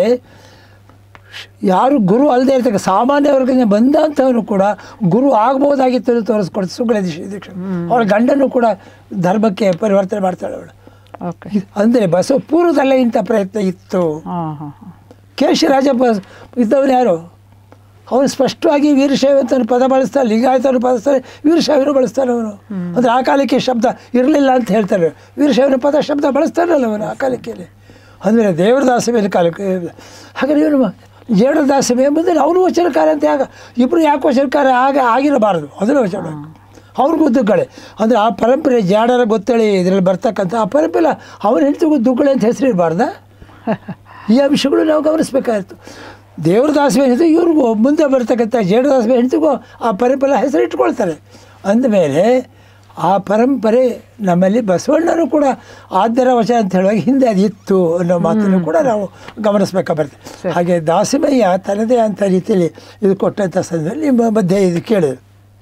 A: ಯಾರು ಗುರು ಅಲ್ಲದೆ ಇರ್ತಕ್ಕ ಸಾಮಾನ್ಯ ವರ್ಗದಿಂದ ಬಂದಂಥವನು ಕೂಡ ಗುರು ಆಗ್ಬೋದಾಗಿತ್ತು ಅಂತ ತೋರಿಸ್ಕೊಡ್ತಾರೆ ಸುಗ್ಗಳ ದೀಕ್ಷೆ ದೀಕ್ಷೆ ಅವಳ ಗಂಡನ್ನು ಕೂಡ ಧರ್ಮಕ್ಕೆ ಪರಿವರ್ತನೆ ಮಾಡ್ತಾಳೆ ಅವಳು
B: ಓಕೆ
A: ಅಂದರೆ ಬಸವ ಪೂರ್ವದಲ್ಲೇ ಇಂಥ ಪ್ರಯತ್ನ ಇತ್ತು
B: ಹಾ ಹಾ ಹಾ
A: ಕೇಶರಾಜ ಬ ಇದ್ದವನು ಯಾರು ಅವನು ಸ್ಪಷ್ಟವಾಗಿ ವೀರಶೈವ ಅಂತ ಪದ ಬಳಸ್ತಾನೆ ಲಿಂಗಾಯತವನ್ನು ಬಳಸ್ತಾನೆ ವೀರಶೈವನು ಬಳಸ್ತಾನೆ ಅವನು ಅಂದರೆ ಆ ಕಾಲಕ್ಕೆ ಶಬ್ದ ಇರಲಿಲ್ಲ ಅಂತ ಹೇಳ್ತಾರೆ ವೀರಶೈವನ ಪದ ಶಬ್ದ ಬಳಸ್ತಾನಲ್ಲ ಅವನು ಆ ಕಾಲಕ್ಕೆ ಅಂದರೆ ದೇವರದಾಸಮೇಲೆ ಕಾಲಕ್ಕೆ ಹಾಗಾದ್ರೆ ಇವನು ಜೇಡದಾಸಮೆ ಎಂಬುದನ್ನು ಅವನು ವಚನಕಾರ ಅಂತ ಯಾಕೆ ಇಬ್ಬರು ಯಾಕೆ ವಚನಕಾರ ಆಗ ಆಗಿರಬಾರದು ಅದನ್ನು ವಚನ ಅವ್ರಿಗೂ ದುಗ್ಗಳೆ ಅಂದರೆ ಆ ಪರಂಪರೆ ಜಾಡರ ಗೊತ್ತಳಿ ಇದರಲ್ಲಿ ಬರ್ತಕ್ಕಂಥ ಆ ಪರಂಪರೆ ಅವನ ಹೆಂಡತಿಗೂ ದುಗ್ಗಳೆ ಅಂತ ಹೆಸರು ಇರಬಾರ್ದಾ ಈ ಅಂಶಗಳು ನಾವು ಗಮನಿಸಬೇಕಾಗಿತ್ತು ದೇವ್ರ ದಾಸವೆ ಹೆಸರು ಇವ್ರಿಗೂ ಮುಂದೆ ಬರ್ತಕ್ಕಂಥ ಜೇಡದಾಸವೆ ಹೆಂಡತಿಗೂ ಆ ಪರಂಪರೆ ಹೆಸರು ಇಟ್ಕೊಳ್ತಾರೆ ಅಂದಮೇಲೆ ಆ ಪರಂಪರೆ ನಮ್ಮಲ್ಲಿ ಬಸವಣ್ಣನೂ ಕೂಡ ಆದ್ಯರ ವಚನ ಅಂತ ಹೇಳುವಾಗ ಹಿಂದೆ ಅದು ಇತ್ತು ಅನ್ನೋ ಮಾತನ್ನು ಕೂಡ ನಾವು ಗಮನಿಸಬೇಕಾಗ್ತದೆ ಹಾಗೆ ದಾಸಿಮಯ್ಯ ತನ್ನದೇ ಅಂತ ರೀತಿಯಲ್ಲಿ ಇದು ಕೊಟ್ಟಂಥ ಸಂದರ್ಭದಲ್ಲಿ ನಿಮ್ಮ ಮಧ್ಯೆ ಇದು ಕೇಳಿದ್ರು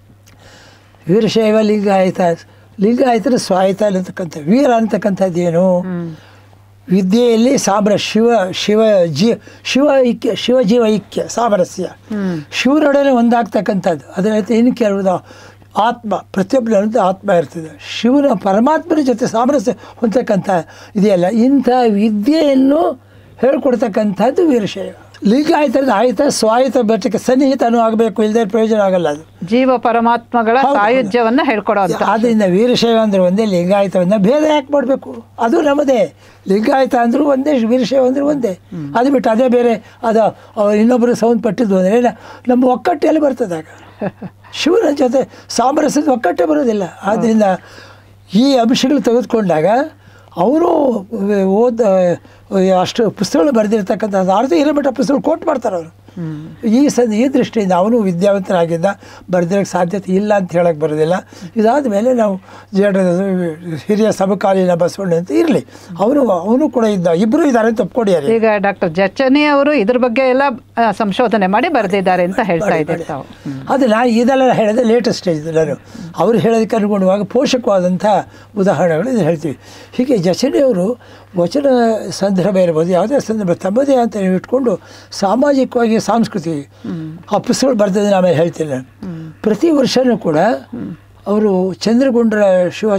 A: ವೀರಶೈವ ಲಿಂಗಾಯತ ಲಿಂಗಾಯತರ ಸ್ವಾಯತ ಅನ್ನತಕ್ಕಂಥ ವೀರ ಅಂತಕ್ಕಂಥದ್ದು ಏನು ವಿದ್ಯೆಯಲ್ಲಿ ಸಾಮ್ರ ಶಿವ ಶಿವ ಜೀ ಶಿವ ಐಕ್ಯ ಶಿವ ಜೀವ ಐಕ್ಯ ಸಾಮರಸ್ಯ ಶಿವನೊಡನೆ ಒಂದಾಗ್ತಕ್ಕಂಥದ್ದು ಅದರಂತೆ ಇನ್ನು ಕೇಳುವುದು ಆತ್ಮ ಪ್ರತಿಯೊಬ್ಬನಂತ ಆತ್ಮ ಇರ್ತದೆ ಶಿವನ ಪರಮಾತ್ಮನ ಜೊತೆ ಸಾಮರಸ್ಯ ಹೊಂದತಕ್ಕಂಥ ಇದೆಯಲ್ಲ ಇಂಥ ವಿದ್ಯೆಯನ್ನು ಹೇಳ್ಕೊಡ್ತಕ್ಕಂಥದ್ದು ವೀರಶೈವ ಲಿಂಗಾಯತದ ಆಯ್ತ ಸ್ವಾಯತ ಬೆಟ್ಟಕ್ಕೆ ಸನ್ನಿಹಿತನೂ ಆಗಬೇಕು ಇಲ್ಲದೆ ಪ್ರಯೋಜನ ಆಗಲ್ಲ ಅದು
B: ಜೀವ ಪರಮಾತ್ಮಗಳ
A: ಹೌದು, ಹೌದು.
B: ಸಾಯುಜ್ಯವನ್ನ ಹೇಳ್ಕೊಡೋ ಅಂತ
A: ಆದ್ದರಿಂದ ವೀರಶೈವ ಅಂದ್ರೆ ಒಂದೇ ಲಿಂಗಾಯತವನ್ನ ಭೇದ ಯಾಕೆ ಮಾಡಬೇಕು ಅದು ನಮ್ಮದೇ ಲಿಂಗಾಯತ ಅಂದ್ರೂ ಒಂದೇ ವೀರಶೈವ ಅಂದ್ರೆ ಒಂದೇ ಅದು ಬಿಟ್ಟು ಅದೇ ಬೇರೆ ಅದು ಅವ್ರು ಇನ್ನೊಬ್ಬರು ಸೌಂದ್ ಪಟ್ಟಿದ್ದು ಅಂದರೆ ನ- ನಮ್ಮ ಒಕ್ಕಟ್ಟೆಲ್ಲಿ ಬರ್ತದೆ ಆಗ ಶಿವನ ಜೊತೆ ಸಾಮರಸ್ಯದ ಒಕ್ಕಟ್ಟೆ ಬರೋದಿಲ್ಲ ಆದ್ದರಿಂದ ಈ ಅಂಶಗಳು ತೆಗೆದುಕೊಂಡಾಗ ಅವರು ಓದ ಅಷ್ಟು ಪುಸ್ತಕಗಳು ಬರೆದಿರ್ತಕ್ಕಂಥ ಅರ್ಧ ಇರಬಿಟ್ಟ ಪುಸ್ತಕಗಳು ಕೋಟ್ ಮಾಡ್ತಾರೆ ಅವರು ಈ ಸದ ಈ ದೃಷ್ಟಿಯಿಂದ ಅವನು ವಿದ್ಯಾವಂತನಾಗಿದ್ದ ಬರೆದಿರೋಕ್ಕೆ ಸಾಧ್ಯತೆ ಇಲ್ಲ ಅಂತ ಹೇಳಕ್ಕೆ ಬರೋದಿಲ್ಲ ಇದಾದ ಮೇಲೆ ನಾವು ಜೇಡ ಹಿರಿಯ ಸಮಕಾಲೀನ ಬಸವಣ್ಣ ಅಂತ ಇರಲಿ ಅವನು ಅವನು ಕೂಡ ಇದ್ದ ಇಬ್ಬರು ಇದ್ದಾರೆ ಅಂತ ಒಪ್ಕೊಂಡಿದ್ದಾರೆ
B: ಈಗ ಡಾಕ್ಟರ್ ಜಚ್ಚನಿ ಅವರು ಇದ್ರ ಬಗ್ಗೆ ಎಲ್ಲ ಆ, ಸಂಶೋಧನೆ ಮಾಡಿ ಬರೆದಿದ್ದಾರೆ ಅಂತ ಹೇಳ್ತಾ ಇದ್ದೀರಿ ತಾವು
A: ಅದು ನಾನು ಇದೆಲ್ಲ ಹೇಳಿದೆ ಲೇಟೆಸ್ಟ್ ಸ್ಟೇಜ್ ನಾನು ಅವರು ಹೇಳೋದಕ್ಕೆ ಅನುಗುಣವಾಗಿ ಪೋಷಕವಾದಂಥ ಉದಾಹರಣೆಗಳು ಇದು ಹೇಳ್ತೀವಿ ಹೀಗೆ ಜಚನೆಯವರು ವಚನ ಸಂದರ್ಭ ಇರ್ಬೋದು ಯಾವುದೇ ಸಂದರ್ಭ ತಮ್ಮದೇ ಅಂತ ನೀವು ಇಟ್ಕೊಂಡು ಸಾಮಾಜಿಕವಾಗಿ ಸಾಂಸ್ಕೃತಿಕ ಆ ಪುಸ್ತಕಗಳು ಬರ್ತದೆ ಆಮೇಲೆ ಹೇಳ್ತೀನಿ ನಾನು ಪ್ರತಿ ವರ್ಷವೂ ಕೂಡ ಅವರು ಚಂದ್ರಗುಂಡ್ರ ಶಿವ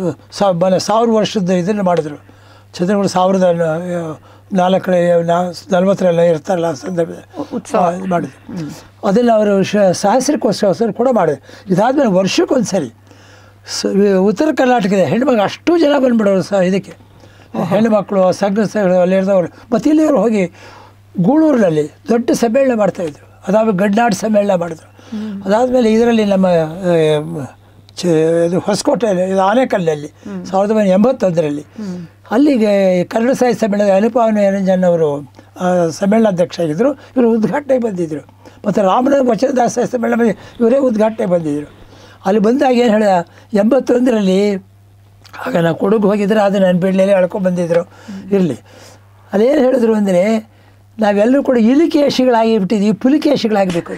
A: ಸಾವಿರ ವರ್ಷದ ಇದನ್ನು ಮಾಡಿದ್ರು ಚಂದ್ರಗುಂಡ ಸಾವಿರದ ನ- ನಾಲ್ಕನೇ ನಾ ನಲ್ವತ್ತರೆಲ್ಲ ಇರ್ತಾರಲ್ಲ ಆ ಸಂದರ್ಭದಲ್ಲಿ
B: ಉತ್ಸವ.
A: ಆ, ಇದು ಮಾಡಿದ್ರು ಅದನ್ನು ಅವರು ಶ ಸಹಸ್ರಕ್ಕೋಸ್ಕರ ಕೂಡ ಮಾಡಿದ್ರು ಇದಾದಮೇಲೆ ವರ್ಷಕ್ಕೊಂದು ಸರಿ ಸ ಉತ್ತರ ಕರ್ನಾಟಕದ ಹೆಣ್ಮಗ ಅಷ್ಟು ಜನ ಬಂದ್ಬಿಡೋರು ಸಹ ಇದಕ್ಕೆ ಹೆಣ್ಣುಮಕ್ಕಳು ಸಣ್ಣ ಸಗಳು ಅಲ್ಲಿ ಇರ್ದವರು ಮತ್ತು ಇಲ್ಲಿಯವರು ಹೋಗಿ ಗೂಳೂರಿನಲ್ಲಿ ದೊಡ್ಡ ಸಮ್ಮೇಳನ ಮಾಡ್ತಾಯಿದ್ರು ಅದಾದ ಗಡ್ನಾಡು ಸಮ್ಮೇಳನ ಮಾಡಿದ್ರು ಅದಾದಮೇಲೆ ಇದರಲ್ಲಿ ನಮ್ಮ ಆ, ಚ ಇದು ಹೊಸಕೋಟೆಯಲ್ಲಿ ಇದು ಆನೆಕಲ್ಲಿನಲ್ಲಿ ಸಾವಿರದ ಒಂಬೈನೂರ ಎಂಬತ್ತೊಂದರಲ್ಲಿ ಅಲ್ಲಿಗೆ ಕನ್ನಡ ಸಾಹಿತ್ಯ ಸಮ್ಮೇಳನದ ಅನುಪಮ ನಿರಂಜನ್ ಅವರು ಆ, ಸಮ್ಮೇಳನಾಧ್ಯಕ್ಷ ಆಗಿದ್ದರು ಇವರು ಉದ್ಘಾಟನೆಗೆ ಬಂದಿದ್ದರು ಮತ್ತು ರಾಮನಗರ ವಚನದಾಸ ಸಾಹಿತ್ಯ ಸಮ್ಮೇಳನ ಬಗ್ಗೆ ಇವರೇ ಉದ್ಘಾಟನೆಗೆ ಬಂದಿದ್ದರು ಅಲ್ಲಿ ಬಂದಾಗ ಏನು ಹೇಳಿದ ಎಂಬತ್ತೊಂದರಲ್ಲಿ ಆಗ ನಾವು ಕೊಡಗು ಹೋಗಿದ್ರೆ ಅದು ನನ್ನ ಬಿಡ್ಲೆಲ್ಲ ಎಳ್ಕೊಂಡು ಬಂದಿದ್ದರು ಇರಲಿ ಅಲ್ಲೇನು ಹೇಳಿದ್ರು ಅಂದರೆ ನಾವೆಲ್ಲರೂ ಕೂಡ ಇಲಿಕೇಶಿಗಳಾಗಿ ಬಿಟ್ಟಿದ್ದೀವಿ ಪುಲಿಕೇಶಿಗಳಾಗಬೇಕು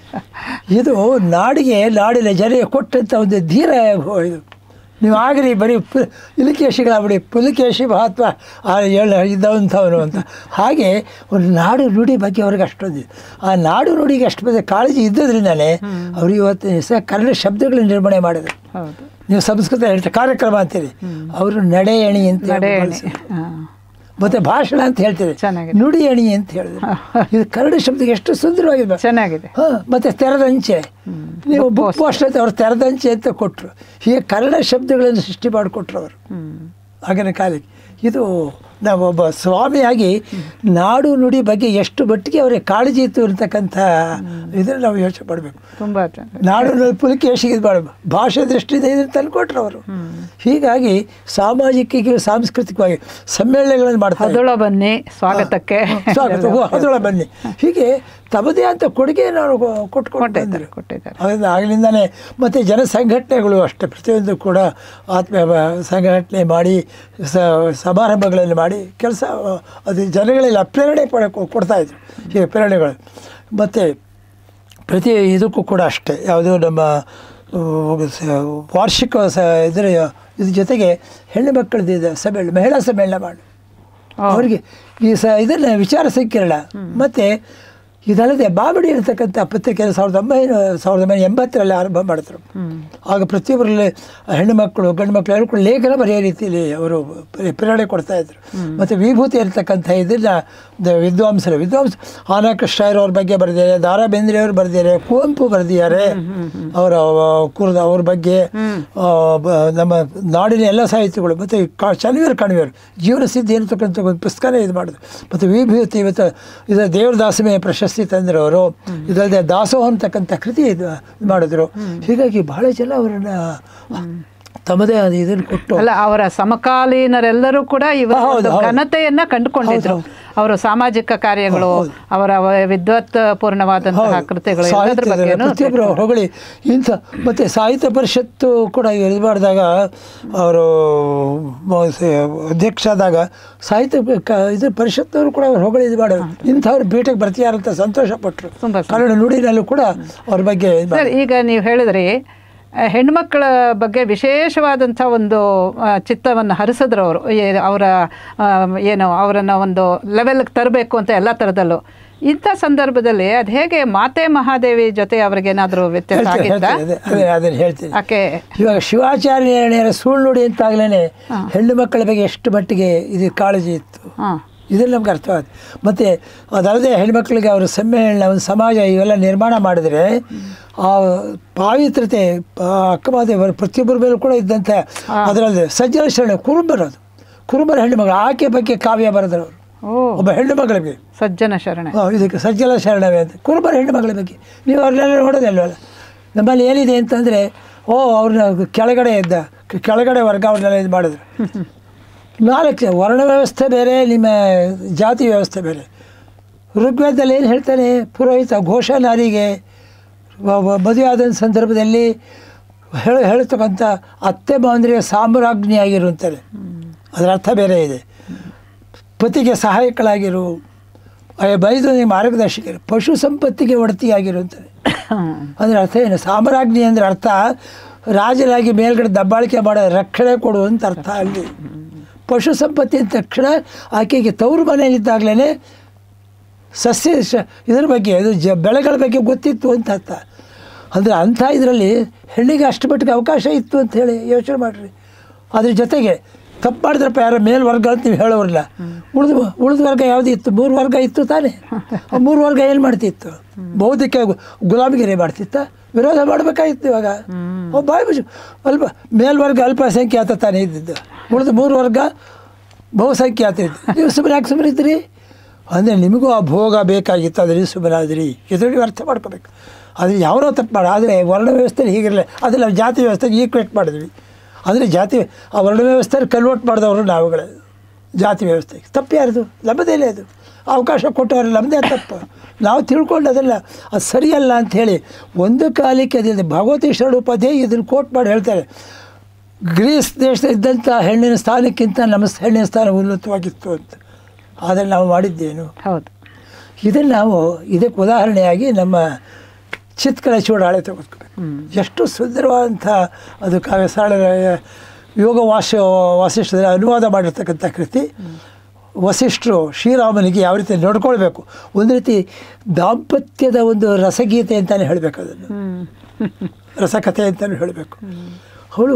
A: ಇದು ನಾಡಿಗೆ ನಾಡಿನ ಜನರಿಗೆ ಕೊಟ್ಟಂಥ ಒಂದು ಧೀರ ಇದು ನೀವು ಆಗ್ರಿ ಬರೀ ಪು ಇಲಿಕೇಶಿಗಳಾಗ್ಬಿಡಿ ಪುಲಿಕೇಶಿ ಮಹತ್ವ ಆ ಹೇಳ ಇದ್ದವಂಥವನು ಅಂತ ಹಾಗೆ ಒಂದು ನಾಡು ನುಡಿ ಬಗ್ಗೆ ಅವ್ರಿಗೆ ಅಷ್ಟೊಂದು ಇದೆ. ಆ ನಾಡು ನುಡಿಗೆ ಅಷ್ಟು ಬಗ್ಗೆ ಕಾಳಜಿ ಇದ್ದದ್ರಿಂದಲೇ ಅವರು ಇವತ್ತು ಸಹ ಕನ್ನಡ ಶಬ್ದಗಳನ್ನ ನಿರ್ಮಾಣ ಮಾಡಿದರು
B: ಹೌದು
A: ನೀವು ಸಂಸ್ಕೃತ ಹೇಳ್ತಾರೆ ಕಾರ್ಯಕ್ರಮ ಅಂತೀರಿ ಅವರು ನಡೆ ಎಣಿ ಅಂತ
B: ನಡೆ ಎಣಿ.
A: ಬಳಸಿದ್ರು.
B: ಹಾ.
A: ಮತ್ತೆ ಭಾಷಣ ಅಂತ ಹೇಳ್ತೀರಿ
B: ಚೆನ್ನಾಗಿದೆ.
A: ನುಡಿ ಎಣಿ ಅಂತ ಹೇಳಿದ್ರು ಇದು ಕನ್ನಡ ಶಬ್ದಕ್ಕೆ ಎಷ್ಟು ಸುಂದರವಾಗಿದೆ
B: ಚೆನ್ನಾಗಿದೆ
A: ಹಾ ಮತ್ತೆ ತೆರೆದಂಚೆ ನೀವು ಬುಕ್ ಪೋಸ್ಟ್ ಅಂತ ಅವ್ರು ತೆರೆದಂಚೆ ಅಂತ ಕೊಟ್ಟರು ಹೀಗೆ ಕನ್ನಡ ಶಬ್ದಗಳನ್ನು ಸೃಷ್ಟಿ ಮಾಡಿಕೊಟ್ರು ಅವರು
B: ಹ್ಮ್
A: ಆಗಿನ ಕಾಲಕ್ಕೆ ಇದು ನಾವು ಒಬ್ಬ ಸ್ವಾಮಿಯಾಗಿ ನಾಡು ನುಡಿ ಬಗ್ಗೆ ಎಷ್ಟು ಮಟ್ಟಿಗೆ ಅವರಿಗೆ ಕಾಳಜಿ ಇತ್ತು ಇರ್ತಕ್ಕಂಥ ಇದನ್ನು ನಾವು ಯೋಚನೆ ಮಾಡಬೇಕು
B: ತುಂಬಾ ಚೆನ್ನಾಗಿ
A: ನಾಡು ನುಡಿ ಪುಲಿಕೇಶಿಗೆ ಇದು ಮಾಡಬೇಕು ಭಾಷೆ ದೃಷ್ಟಿಯಿಂದ ಇದನ್ನು ತಂದುಕೊಟ್ರು ಅವರು ಹೀಗಾಗಿ ಸಾಮಾಜಿಕ ಸಾಂಸ್ಕೃತಿಕವಾಗಿ ಸಮ್ಮೇಳನಗಳನ್ನು ಮಾಡ್ತಾರೆ
B: ಹದುಳ ಬನ್ನಿ ಸ್ವಾಗತಕ್ಕೆ
A: ಸ್ವಾಗತ ಓ, ಅದೊಳ ಬನ್ನಿ ಹೀಗೆ ತಮ್ಮದೇ ಅಂತ ಕೊಡುಗೆ ನಾವು ಕೊಟ್ಕೊಂಡು
B: ಕೊಟ್ಟಿದ್ದಾರೆ
A: ಬಂದರು
B: ಕೊಟ್ಟಿದ್ದಾರೆ
A: ಅದರಿಂದ ಆಗಲಿಂದಾನೇ ಮತ್ತು ಜನ ಸಂಘಟನೆಗಳು ಅಷ್ಟೇ ಪ್ರತಿಯೊಂದು ಕೂಡ ಆತ್ಮೀಯ ಬ- ಸಂಘಟನೆ ಮಾಡಿ ಸ ಸಮಾರಂಭಗಳಲ್ಲಿ ಮಾಡಿ ಕೆಲಸ ಅದು ಜನಗಳಲ್ಲಿ ಪ್ರೇರಣೆ ಪಡ ಕೊಡ್ತಾಯಿದ್ರು ಹೀಗೆ ಪ್ರೇರಣೆಗಳು ಮತ್ತು ಪ್ರತಿ ಇದಕ್ಕೂ ಕೂಡ ಅಷ್ಟೇ ಯಾವುದೋ ನಮ್ಮ ಆ, ಸ- ವಾರ್ಷಿಕ ಸ ಇದರ ಇದ್ರ ಜೊತೆಗೆ ಹೆಣ್ಣು ಮಕ್ಕಳದ್ದು ಇದೆ ಸಮ್ಮೇಳನ ಮಹಿಳಾ ಸಮ್ಮೇಳನ ಮಾಡಿ ಅವರಿಗೆ ಈ ಸ ಇದನ್ನು ವಿಚಾರ ಸಂಕಿರಣ ಮತ್ತು ಇದಲ್ಲದೆ ಬಾಬಡಿ ಇರತಕ್ಕಂಥ ಪತ್ರಿಕೆ ಸಾವಿರದ ಒಂಬೈನೂರ ಸಾವಿರದ ಒಂಬೈನೂರ ಎಂಬತ್ತರಲ್ಲಿ ಆರಂಭ ಮಾಡಿದ್ರು ಆಗ ಪ್ರತಿಯೊಬ್ಬರಲ್ಲಿ ಹೆಣ್ಣು ಮಕ್ಕಳು ಗಂಡು ಮಕ್ಕಳು ಎಲ್ಲರೂ ಕೂಡ ಲೇಖನ ಬರೆಯೋ ರೀತಿಯಲ್ಲಿ ಅವರು ಪ್ರೆ- ಪ್ರೇರಣೆ ಕೊಡ್ತಾ ಇದ್ರು ಮತ್ತು ವಿಭೂತಿ ಇರತಕ್ಕಂಥ ಇದನ್ನು ದ- ವಿದ್ವಾಂಸರು ವಿದ್ವಾಂಸ ಆನಾ ಕೃಷ್ಣಯ್ಯರ್ ಅವ್ರ ಬಗ್ಗೆ ಬರೆದಿದ್ದಾರೆ ದಾರಾ ಬೇಂದ್ರೆ ಅವರು ಬರೆದಿದ್ದಾರೆ ಕುವೆಂಪು ಬರೆದಿದ್ದಾರೆ ಅವರ ಕುರ್ದ ಅವ್ರ ಬಗ್ಗೆ ಆ, ಬ- ನಮ್ಮ ನಾಡಿನ ಎಲ್ಲ ಸಾಹಿತ್ಯಗಳು ಮತ್ತು ಕಾ ಚನ್ನವೀರ ಕಣಿವೆಯವರು ಜೀವನ ಸಿದ್ಧಿ ಅಂತಕ್ಕಂಥ ಒಂದು ಪುಸ್ತಕನೇ ಇದು ಮಾಡಿದ್ರು ಮತ್ತು ವಿಭೂತಿ ಇವತ್ತು ಇದು ದೇವರದಾಸಮೇ ಪ್ರಶಸ್ತಿ ತಂದರು ಅವರು ಇದಲ್ಲದೆ ದಾಸೋಹ ಅಂತಕ್ಕಂಥ ಕೃತಿ ಇದು ಇದು ಮಾಡಿದ್ರು ಹೀಗಾಗಿ ಬಹಳ ಜನ ಅವರನ್ನು ತಮ್ಮದೇ ಆದ ಇದನ್ನು ಕೊಟ್ಟು
B: ಅಲ್ಲ ಅವರ ಸಮಕಾಲೀನರೆಲ್ಲರೂ ಕೂಡ ಇವರ
A: ಹೌದು,
B: ಒಂದು
A: ಹೌದು.
B: ಘನತೆಯನ್ನ ಕಂಡುಕೊಂಡಿದ್ರು ಅವರು ಸಾಮಾಜಿಕ ಕಾರ್ಯಗಳು ಅವರ ವ- ವಿದ್ವತ್ ಪೂರ್ಣವಾದಂತಹ
A: ಹೌದು.
B: ಕೃತಿಗಳು ಎಲ್ಲದ್ರ
A: ಸಾಹಿತ್ಯದಲ್ಲಿ
B: ಬಗ್ಗೆನೂ
A: ಪ್ರತಿಯೊಬ್ಬರು ಹೊಗಳಿ ಇಂಥ ಮತ್ತು ಸಾಹಿತ್ಯ ಪರಿಷತ್ತು ಕೂಡ ಇದು ಮಾಡಿದಾಗ ಅವರು ಮ- ಸ- ಅಧ್ಯಕ್ಷ ಆದಾಗ ಸಾಹಿತ್ಯ ಕ- ಇದು ಪರಿಷತ್ನವರು ಕೂಡ ಅವ್ರು ಹೊಗಳಿ ಇದು ಮಾಡೋರು ಇಂಥವ್ರು ಭೇಟಿಗೆ ಬರ್ತೀಯಾರಂತ ಸಂತೋಷ ಪಟ್ಟರು
B: ತುಂಬಾ ಸಂತೋಷ.
A: ಕನ್ನಡ ನುಡಿನಲ್ಲೂ ಕೂಡ ಅವ್ರ ಬಗ್ಗೆ ಇದು
B: ಸರ್
A: ಮಾಡಿದ್ರು.
B: ಈಗ ನೀವು ಹೇಳಿದ್ರಿ ಆ, ಹೆಣ್ಮಕ್ಳ ಬಗ್ಗೆ ವಿಶೇಷವಾದಂಥ ಒಂದು ಆ, ಚಿತ್ತವನ್ನು ಹರಿಸಿದ್ರು ಅವರು ಅವರ ಆ, ಏನು ಅವರನ್ನು ಒಂದು ಲೆವೆಲ್ಗೆ ತರಬೇಕು ಅಂತ ಎಲ್ಲ ಥರದಲ್ಲೂ ಇಂಥ ಸಂದರ್ಭದಲ್ಲಿ ಅದು ಹೇಗೆ ಮಾತೆ ಮಹಾದೇವಿ ಜೊತೆ ಅವ್ರಿಗೇನಾದರೂ ವ್ಯತ್ಯಾಸ
A: ಹೇಳ್ತೀನಿ,
B: ಆಗಿತ್ತಾ
A: ಹೇಳ್ತೀನಿ, ಅದೇ ಅದೇ ಅದನ್ನು ಹೇಳ್ತೀನಿ
B: ಆಕೆ
A: ಇವಾಗ ಶಿವಾಚಾರ್ಯರ ಸುಳ್ಳು ನುಡಿ ಅಂತಾಗಲೇ ಹೆಣ್ಣು ಮಕ್ಕಳ ಬಗ್ಗೆ ಎಷ್ಟು ಮಟ್ಟಿಗೆ ಇದು ಕಾಳಜಿ ಇತ್ತು
B: ಹಾಂ
A: ಇದನ್ನು ನಮ್ಗೆ ಅರ್ಥವಾಗುತ್ತೆ ಮತ್ತು ಅದಲ್ಲದೆ ಹೆಣ್ಮಕ್ಳಿಗೆ ಅವರು ಸಮ್ಮೇಳನ ಒಂದು ಸಮಾಜ ಇವೆಲ್ಲ ನಿರ್ಮಾಣ ಮಾಡಿದರೆ ಆ ಪಾವಿತ್ರತೆ ಆ ಅಕ್ಕಮಾದೇವರ ಪ್ರತಿಯೊಬ್ಬರ ಮೇಲೂ ಕೂಡ ಇದ್ದಂಥ ಅದರಲ್ಲಿ ಸಜ್ಜನ ಶರಣ ಕುರುಬರದು ಕುರುಬರ ಹೆಣ್ಣು ಮಗಳು ಆಕೆ ಬಗ್ಗೆ ಕಾವ್ಯ ಬರೆದರು ಅವರು
B: ಓ
A: ಒಬ್ಬ ಹೆಣ್ಣು ಮಗಳ ಬಗ್ಗೆ
B: ಸಜ್ಜನ ಶರಣೆ
A: ಆ, ಇದಕ್ಕೆ ಸಜ್ಜಲ ಶರಣವೇ ಅಂತ ಕುರುಬರ ಹೆಣ್ಣು ಮಗಳ ಬಗ್ಗೆ ನೀವು ಅವ್ರನ್ನೆಲ್ಲ ನೋಡೋದಲ್ವಲ್ಲ ನಮ್ಮಲ್ಲಿ ಏನಿದೆ ಅಂತಂದರೆ ಓ ಅವ್ರನ್ನ ಕೆಳಗಡೆ ಇದ್ದ ಕೆ- ಕೆಳಗಡೆ ವರ್ಗ ಅವ್ರನ್ನೆಲ್ಲ ಇದು ಮಾಡಿದ್ರು ನಾಲ್ಕು ವರ್ಣ ವ್ಯವಸ್ಥೆ ಬೇರೆ ನಿಮ್ಮ ಜಾತಿ ವ್ಯವಸ್ಥೆ ಬೇರೆ ಋಗ್ವೇದದಲ್ಲಿ ಏನು ಹೇಳ್ತಾನೆ ಪುರೋಹಿತ ಘೋಷನಾರಿಗೆ ಮದುವೆ ಆದ ಸಂದರ್ಭದಲ್ಲಿ ಹೇಳ ಹೇಳ್ತಕ್ಕಂಥ ಅತ್ತೆ ಮಾವಂದ್ರಿಗೆ ಸಾಮ್ರಾಜ್ಞಿಯಾಗಿರು ಅಂತಾರೆ ಅದರ ಅರ್ಥ ಬೇರೆ ಇದೆ ಪತಿಗೆ ಸಹಾಯಕಳಾಗಿರು ಬೈದನಿಗೆ ಮಾರ್ಗದರ್ಶಕರು ಪಶು ಸಂಪತ್ತಿಗೆ ಒಡತಿಯಾಗಿರು ಅಂತಾರೆ ಅಂದರೆ ಅರ್ಥ ಏನು ಸಾಮ್ರಾಜ್ಞಿ ಅಂದರೆ ಅರ್ಥ ರಾಜರಾಗಿ ಮೇಲ್ಗಡೆ ದಬ್ಬಾಳಿಕೆ ಮಾಡೋ ರಕ್ಷಣೆ ಕೊಡುವಂತ ಅರ್ಥ ಅಲ್ಲಿ ಪಶು ಸಂಪತ್ತಿ ಅಂದ ತಕ್ಷಣ ಆಕೆಗೆ ತವರು ಮನೆಯಲ್ಲಿದ್ದಾಗಲೇ ಸಸ್ಯ ಶ- ಇದ್ರ ಬಗ್ಗೆ ಅದು ಜ ಬೆಳೆಗಳ ಬಗ್ಗೆ ಗೊತ್ತಿತ್ತು ಅಂತ ಅರ್ಥ ಅಂದರೆ ಅಂಥ ಇದರಲ್ಲಿ ಹೆಣ್ಣಿಗೆ ಅಷ್ಟು ಮಟ್ಟಿಗೆ ಅವಕಾಶ ಇತ್ತು ಅಂತ ಹೇಳಿ ಯೋಚನೆ ಮಾಡಿರಿ ಅದ್ರ ಜೊತೆಗೆ ತಪ್ಪು ಮಾಡಿದ್ರಪ್ಪ ಯಾರೋ ಮೇಲ್ವರ್ಗ ಅಂತ ನೀವು ಹೇಳೋರಿಲ್ಲ ಉಳಿದ ಉಳಿದ ವರ್ಗ ಯಾವುದು ಇತ್ತು ಮೂರು ವರ್ಗ ಇತ್ತು ತಾನೇ ಆ ಮೂರು ವರ್ಗ ಏನು ಮಾಡ್ತಿತ್ತು ಬೌದ್ಧಿಕ ಗು- ಗುಲಾಮಗಿರಿ ಮಾಡ್ತಿತ್ತ ವಿರೋಧ ಮಾಡಬೇಕಾಗಿತ್ತು ಇವಾಗ ಒಬ್ಬ ಬಾಯಿ ಮುಚ್ಚು ಅಲ್ಪ ಮೇಲ್ವರ್ಗ ಅಲ್ಪಸಂಖ್ಯಾತ ತಾನೇ ಇದ್ದಿದ್ದು ಉಳಿದ ಮೂರು ವರ್ಗ ಬಹುಸಂಖ್ಯಾತ ಇದ್ದು ನೀವು ಸುಮ್ಮನೆ ಯಾಕೆ ಸುಮ್ಮನೆ ಇದ್ರಿ ಅಂದರೆ ನಿಮಗೂ ಆ ಭೋಗ ಬೇಕಾಗಿತ್ತು ಅದರಲ್ಲಿ ಸುಮ್ಮನೆ ಆದ್ರಿ ಇದರಲ್ಲಿ ಅರ್ಥ ಮಾಡ್ಕೋಬೇಕು ಅದು ಯಾವನೋ ತಪ್ಪು ಮಾಡ ಆದರೆ ವರ್ಣ ವ್ಯವಸ್ಥೆಯಲ್ಲಿ ಹೀಗಿರಲಿಲ್ಲ ಅದು ನಾವು ಜಾತಿ ವ್ಯವಸ್ಥೆಗೆ ಈಕ್ವೇಟ್ ಮಾಡಿದ್ವಿ ಅಂದರೆ ಜಾತಿ ಆ ವರ್ಣ ವ್ಯವಸ್ಥೆಯಲ್ಲಿ ಕನ್ವರ್ಟ್ ಮಾಡಿದವರು ನಾವುಗಳೇ ಜಾತಿ ವ್ಯವಸ್ಥೆಗೆ ತಪ್ಪು ಯಾರ್ದು ನಮ್ಮದೇಲೇ ಅದು ಅವಕಾಶ ಕೊಟ್ಟವರು ನಮ್ಮದೇ ತಪ್ಪು ನಾವು ತಿಳ್ಕೊಂಡು ಅದೆಲ್ಲ ಅದು ಸರಿಯಲ್ಲ ಅಂತ ಹೇಳಿ ಒಂದು ಕಾಲಕ್ಕೆ ಅದಿದೆ ಭಗವತಿ ಶರಣೋಪಾಧ್ಯಾಯ ಇದನ್ನು ಕೋಟ್ ಮಾಡಿ ಹೇಳ್ತಾರೆ ಗ್ರೀಸ್ ದೇಶದಲ್ಲಿ ಇದ್ದಂಥ ಹೆಣ್ಣಿನ ಸ್ಥಾನಕ್ಕಿಂತ ನಮ್ಮ ಹೆಣ್ಣಿನ ಸ್ಥಾನ ಉನ್ನತವಾಗಿತ್ತು ಅಂತ ಆದರೆ ನಾವು ಮಾಡಿದ್ದೇನು
B: ಹೌದು
A: ಇದನ್ನು ನಾವು ಇದಕ್ಕೆ ಉದಾಹರಣೆಯಾಗಿ ನಮ್ಮ ಚಿತ್ಕಳ ಚೂಡಾಳೆ ತೆಗೆದುಕೋಬೇಕು ಎಷ್ಟು ಸುಂದರವಾದಂಥ ಅದು ಕಾವ್ಯ ಸಾಳರಾಯ ಯೋಗ ವಾಶ ವಾಸಿಷ್ಠದಲ್ಲಿ ಅನುವಾದ ಮಾಡಿರ್ತಕ್ಕಂಥ ಕೃತಿ ವಸಿಷ್ಠರು ಶ್ರೀರಾಮನಿಗೆ ಯಾವ ರೀತಿ ನಡ್ಕೊಳ್ಬೇಕು ಒಂದು ರೀತಿ ದಾಂಪತ್ಯದ ಒಂದು ರಸಗೀತೆ ಅಂತಲೇ ಹೇಳಬೇಕು ಅದನ್ನು ರಸಕಥೆ ಅಂತಲೂ ಹೇಳಬೇಕು ಅವಳು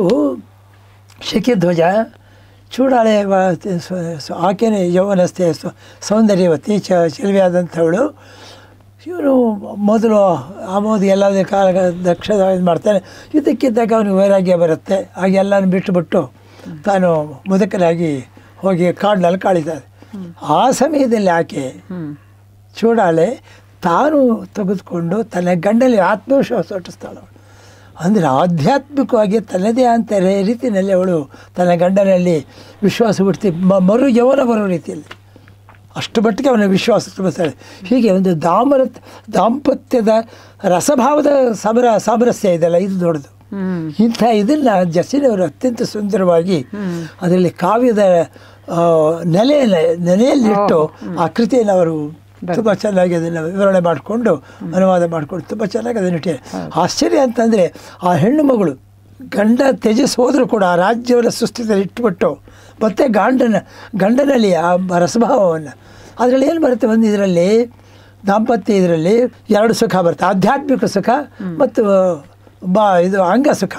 A: ಶಕಿಧ್ವಜ ಚೂಡಾಳೆ ವ- ಸ- ಸ- ಆಕೆನೇ ಯೌವನಸ್ಥೆ ಸ- ಸೌಂದರ್ಯವತಿ ಚ ಚೆಲುವೆಯಾದಂಥವಳು ಇವನು ಮೊದಲು ಆಮೋದು ಎಲ್ಲದೇ ಕಾಲ ದಕ್ಷ ಇದು ಮಾಡ್ತಾನೆ ಇದಕ್ಕಿದ್ದಾಗ ಅವನಿಗೆ ವೈರಾಗ್ಯ ಬರುತ್ತೆ ಆಗ ಎಲ್ಲನೂ ಬಿಟ್ಟುಬಿಟ್ಟು ತಾನು ಮುದುಕನಾಗಿ ಹೋಗಿ ಕಾಡಿನಲ್ಲಿ ಕಾಳಿದ್ದಾನೆ ಆ ಸಮಯದಲ್ಲಿ ಆಕೆ ಚೂಡಾಳೆ ತಾನು ತೆಗೆದುಕೊಂಡು ತನ್ನ ಗಂಡಲ್ಲಿ ಆತ್ಮವಿಶ್ವಾಸ ಹುಟ್ಟಿಸ್ತಾಳು ಅವಳು ಅಂದರೆ ಆಧ್ಯಾತ್ಮಿಕವಾಗಿ ತನ್ನದೇ ಅಂತ ರೀತಿಯಲ್ಲಿ ಅವಳು ತನ್ನ ಗಂಡನಲ್ಲಿ ವಿಶ್ವಾಸ ಹುಡ್ತಿ ಮ- ಮರು ಯೌವನ ಬರೋ ರೀತಿಯಲ್ಲಿ ಅಷ್ಟು ಮಟ್ಟಿಗೆ ಅವನ ವಿಶ್ವಾಸ ತುಂಬಿಸ್ತಾಳೆ ಹೀಗೆ ಒಂದು ದಾಮರ ದಾಂಪತ್ಯದ ರಸಭಾವದ ಸಮರ ಸಾಮರಸ್ಯ ಇದೆಲ್ಲ ಇದು ದೊಡ್ಡದು
B: ಹ್ಮ್
A: ಇಂಥ ಇದನ್ನು ಜಸ್ಸಿನವರು ಅತ್ಯಂತ ಸುಂದರವಾಗಿ ಅದರಲ್ಲಿ ಕಾವ್ಯದ ಆ, ನೆಲೆಯಲ್ಲಿ ನೆಲೆಯಲ್ಲಿಟ್ಟು ಆ ಕೃತಿಯನ್ನು ಅವರು ತುಂಬ ಚೆನ್ನಾಗಿ ಅದನ್ನು ವಿವರಣೆ ಮಾಡಿಕೊಂಡು ಅನುವಾದ ಮಾಡಿಕೊಂಡು ತುಂಬ ಚೆನ್ನಾಗಿ ಅದನ್ನು ಇಟ್ಟಿದ್ದಾರೆ ಆಶ್ಚರ್ಯ ಅಂತಂದರೆ ಆ ಹೆಣ್ಣು ಮಗಳು ಗಂಡ ತ್ಯಜಿಸಿ ಹೋದರೂ ಕೂಡ ಆ ರಾಜ್ಯವನ್ನು ಸುಸ್ಥಿತಿಯಲ್ಲಿ ಇಟ್ಟುಬಿಟ್ಟು ಮತ್ತೆ ಗಂಡನ ಗಂಡನಲ್ಲಿ ಆ ರಸಭಾವವನ್ನು ಅದರಲ್ಲಿ ಏನು ಬರುತ್ತೆ ಒಂದು ಇದರಲ್ಲಿ ದಾಂಪತ್ಯ ಇದರಲ್ಲಿ ಎರಡು ಸುಖ ಬರುತ್ತೆ ಆಧ್ಯಾತ್ಮಿಕ ಸುಖ ಮತ್ತು ಬಾ ಇದು ಅಂಗ ಸುಖ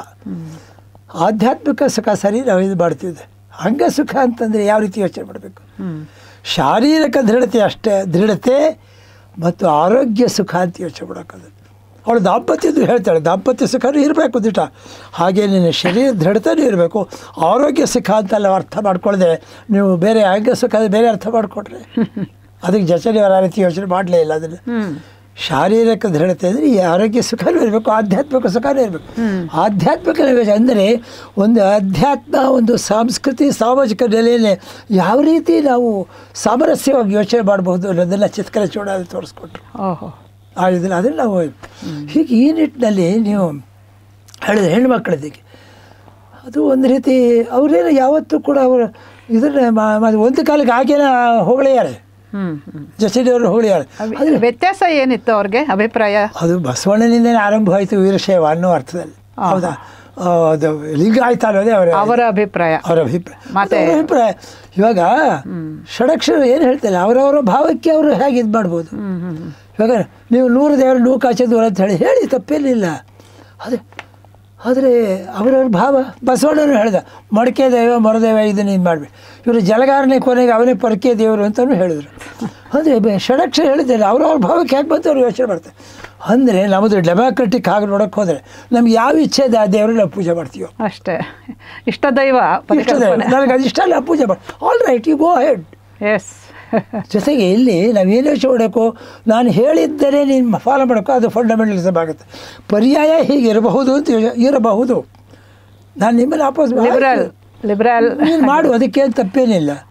A: ಆಧ್ಯಾತ್ಮಿಕ ಸುಖ ಸರಿ ನಾವು ಇದು ಮಾಡ್ತಿದ್ದೆ ಅಂಗ ಸುಖ ಅಂತಂದರೆ ಯಾವ ರೀತಿ ಯೋಚನೆ ಮಾಡಬೇಕು
B: ಹ್ಮ್
A: ಶಾರೀರಿಕ ದೃಢತೆ ಅಷ್ಟೇ ದೃಢತೆ ಮತ್ತು ಆರೋಗ್ಯ ಸುಖ ಅಂತ ಯೋಚನೆ ಮಾಡೋಕ್ಕದು ಅವಳು ದಾಂಪತ್ಯದ್ದು ಹೇಳ್ತಾಳೆ ದಾಂಪತ್ಯ ಸುಖನೂ ಇರಬೇಕು ದಿಟ ಹಾಗೆ ನಿನ್ನ ಶರೀರ ದೃಢತೆನೂ ಇರಬೇಕು ಆರೋಗ್ಯ ಸುಖ ಅಂತೆಲ್ಲ ಅರ್ಥ ಮಾಡ್ಕೊಳ್ಳದೆ ನೀವು ಬೇರೆ ಅಂಗ ಸುಖ ಬೇರೆ ಅರ್ಥ ಮಾಡಿಕೊಟ್ರೆ ಅದಕ್ಕೆ ಜಚನೆಯವರು ಆ ರೀತಿ ಯೋಚನೆ ಮಾಡಲೇ ಇಲ್ಲ ಅದನ್ನು
B: ಹ್ಮ್
A: ಶಾರೀರಿಕ ದೃಢತೆ ಅಂದರೆ ಈ ಆರೋಗ್ಯ ಸುಖನೂ ಇರಬೇಕು ಆಧ್ಯಾತ್ಮಿಕ ಸುಖನೂ ಇರಬೇಕು ಆಧ್ಯಾತ್ಮಿಕ ನಿವೇಶ ಅಂದರೆ ಒಂದು ಅಧ್ಯಾತ್ಮ ಒಂದು ಸಂಸ್ಕೃತಿ ಸಾಮಾಜಿಕ ನೆಲೆಯಲ್ಲಿ ಯಾವ ರೀತಿ ನಾವು ಸಾಮರಸ್ಯವಾಗಿ ಯೋಚನೆ ಮಾಡಬಹುದು ಅನ್ನೋದನ್ನು ಚಿತ್ಕರ ಚೂಡಾದಲ್ಲಿ ತೋರಿಸ್ಕೊಟ್ರು
B: ಓಹೋ
A: ಆ ಇದನ್ನು ಅದನ್ನು ನಾವು ಹೀಗೆ ಈ ನಿಟ್ಟಿನಲ್ಲಿ ನೀವು ಹೇಳಿದ್ರೆ ಹೆಣ್ಮಕ್ಳದಿಗೆ ಅದು ಒಂದು ರೀತಿ ಅವರೇನು ಯಾವತ್ತೂ ಕೂಡ ಅವರು ಇದನ್ನ ಮ- ಮ- ಒಂದು ಕಾಲಕ್ಕೆ ಆಗೇನ ಹೊಗಳೆಯಾರೆ
B: ಹ್ಮ್ ಹ್ಮ್
A: ಜಸಿಡಿಯವರು ಹೊಗಳೆಯಾರೆ
B: ಅಭಿ- ವ್ಯತ್ಯಾಸ ಏನಿತ್ತು ಅವ್ರಿಗೆ ಅಭಿಪ್ರಾಯ
A: ಅದು ಬಸವಣ್ಣನಿಂದನೇ ಆರಂಭವಾಯಿತು ವೀರಶೈವ ಅನ್ನೋ ಅರ್ಥದಲ್ಲಿ ಹೌದಾ ಆ, ಅದು ಲಿಂಗಾಯತ ಅನ್ನೋದೇ ಅವರ
B: ಅವರ ಅಭಿಪ್ರಾಯ
A: ಅವರ ಅಭಿಪ್ರಾಯ
B: ಮತ್ತೆ-
A: ಅವ್ರ ಅಭಿಪ್ರಾಯ ಇವಾಗ ಷಡಕ್ಷರ ಏನು ಹೇಳ್ತಾರೆ ಅವರವರ ಭಾವಕ್ಕೆ ಅವರು ಹೇಗೆ ಇದು ಮಾಡ್ಬೋದು
B: ಹ್ಮ್ ಹ್ಮ್ ಹ್ಮ್.
A: ಇವಾಗ ನೀವು ನೂರು ದೇವರು ನೂರು ಕಾಚೆ ದೂರ ಅಂತ ಹೇಳಿ ಹೇಳಿ ತಪ್ಪೇನಿಲ್ಲ ಅದೇ ಆದರೆ ಅವರವ್ರ ಭಾವ ಬಸವಣ್ಣನು ಹೇಳ್ದ ಮಡಕೆ ದೇವ ಮರದೇವ ಇದನ್ನು ಇದು ಮಾಡಬೇಕು ಇವರು ಜಲಗಾರನೇ ಕೊನೆಗೆ ಅವನೇ ಪರಕೆ ದೇವರು ಅಂತಲೂ ಹೇಳಿದರು ಅಂದರೆ ಬೆ- ಷಡಕ್ಷರ ಹೇಳಿದ್ದಾರೆ ಅವ್ರವ್ರ ಭಾವಕ್ಕೆ ಹೇಗೆ ಬಂತು ಅವ್ರು ಯೋಚನೆ ಮಾಡ್ತಾರೆ ಅಂದರೆ ನಮ್ಮದು ಡೆಮಾಕ್ರೆಟಿಕ್ ಆಗಿ ನೋಡೋಕೆ ಹೋದರೆ ನಮ್ಗೆ ಯಾವ ಇಚ್ಛೆ ಇದೆ ಆ ದೇವ್ರಿಗೆ ನಾವು ಪೂಜೆ ಮಾಡ್ತೀವೋ
B: ಅಷ್ಟೇ ಇಷ್ಟ ದೈವ
A: ಇಷ್ಟ ದೇವ್ರು. ನನಗೆ ಅದು ಇಷ್ಟ ಇಲ್ಲ ಪೂಜೆ ಮಾಡಿ all right you go head
B: yes
A: ಜೊತೆಗೆ ಇಲ್ಲಿ ನಾವೇನು ಯೋಚನೆ ಮಾಡಬೇಕು ನಾನು ಹೇಳಿದ್ದರೆ ನೀನು ಫಾಲೋ ಮಾಡಬೇಕು ಅದು ಫಂಡಮೆಂಟಲಿಸಮ್ ಆಗುತ್ತೆ ಪರ್ಯಾಯ ಹೀಗೆ ಇರಬಹುದು ಅಂತ ಯೋಚನೆ- ಇರಬಹುದು ನಾನು ನಿಮ್ಮನ್ನು ಅಪೋಸ್
B: ಲಿಬರಲ್ ಲಿಬರಲ್
A: ನೀನು ಮಾಡು ಅದಕ್ಕೇನು ತಪ್ಪೇನಿಲ್ಲ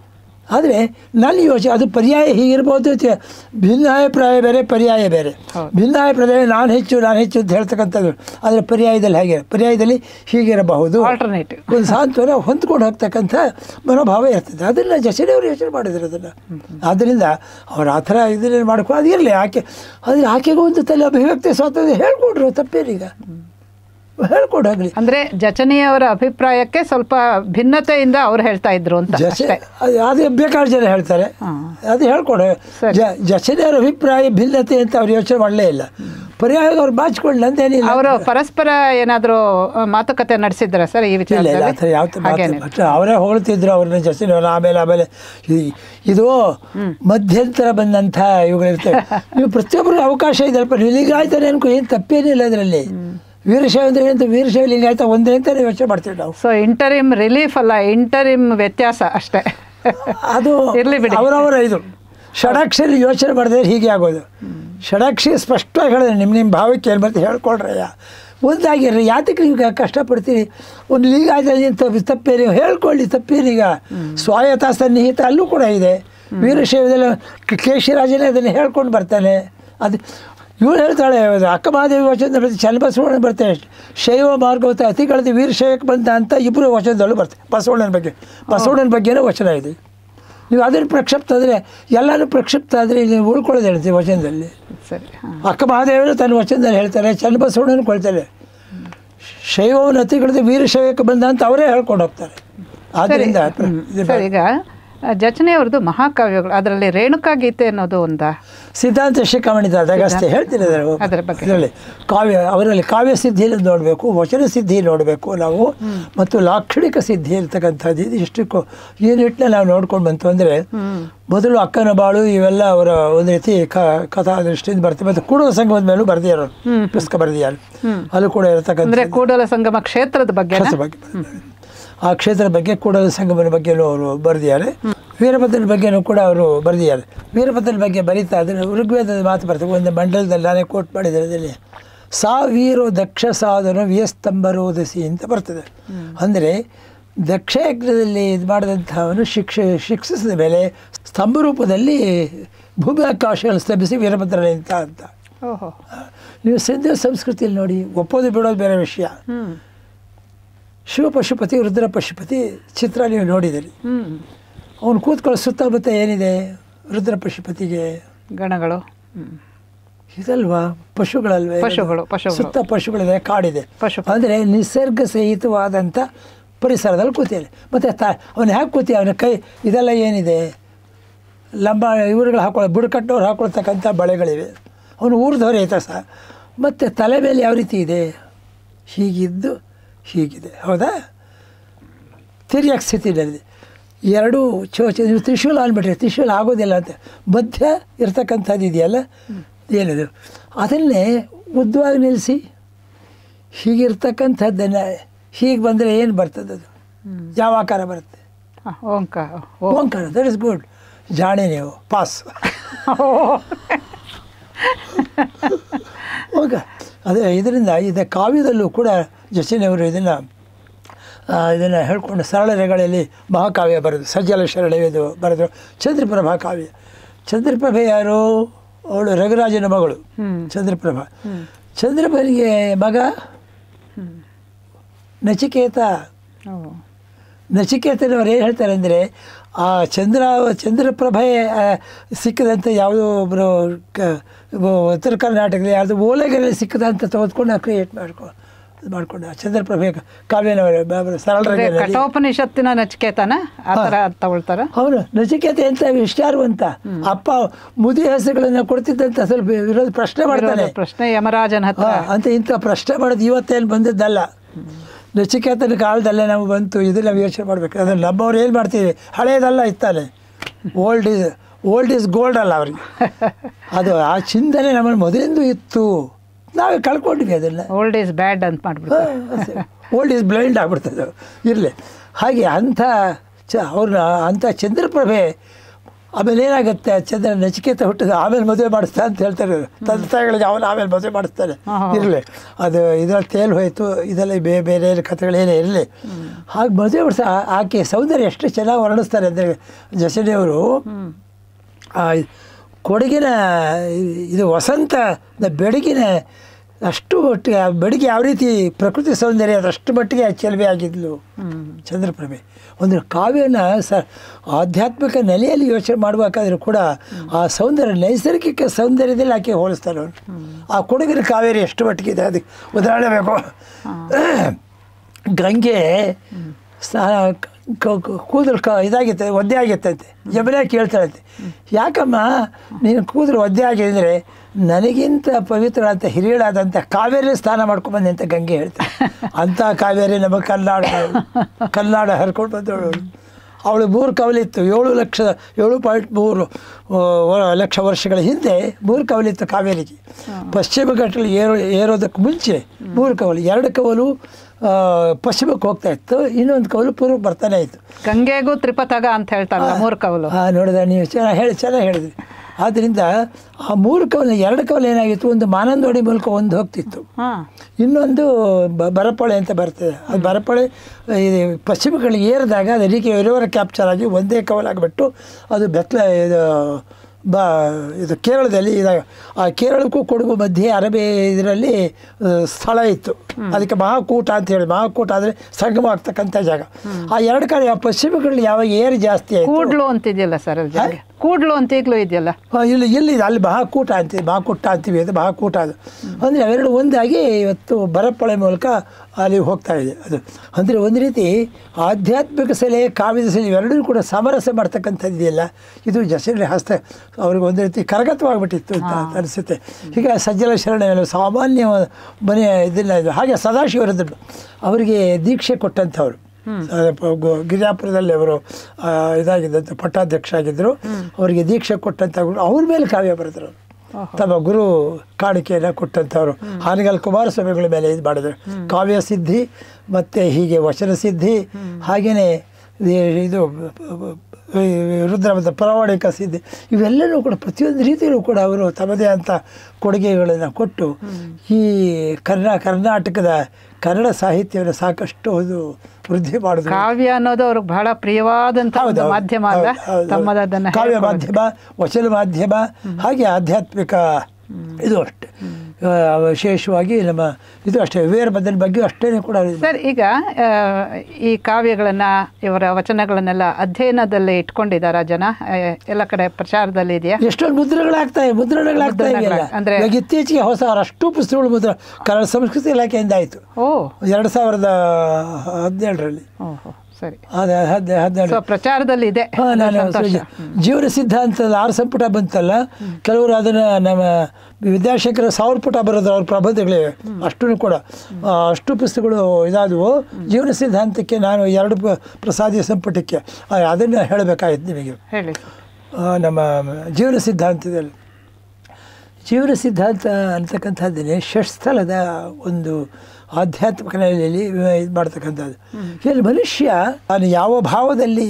A: ಆದರೆ ನನ್ನ ಯೋಚನೆ ಅದು ಪರ್ಯಾಯ ಹೀಗಿರ್ಬೋದು ಚ- ಭಿನ್ನಾಭಿಪ್ರಾಯ ಬೇರೆ ಪರ್ಯಾಯ ಬೇರೆ
B: ಹೌದು.
A: ಭಿನ್ನಾಭಿಪ್ರಾಯ ನಾನು ಹೆಚ್ಚು ನಾನು ಹೆಚ್ಚು ಅಂತ ಹೇಳ್ತಕ್ಕಂಥದ್ದು ಆದರೆ ಪರ್ಯಾಯದಲ್ಲಿ ಹಾಗೆ ಪರ್ಯಾಯದಲ್ಲಿ ಹೀಗಿರಬಹುದು
B: ಆಲ್ಟರ್ನೇಟಿವ್
A: ಒಂದು ಸಾಂತ್ವನ ಹೊಂದ್ಕೊಂಡು ಹೋಗ್ತಕ್ಕಂಥ ಮನೋಭಾವ ಇರ್ತದೆ ಅದನ್ನು ಜಸಡಿಯವರು ಯೋಚನೆ ಮಾಡಿದ್ರು ಅದನ್ನು ಆದ್ದರಿಂದ ಅವ್ರು ಆ ಥರ ಇದನ್ನೇ ಮಾಡ್ಕೊ ಅದು ಇರಲಿ ಆಕೆ ಆದರೆ ಆಕೆಗೂ ಒಂದು ತಲೆ ಅಭಿವ್ಯಕ್ತಿ ಸ್ವಾತಂತ್ರ್ಯ ಹೇಳ್ಕೊಡ್ರು ತಪ್ಪೇನೀಗ ಹೇಳ್ಕೊಡು ಆಗಲಿ
B: ಅಂದ್ರೆ ಜಚನಿಯವರ ಅಭಿಪ್ರಾಯಕ್ಕೆ ಸ್ವಲ್ಪ ಭಿನ್ನತೆಯಿಂದ ಅವ್ರು ಹೇಳ್ತಾ ಇದ್ರು ಅಂತ
A: ಜಸ
B: ಅಷ್ಟೇ
A: ಅದು ಅದು ಬೇಕಾದ ಜನ ಹೇಳ್ತಾರೆ
B: ಹಾಂ.
A: ಅದು ಹೇಳ್ಕೊಡು
B: ಸರಿ.
A: ಜ ಜಸಡಿಯವರ ಅಭಿಪ್ರಾಯ ಭಿನ್ನತೆ ಅಂತ ಅವ್ರು ಯೋಚನೆ ಮಾಡಲೇ ಇಲ್ಲ ಪರ್ಯಾಯ ಅವ್ರು ಬಾಚಿಕೊಳ್ಳಿ ನಂದೇನಿಲ್ಲ
B: ಅವರು ಪರಸ್ಪರ ಏನಾದರೂ ಮಾತುಕತೆ ನಡೆಸಿದ್ರ ಸರ್ ಈ
A: ಇಲ್ಲ ಇಲ್ಲ ಆ ಥರ
B: ವಿಚಾರದಲ್ಲಿ
A: ಯಾವ
B: ಹಾಗೇನಿಲ್ಲ
A: ಮಾತು ಅವರೇ ಹೊಗಳ್ತಿದ್ರು ಅವ್ರನ್ನ ಜಸ್ಟಿನವ್ರು ಆಮೇಲೆ ಆಮೇಲೆ ಈ- ಇದು ಮಧ್ಯಂತರ ಬಂದಂಥ ಇವುಗಳಿರ್ತವೆ ನೀವು ಪ್ರತಿಯೊಬ್ಬರು ಅವಕಾಶ ಇದೆಯಲ್ಪ ಲಿಂಗಾಯ್ತಾನೆ ಅನ್ಕೋ ಏನು ತಪ್ಪೇನಿಲ್ಲ ಅದರಲ್ಲಿ ವೀರಶೈವ ಅಂದ್ರೆ ಏನು ವೀರಶೈವ ಲಿಂಗಾಯತ ಒಂದೇ ಅಂತಾನೆ ಯೋಚನೆ ಮಾಡ್ತೀವಿ ನಾವು
B: ಸೊ ಇಂಟರಿಮ್ ರಿಲೀಫ್ ಅಲ್ಲ ಇಂಟರಿಮ್ ವ್ಯತ್ಯಾಸ ಅಷ್ಟೇ
A: ಅದು
B: ಇರ್ಲಿ ಬಿಡಿ.
A: ಅವರವರ ಇದು ಷಡಾಕ್ಷರಿ ಯೋಚನೆ ಮಾಡಿದ್ರೆ ಹೀಗೆ ಆಗೋದು ಷಡಾಕ್ಷರಿ ಸ್ಪಷ್ಟವಾಗಿ ಹೇಳಿದ್ರೆ ನಿಮ್ಮ ನಿಮ್ಮ ಭಾವಕ್ಕೆ ಏನು ಬರ್ತೀವಿ ಹೇಳ್ಕೊಳ್ರಯ್ಯ ಒಂದಾಗಿರ್ರಿ ಯಾತಕ್ಕೆ ನೀವು ಕಷ್ಟಪಡ್ತೀರಿ ಒಂದು ಲೀಗಾದಲ್ಲಿ ತಪ್ಪು ತಪ್ಪೇರಿ ಹೇಳ್ಕೊಳ್ಳಿ ತಪ್ಪೇನೀಗ ಸ್ವಾಯತ್ತ ಸನ್ನಿಹಿತ ಅಲ್ಲೂ ಕೂಡ ಇದೆ ವೀರಶೈವದಲ್ಲಿ ಕೇಶಿರಾಜನೇ ಅದನ್ನು ಹೇಳ್ಕೊಂಡು ಬರ್ತಾನೆ ಅದು ಇವಳು ಹೇಳ್ತಾಳೆ ಅಕ್ಕ ಮಹಾದೇವಿ ವಚನ ಬರ್ತದೆ ಚನ್ನಬಸವಣ್ಣ ಬರ್ತಾನೆ ಶೈವ ಮಾರ್ಗವತ ಅತಿಗಳದ್ದು ವೀರಶೈವಕ್ಕೆ ಬಂದ ಅಂತ ಇಬ್ಬರು ವಚನದಲ್ಲೂ ಬರ್ತದೆ ಬಸವಣ್ಣನ ಬಗ್ಗೆ ಬಸವಣ್ಣನ ಬಗ್ಗೆನೇ ವಚನ ಇದೆ ನೀವು ಅದನ್ನು ಪ್ರಕ್ಷಿಪ್ತ ಆದರೆ ಎಲ್ಲರೂ ಪ್ರಕ್ಷಿಪ್ತ ಆದರೆ ನೀವು ಉಳ್ಕೊಳ್ಳೋದು ಹೇಳ್ತೀವಿ ವಚನದಲ್ಲಿ
B: ಸರಿ ಹಾಂ
A: ಅಕ್ಕ ಮಹಾದೇವರು ತನ್ನ ವಚನದಲ್ಲಿ ಹೇಳ್ತಾರೆ ಚನ್ನಬಸವಣ್ಣನ ಕೊಳ್ತಾರೆ ಶೈವವನ್ನು ಅತಿಗಳದ್ದು ವೀರಶೈವಕ್ಕೆ ಬಂದ ಅಂತ ಅವರೇ ಹೇಳ್ಕೊಂಡು ಹೋಗ್ತಾರೆ ಆದ್ದರಿಂದ ಪ್ರ- ಇದು
B: ಸರ್ ಈಗ ಜಚನೆಯವ್ರದ್ದು ಮಹಾಕಾವ್ಯಗಳು ಅದರಲ್ಲಿ ರೇಣುಕಾ ಗೀತೆ ಅನ್ನೋದು ಒಂದಾ
A: ಸಿದ್ಧಾಂತ ಶಿಖಾಮಣಿ ಅಗಸ್ತ್ಯ ಹೇಳ್ತೀನಿ ಅದರ
B: ಅದರ ಬಗ್ಗೆ.
A: ಇದರಲ್ಲಿ ಕಾವ್ಯ ಅವರಲ್ಲಿ ಕಾವ್ಯ ಸಿದ್ಧಿಯಲ್ಲಿ ನೋಡಬೇಕು ವಚನ ಸಿದ್ಧಿ ನೋಡಬೇಕು ನಾವು ಮತ್ತು ಲಾಕ್ಷಣಿಕ ಸಿದ್ಧಿ ಇರ್ತಕ್ಕಂಥದ್ದು ಇದು ಇಷ್ಟಕ್ಕೂ ಈ ನಿಟ್ಟಿನಲ್ಲಿ ನಾವು ನೋಡ್ಕೊಂಡು ಬಂತು ಅಂದರೆ ಮೊದಲು ಅಕ್ಕನ ಬಾಳು ಇವೆಲ್ಲ ಅವರ ಒಂದು ರೀತಿ ಕ ಕಥಾ ದೃಷ್ಟಿಯಿಂದ ಬರ್ತವೆ ಮತ್ತು ಕೂಡುವ ಸಂಘದ ಮೇಲೂ ಬರೆದಿದ್ದಾರೆ ಪುಸ್ತಕ ಬರೆದಿದ್ದಾರೆ ಅಲ್ಲೂ ಕೂಡ ಇರತಕ್ಕಂಥ
B: ಅಂದ್ರೆ ಕೂಡಲ ಸಂಗಮ ಕ್ಷೇತ್ರದ ಬಗ್ಗೆ
A: ಕ್ಷೇತ್ರ ಬಗ್ಗೆ ಬರೆದಿದ್ದಾರೆ. ಆ ಕ್ಷೇತ್ರದ ಬಗ್ಗೆ ಕೂಡಲ ಸಂಗಮನ ಬಗ್ಗೆನೂ ಅವರು ಬರೆದಿದ್ದಾರೆ ವೀರಭದ್ರನ ಬಗ್ಗೆನೂ ಕೂಡ ಅವರು ಬರೆದಿದ್ದಾರೆ ವೀರಭದ್ರನ ಬಗ್ಗೆ ಬರೀತಾ ಇದ್ರೆ ಋಗ್ವೇದದ ಮಾತು ಬರ್ತದೆ ಒಂದು ಮಂಡಲದಲ್ಲಿ ನಾನೇ ಕೋಟ್ ಮಾಡಿದ್ದಾರೆ ಅದರಲ್ಲಿ ಸಾ ವೀರೋ ದಕ್ಷ ಸಾಧನ ವಿಯಸ್ತಂಭರೋದಸಿ ಅಂತ ಬರ್ತದೆ ಅಂದರೆ ದಕ್ಷ ಯಜ್ಞದಲ್ಲಿ ಇದು ಮಾಡಿದಂಥವನು ಶಿಕ್ಷೆ ಶಿಕ್ಷಿಸಿದ ಮೇಲೆ ಸ್ತಂಭ ರೂಪದಲ್ಲಿ ಭೂಮಿ ಆಕಾಶಗಳನ್ನು ಸ್ತಂಭಿಸಿ ವೀರಭದ್ರನೇ ಅಂತ ಅಂತ
B: ಓಹೋ
A: ನೀವು ಸಿಂಧು ಸಂಸ್ಕೃತಿಯಲ್ಲಿ ನೋಡಿ ಒಪ್ಪೋದು ಬಿಡೋದು ಬೇರೆ ವಿಷಯ
B: ಹ್ಮ್
A: ಶಿವ ಪಶುಪತಿ ರುದ್ರ ಪಶುಪತಿ ಚಿತ್ರ ನೀವು ನೋಡಿದಿರಿ
B: ಹ್ಮ್
A: ಅವನು ಕೂತ್ಕೊಳ್ಳೋ ಸುತ್ತಮುತ್ತ ಏನಿದೆ ರುದ್ರ ಪಶುಪತಿಗೆ
B: ಗಣಗಳು ಹ್ಮ್
A: ಇದಲ್ವಾ ಪಶುಗಳಲ್ವೇ ಇರೋದು?
B: ಪಶುಗಳು, ಪಶುಗಳು.
A: ಸುತ್ತ ಪಶುಗಳಿದೆ ಕಾಡಿದೆ
B: ಪಶು
A: ಅಂದರೆ ನಿಸರ್ಗ ಸಹಿತವಾದಂಥ ಪರಿಸರದಲ್ಲಿ ಕೂತಿಯಾನೆ ಮತ್ತು ತ ಅವನು ಹ್ಯಾಕೆ ಕೂತಿ ಅವನ ಕೈ ಇದೆಲ್ಲ ಏನಿದೆ ಲಂಬ ಇವ್ರುಗಳು ಹಾಕೊಳ್ಳೋ ಬುಡಕಟ್ಟೋರು ಹಾಕೊಳ್ತಕ್ಕಂಥ ಬಳೆಗಳಿವೆ ಅವನು ಊರ್ದವ್ರೆ ಐತ ಸಹ ಮತ್ತು ತಲೆ ಮೇಲೆ ಯಾವ ರೀತಿ ಇದೆ ಹೀಗಿದ್ದು ಹೀಗಿದೆ ಹೌದಾ ತಿರ್ಯಾಕ ಸ್ಥಿತಿಯಲ್ಲಿದೆ ಎರಡೂ ಚೋಚ ನೀವು ತ್ರಿಶೂಲ ಅಂದ್ಬಿಟ್ರೆ ತ್ರಿಶೂಲ ಆಗೋದಿಲ್ಲ ಅಂತ ಮಧ್ಯ ಇರ್ತಕ್ಕಂಥದ್ದು ಇದೆಯಲ್ಲ ಏನಿದು ಅದನ್ನೇ ಉದ್ದವಾಗಿ ನಿಲ್ಲಿಸಿ ಹೀಗಿರ್ತಕ್ಕಂಥದ್ದನ್ನು ಹೀಗೆ ಬಂದರೆ ಏನು ಬರ್ತದೆ ಅದು ಯಾವ ಆಕಾರ ಬರುತ್ತೆ
B: ಹ, ಓಂಕ ಓ
A: ಓಂಕಾರ ದಟ್ ಇಸ್ ಗುಡ್ ಜಾಣೆ ನೀವು ಪಾಸ್ ಓಕ ಅದೇ ಇದರಿಂದ ಇದು ಕಾವ್ಯದಲ್ಲೂ ಕೂಡ ಜಸ್ಟಿನವರು ಇದನ್ನು ಇದನ್ನು ಹೇಳ್ಕೊಂಡು ಸರಳ ರೆಗಳಲ್ಲಿ ಮಹಾಕಾವ್ಯ ಬರೆದು ಸಜ್ಜಲ ಶರಳೆ ಇದು ಬರೆದು ಚಂದ್ರಪ್ರಭಾ ಕಾವ್ಯ ಚಂದ್ರಪ್ರಭೆ ಯಾರು ಅವಳು ರಘುರಾಜನ ಮಗಳು
B: ಹ್ಮ್.
A: ಚಂದ್ರಪ್ರಭಾ ಚಂದ್ರಪ್ರಭನಿಗೆ ಮಗ ನಚಿಕೇತ
B: ಓ
A: ನಚಿಕೇತನವ್ರು ಏನು ಹೇಳ್ತಾರೆ ಅಂದರೆ ಆ ಚಂದ್ರ ಚಂದ್ರಪ್ರಭೆ ಆ, ಸಿಕ್ಕದಂಥ ಯಾವುದೋ ಒಬ್ಬರು ಕ ಒಬ್ಬ ಉತ್ತರ ಕರ್ನಾಟಕದಲ್ಲಿ ಯಾವುದು ಓಲೆಗಳಲ್ಲಿ ಸಿಕ್ಕದಂಥ ತೆಗೆದುಕೊಂಡು ನಾವು ಕ್ರಿಯೇಟ್ ಮಾಡ್ಕೊ ಇದು ಮಾಡ್ಕೊಂಡು ಆ ಚಂದ್ರಪ್ರಭೆ ಕಾವ್ಯನವರ ಸರಳ
B: ಅಂದ್ರೆ
A: ರಂಗನಲ್ಲಿ
B: ಕಠೋಪನಿಷತ್ತಿನ ನಚಿಕೇತನ ಆ ಥರ ತಗೊಳ್ತಾರ
A: ಅವನು ನಚಿಕೇತ ಎಂತ ವಿಷ್ಟಾರುವಂತ ಅಪ್ಪ ಮುದಿ ಹೆಸರುಗಳನ್ನು ಕೊಡ್ತಿದ್ದಂತ ಸ್ವಲ್ಪ ವಿರೋಧ ಪ್ರಶ್ನೆ ಮಾಡ್ತಾನೆ
B: ವಿರೋಧ ಪ್ರಶ್ನೆ ಯಮರಾಜನ ಹತ್ರ
A: ಹಾ, ಅಂತ ಇಂಥ ಪ್ರಶ್ನೆ ಮಾಡೋದು ಇವತ್ತೇನು ಬಂದದ್ದಲ್ಲ ನಚಿಕೇತನ ಕಾಲದಲ್ಲೇ ನಾವು ಬಂತು ಇದು ನಾವು ಯೋಚನೆ ಮಾಡಬೇಕು ಅದನ್ನು ನಮ್ಮವ್ರು ಏನು ಮಾಡ್ತೀವಿ ಹಳೇದಲ್ಲ ಇತ್ತಾನೆ old is old is gold ಅಲ್ಲ ಅವ್ರಿಗೆ ಅದು ಆ ಚಿಂತನೆ ನಮ್ಮಲ್ಲಿ ಮೊದಲಿಂದ ಇತ್ತು ನಾವೇ ಕಳ್ಕೊಂಡ್ವಿ ಅದನ್ನು
B: ಓಲ್ಡ್ ಈಸ್ ಬ್ಯಾಡ್ ಅಂತ ಮಾಡ್ಬಿಡ್ತಾರೆ
A: ಓಲ್ಡ್ ಈಸ್ ಬ್ಲೈಂಡ್ ಆಗ್ಬಿಡ್ತದೆ ಇರಲಿ ಹಾಗೆ ಅಂಥ ಚ ಅವ್ರನ್ನ ಅಂಥ ಚಂದ್ರಪ್ರಭೆ ಆಮೇಲೆ ಏನಾಗುತ್ತೆ ಚಂದ್ರ ನಚಿಕೇತ ಹುಟ್ಟಿದ ಆಮೇಲೆ ಮದುವೆ ಮಾಡಿಸ್ತಾ ಅಂತ ಹೇಳ್ತಾರೆ ಇವ್ರು. ತಂದೆ ತಾಯಿಗಳಿಗೆ ಅವನು ಆಮೇಲೆ ಮದುವೆ ಮಾಡಿಸ್ತಾನೆ
B: ಆಹಾ.
A: ಇರಲಿ ಅದು ಇದರಲ್ಲಿ ತೇಲ್ ಹೋಯಿತು ಇದರಲ್ಲಿ ಬೇರೆ ಬೇರೆ ಕಥೆಗಳೇನೇ ಇರಲಿ ಹಾಗೆ ಮದುವೆ ಮಾಡಿಸ ಆಕೆ ಸೌಂದರ್ಯ ಎಷ್ಟು ಚೆನ್ನಾಗಿ ವರ್ಣಿಸ್ತಾರೆ ಅಂದರೆ ಜಸಡಿಯವರು ಆ ಕೊಡಗಿನ ಇದು ವಸಂತ ಬೆಳಗಿನ ಅಷ್ಟು ಮಟ್ಟಿಗೆ ಆ ಬೆಳಗ್ಗೆ ಯಾವ ರೀತಿ ಪ್ರಕೃತಿ ಸೌಂದರ್ಯ ಅದಷ್ಟು ಮಟ್ಟಿಗೆ ಚೆಲುವೆ ಆಗಿದ್ಲು ಚಂದ್ರಪ್ರಭೆ ಒಂದು ಕಾವ್ಯನ ಸ ಆಧ್ಯಾತ್ಮಿಕ ನೆಲೆಯಲ್ಲಿ ಯೋಚನೆ ಮಾಡಬೇಕಾದ್ರೂ ಕೂಡ ಆ ಸೌಂದರ್ಯ ನೈಸರ್ಗಿಕ ಸೌಂದರ್ಯದಲ್ಲಿ ಆಕೆ ಹೋಲಿಸ್ತಾರೆ ಅವರು ಆ ಕೊಡಗಿನ ಕಾವೇರಿ ಎಷ್ಟು ಮಟ್ಟಿಗೆ ಇದೆ ಅದಕ್ಕೆ ಉದಾಹರಣೆ ಬೇಕು ಗಂಗೆ ಸ್ನಾನ ಕ- ಕ- ಕೂದಲು ಕ ಇದಾಗಿತ್ತೆ ಒದ್ದೆ ಆಗಿತ್ತಂತೆ ಯಮುನೆ ಕೇಳ್ತಾಳಂತೆ ಯಾಕಮ್ಮ ನೀನು ಕೂದಲು ಒದ್ದೆ ಆಗಿದ್ರೆ ನನಗಿಂತ ಪವಿತ್ರ ಅಂತ ಹಿರಿಯಳಾದಂಥ ಕಾವೇರಿ ಸ್ನಾನ ಮಾಡ್ಕೊಂಬಂದೆ ಅಂತ ಗಂಗೆ ಹೇಳ್ತಾಳೆ ಅಂಥ ಕಾವೇರಿ ನಮ್ಮ ಕಲ್ನಾಡ ಕಲ್ನಾಡ ಹರ್ಕೊಂಡು ಬಂದವಳು ಅವಳು ಮೂರು ಕವಲಿತ್ತು ಏಳು ಲಕ್ಷ ಏಳು ಪಾಯಿಂಟ್ ಮೂರು ಆ, ವ- ಲಕ್ಷ ವರ್ಷಗಳ ಹಿಂದೆ ಮೂರು ಕವಲಿತ್ತು ಕಾವೇರಿಗೆ ಪಶ್ಚಿಮ ಘಟ್ಟದಲ್ಲಿ ಏರೋ ಏರೋದಕ್ಕೆ ಮುಂಚೆ ಮೂರು ಕವಲು ಎರಡು ಕವಲು ಆ, ಪಶ್ಚಿಮಕ್ಕೆ ಹೋಗ್ತಾ ಇತ್ತು ಇನ್ನೊಂದು ಕವಲು ಪೂರ್ವಕ್ಕೆ ಬರ್ತಾನೆ ಇತ್ತು
B: ಗಂಗೆಗೂ ತ್ರಿಪಥಗ ಅಂತ ಹೇಳ್ತಾರಲ್ಲ ಮೂರು ಕವಲು
A: ಆ ನೋಡಿದ ನೀವು ಚೆನ್ನಾಗಿ ಹೇಳಿ ಚೆನ್ನಾಗಿ ಹೇಳಿದ್ರಿ ಆದ್ದರಿಂದ ಆ ಮೂರು ಕವಲು ಎರಡು ಕವಲು ಏನಾಗಿತ್ತು ಒಂದು ಮಾನಂದೋಡಿ ಮೂಲಕ ಒಂದು ಹೋಗ್ತಿತ್ತು
B: ಹಾ
A: ಇನ್ನೊಂದು ಬ ಬರಪಳೆ ಅಂತ ಬರ್ತದೆ ಅದು ಬರಪಳೆ ಇದು ಪಶ್ಚಿಮಗಳಿಗೆ ಏರಿದಾಗ ಅದು ಅದಕ್ಕೆ ಇರುವರ ಕ್ಯಾಪ್ಚರ್ ಆಗಿ ಒಂದೇ ಕವಲಾಗಿಬಿಟ್ಟು ಅದು ಬೆತ್ತಲ ಇದು ಬಾ ಇದು ಕೇರಳದಲ್ಲಿ ಇದಾಗ ಆ ಕೇರಳಕ್ಕೂ ಕೊಡಗು ಮಧ್ಯೆ ಅರಬಿ ಇದರಲ್ಲಿ ಆ, ಸ್ಥಳ ಇತ್ತು ಅದಕ್ಕೆ ಮಹಾಕೂಟ ಅಂತ ಹೇಳಿ ಮಹಾಕೂಟ ಅಂದರೆ ಸಂಗಮ ಆಗ್ತಕ್ಕಂಥ ಜಾಗ ಆ ಎರಡು ಕಡೆ ಆ ಪಶ್ಚಿಮಗಳಲ್ಲಿ ಯಾವಾಗ ಏರು ಜಾಸ್ತಿ ಆಯಿತು
B: ಕೂಡ್ಲು ಅಂತಿದೆಯಲ್ಲ ಸರ್ ಅಲ್ಲಿ ಜಾಗ ಕೂಡ್ಲು ಅಂತ ಈಗಲೂ ಇದೆಯಲ್ಲ
A: ಆ, ಇಲ್ಲಿ ಇಲ್ಲಿ ಅಲ್ಲಿ ಮಹಾಕೂಟ ಅಂತೀವಿ ಮಹಾಕೂಟ ಅಂತೀವಿ ಅದು ಮಹಾಕೂಟ ಅದು ಅಂದರೆ ಅವೆರಡು ಒಂದಾಗಿ ಇವತ್ತು ಬರಪಳೆ ಮೂಲಕ ಅಲ್ಲಿ ಹೋಗ್ತಾ ಇದೆ ಅದು ಅಂದರೆ ಒಂದು ರೀತಿ ಆಧ್ಯಾತ್ಮಿಕ ಸೆಲೆ ಕಾವ್ಯದ ಸೆಲೆ ಇವೆರಡೂ ಕೂಡ ಸಮರಸ ಮಾಡ್ತಕ್ಕಂಥದ್ದು ಇದೆಯಲ್ಲ ಇದು ಜಸರಿ ಹಸ್ತ ಅವ್ರಿಗೆ ಒಂದು ರೀತಿ ಕರಗತವಾಗ್ಬಿಟ್ಟಿತ್ತು ಅಂತ ಅನಿಸುತ್ತೆ ಹೀಗೆ ಸಜ್ಜಲ ಶರಣ ಸಾಮಾನ್ಯ ಮನೆಯ ಇದನ್ನ ಇದು ಹಾಗೆ ಸದಾಶಿವರದ್ದು ಅವರಿಗೆ ದೀಕ್ಷೆ ಕೊಟ್ಟಂಥವ್ರು ಆ, ಪ- ಗೊ- ಗಿರಿಜಾಪುರದಲ್ಲಿ ಅವರು ಆ, ಇದಾಗಿದ್ದಂಥ ಪಟ್ಟಾಧ್ಯಕ್ಷ ಆಗಿದ್ದರು ಅವರಿಗೆ ದೀಕ್ಷೆ ಕೊಟ್ಟಂಥ ಗುರು ಅವ್ರ ಮೇಲೆ ಕಾವ್ಯ ಬರೆದರು ತಮ್ಮ ಗುರು ಕಾಣಿಕೆಯನ್ನು ಕೊಟ್ಟಂಥವ್ರು ಹಾನಗಲ್ ಕುಮಾರಸ್ವಾಮಿಗಳ ಮೇಲೆ ಇದು ಮಾಡಿದ್ರು ಕಾವ್ಯ ಸಿದ್ಧಿ ಮತ್ತು ಹೀಗೆ ವಚನ ಸಿದ್ಧಿ ಹಾಗೆಯೇ ಇದು ಈ ರುದ್ರಮದ ಪ್ರಾಮಾಣಿಕ ಸಿದ್ಧಿ ಇವೆಲ್ಲವೂ ಕೂಡ ಪ್ರತಿಯೊಂದು ರೀತಿಯಲ್ಲೂ ಕೂಡ ಅವರು ತಮ್ಮದೇ ಅಂತ ಕೊಡುಗೆಗಳನ್ನು ಕೊಟ್ಟು ಈ ಕರ್ನಾ ಕರ್ನಾಟಕದ ಕನ್ನಡ ಸಾಹಿತ್ಯವನ್ನು ಸಾಕಷ್ಟು ಒಂದು ವೃದ್ಧಿ ಮಾಡಿದ್ರು
B: ಕಾವ್ಯ ಅನ್ನೋದು ಅವ್ರಿಗೆ ಬಹಳ ಪ್ರಿಯವಾದಂತ
A: ಹೌದು,
B: ಒಂದು
A: ಹೌದು,
B: ಮಾಧ್ಯಮ ಅಲ್ಲ
A: ಹೌದು, ಹೌದು.
B: ತಮ್ಮದನ್ನ
A: ಕಾವ್ಯ
B: ಹೇಳ್ಕೊಳ್ಳೋದು.
A: ಮಾಧ್ಯಮ ವಚನ ಮಾಧ್ಯಮ ಹಾಗೆ ಆಧ್ಯಾತ್ಮಿಕ ಇದು ಅಷ್ಟೆ ಆ, ವಿಶೇಷವಾಗಿ ನಮ್ಮ ಇದು ಅಷ್ಟೇ ವೀರಭದ್ರನ ಬಗ್ಗೆ ಅಷ್ಟೇ ಕೂಡ ಇದು
B: ಸರ್ ಈಗ ಆ, ಈ ಕಾವ್ಯಗಳನ್ನ ಇವರ ವಚನಗಳನ್ನೆಲ್ಲ ಅಧ್ಯಯನದಲ್ಲಿ ಇಟ್ಕೊಂಡಿದಾರ ಜನ ಆ, ಎಲ್ಲ ಕಡೆ ಪ್ರಚಾರದಲ್ಲಿ ಇದೆಯಾ
A: ಎಷ್ಟೊಂದು ಮುದ್ರಣಗಳಾಗ್ತಾ ಇವೆ ಮುದ್ರಣಗಳಾಗ್ತಾ ಇವೆಯಲ್ಲ
B: ಅಂದ್ರೆ-
A: ಇವಾಗ ಇತ್ತೀಚೆಗೆ ಹೊಸ ಅಷ್ಟು ಪುಸ್ತಕಗಳು ಮುದ್ರ ಕನ್ನಡ ಸಂಸ್ಕೃತಿ ಇಲಾಖೆಯಿಂದ ಆಯಿತು
B: ಓ
A: ಎರಡು ಸಾವಿರದ ಹದಿನೇಳರಲ್ಲಿ
B: ಓಹೋ ಸರಿ
A: ಅದೇ ಹದ್ ಹದಿನೇಳು
B: ಸೊ ಪ್ರಚಾರದಲ್ಲಿ ಇದೆ
A: ಹಾಂ ನಾನು
B: ಸಂತೋಷ.
A: ಸೃಜ- ಜೀವನ ಸಿದ್ಧಾಂತದ ಆರು ಸಂಪುಟ ಬಂತಲ್ಲ ಕೆಲವರು ಅದನ್ನು ನಮ್ಮ ವಿದ್ಯಾಶಂಕರ ಸಾವಿರ ಪುಟ ಬರೋದು ಅವ್ರ ಪ್ರಬಂಧಗಳಿವೆ ಅಷ್ಟೂ ಕೂಡ ಆ, ಅಷ್ಟು ಪುಸ್ತಕಗಳು ಇದಾದವು ಜೀವನ ಸಿದ್ಧಾಂತಕ್ಕೆ ನಾನು ಎರಡು ಪ- ಪ್ರಸಾದಿ ಸಂಪುಟಕ್ಕೆ ಆ, ಅದನ್ನು ಹೇಳಬೇಕಾಗಿತ್ತು ನಿಮಗೆ
B: ಹೇಳಿ
A: ಆ, ನಮ್ಮ ಜೀವನ ಸಿದ್ಧಾಂತದಲ್ಲಿ ಜೀವನ ಸಿದ್ಧಾಂತ ಅಂತಕ್ಕಂಥದ್ದನ್ನೇ ಷಟ್ಸ್ಥಲದ ಒಂದು ಆಧ್ಯಾತ್ಮಿಕ ನೆಲೆಯಲ್ಲಿ ಇದು ಮಾಡ್ತಕ್ಕಂಥದ್ದು ಇಲ್ಲಿ ಮನುಷ್ಯ ತಾನು ಯಾವ ಭಾವದಲ್ಲಿ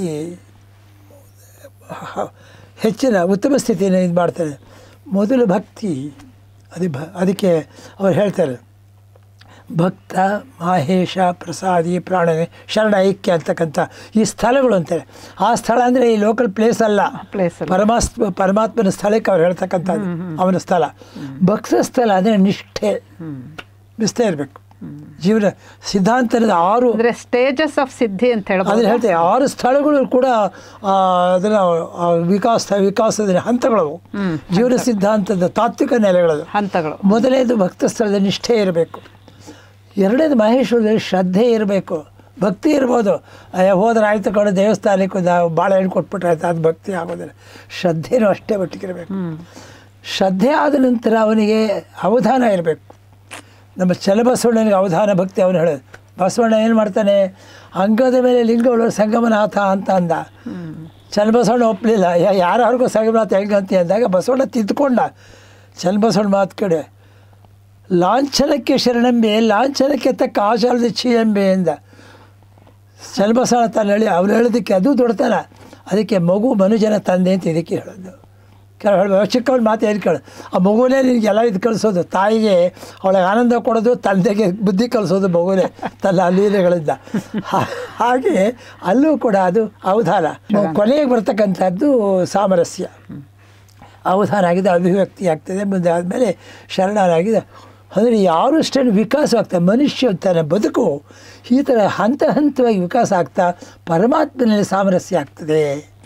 A: ಹ- ಹೆಚ್ಚಿನ ಉತ್ತಮ ಸ್ಥಿತಿಯನ್ನು ಇದು ಮಾಡ್ತಾನೆ ಮೊದಲು ಭಕ್ತಿ ಅದು ಭ ಅದಕ್ಕೆ ಅವ್ರು ಹೇಳ್ತಾರೆ ಭಕ್ತ ಮಾಹೇಶ ಪ್ರಸಾದಿ ಪ್ರಾಣನೆ ಶರಣ ಐಕ್ಯ ಅಂತಕ್ಕಂಥ ಈ ಸ್ಥಳಗಳು ಅಂತಾರೆ ಆ ಸ್ಥಳ ಅಂದರೆ ಈ ಲೋಕಲ್ ಪ್ಲೇಸ್ ಅಲ್ಲ
B: Place ಅಲ್ಲ.
A: ಪರಮಾತ್ಮ ಪರಮಾತ್ಮನ ಸ್ಥಳಕ್ಕೆ ಅವ್ರು ಹೇಳ್ತಕ್ಕಂಥದ್ದು ಅವನ ಸ್ಥಳ ಭಕ್ತ ಸ್ಥಳ ಅಂದರೆ ನಿಷ್ಠೆ ನಿಷ್ಠೆ ಇರಬೇಕು ಜೀವನ ಸಿದ್ಧಾಂತದ ಆರು
B: ಅಂದ್ರೆ ಸ್ಟೇಜಸ್ ಆಫ್ ಸಿದ್ಧಿ ಅಂತ
A: ಅದನ್ನ
B: ಹೇಳ್ಬೋದು
A: ಹೇಳ್ತೇವೆ ಆರು ಸ್ಥಳಗಳು ಕೂಡ ಆ, ಅದನ್ನ ಆ ವಿಕಾಸ ವಿಕಾಸದ ಹಂತಗಳು ಅವು. ಜೀವನ ಸಿದ್ಧಾಂತದ ತಾತ್ವಿಕ ನೆಲೆಗಳದು
B: ಹಂತಗಳು
A: ಮೊದಲನೇದು ಭಕ್ತ ಸ್ಥಳದ ನಿಷ್ಠೆ ಇರಬೇಕು ಎರಡನೇದು ಮಹೇಶ್ವರದಲ್ಲಿ ಶ್ರದ್ಧೆ ಇರಬೇಕು ಭಕ್ತಿ ಇರ್ಬೋದು ಅಯ್ಯ ಹೋದ್ರೆ ಆಯ್ತು ಕಡೆ ದೇವಸ್ಥಾನಕ್ಕೆ ಒಂದು ಬಾಳೆಹಣ್ಣು ಕೊಟ್ಬಿಟ್ರೆ ಆಯ್ತು ಅದು ಭಕ್ತಿ ಆಗೋದಿಲ್ಲ ಶ್ರದ್ಧೆನೂ ಅಷ್ಟೇ ಮಟ್ಟಿಗಿರಬೇಕು ಶ್ರದ್ಧೆ ಆದ ನಂತರ ಅವನಿಗೆ ಅವಧಾನ ಇರಬೇಕು ನಮ್ಮ ಚಲಬಸವಣ್ಣನಿಗೆ ಅವಧಾನ ಭಕ್ತಿ ಅವನು ಹೇಳೋದು ಬಸವಣ್ಣ ಏನು ಮಾಡ್ತಾನೆ ಅಂಗದ ಮೇಲೆ ಲಿಂಗಗಳು ಸಂಗಮನಾಥ ಅಂತ ಅಂದ ಚನ್ನಬಸವಣ್ಣ ಒಪ್ಪಲಿಲ್ಲ ಯಾರ್ಯಾರಿಗೂ ಸಂಗಮನಾಥ ಹೆಂಗಂತ ಅಂದಾಗ ಬಸವಣ್ಣ ತಿದ್ದುಕೊಂಡ ಚನ್ನಬಸವಣ್ಣ ಮಾತು ಕಡೆ ಲಾಂಛನಕ್ಕೆ ಶರಣಂಬೆ ಲಾಂಛನಕ್ಕೆ ತಕ್ಕ ಆಚಾರದ ಚೀಯಂಬೆ ಎಂದ ಚನ್ನಬಸವಣ್ಣ ತಾನು ಹೇಳಿ ಅವ್ರು ಹೇಳೋದಕ್ಕೆ ಅದು ದೊಡ್ಡತನ ಅದಕ್ಕೆ ಮಗು ಮನುಜನ ತಂದೆ ಅಂತ ಇದಕ್ಕೆ ಹೇಳೋದು ಕೆಲವು ಹೇಳ್ಬೋದು ಚಿಕ್ಕವಳು ಮಾತು ಏನು ಕೇಳು ಆ ಮಗುವೇ ನಿನಗೆಲ್ಲ ಇದು ಕಳಿಸೋದು ತಾಯಿಗೆ ಅವಳಿಗೆ ಆನಂದ ಕೊಡೋದು ತಂದೆಗೆ ಬುದ್ಧಿ ಕಲಿಸೋದು ಮಗುವೇ ತನ್ನ ಲೀಲೆಗಳಿಂದ ಹಾ- ಹಾಗೆ ಅಲ್ಲೂ ಕೂಡ ಅದು ಅವಧಾನ ಕೊನೆಗೆ ಬರ್ತಕ್ಕಂಥದ್ದು ಸಾಮರಸ್ಯ ಅವಧಾನ ಆಗಿದೆ ಅಭಿವ್ಯಕ್ತಿ ಆಗ್ತದೆ ಮುಂದೆ ಆದಮೇಲೆ ಶರಣರಾಗಿದೆ ಅಂದರೆ ಯಾರು ಅಷ್ಟೇನು ವಿಕಾಸ ಆಗ್ತದೆ ಮನುಷ್ಯ ತನ್ನ ಬದುಕು ಈ ಥರ ಹಂತ ಹಂತವಾಗಿ ವಿಕಾಸ ಆಗ್ತಾ ಪರಮಾತ್ಮನಲ್ಲಿ ಸಾಮರಸ್ಯ ಆಗ್ತದೆ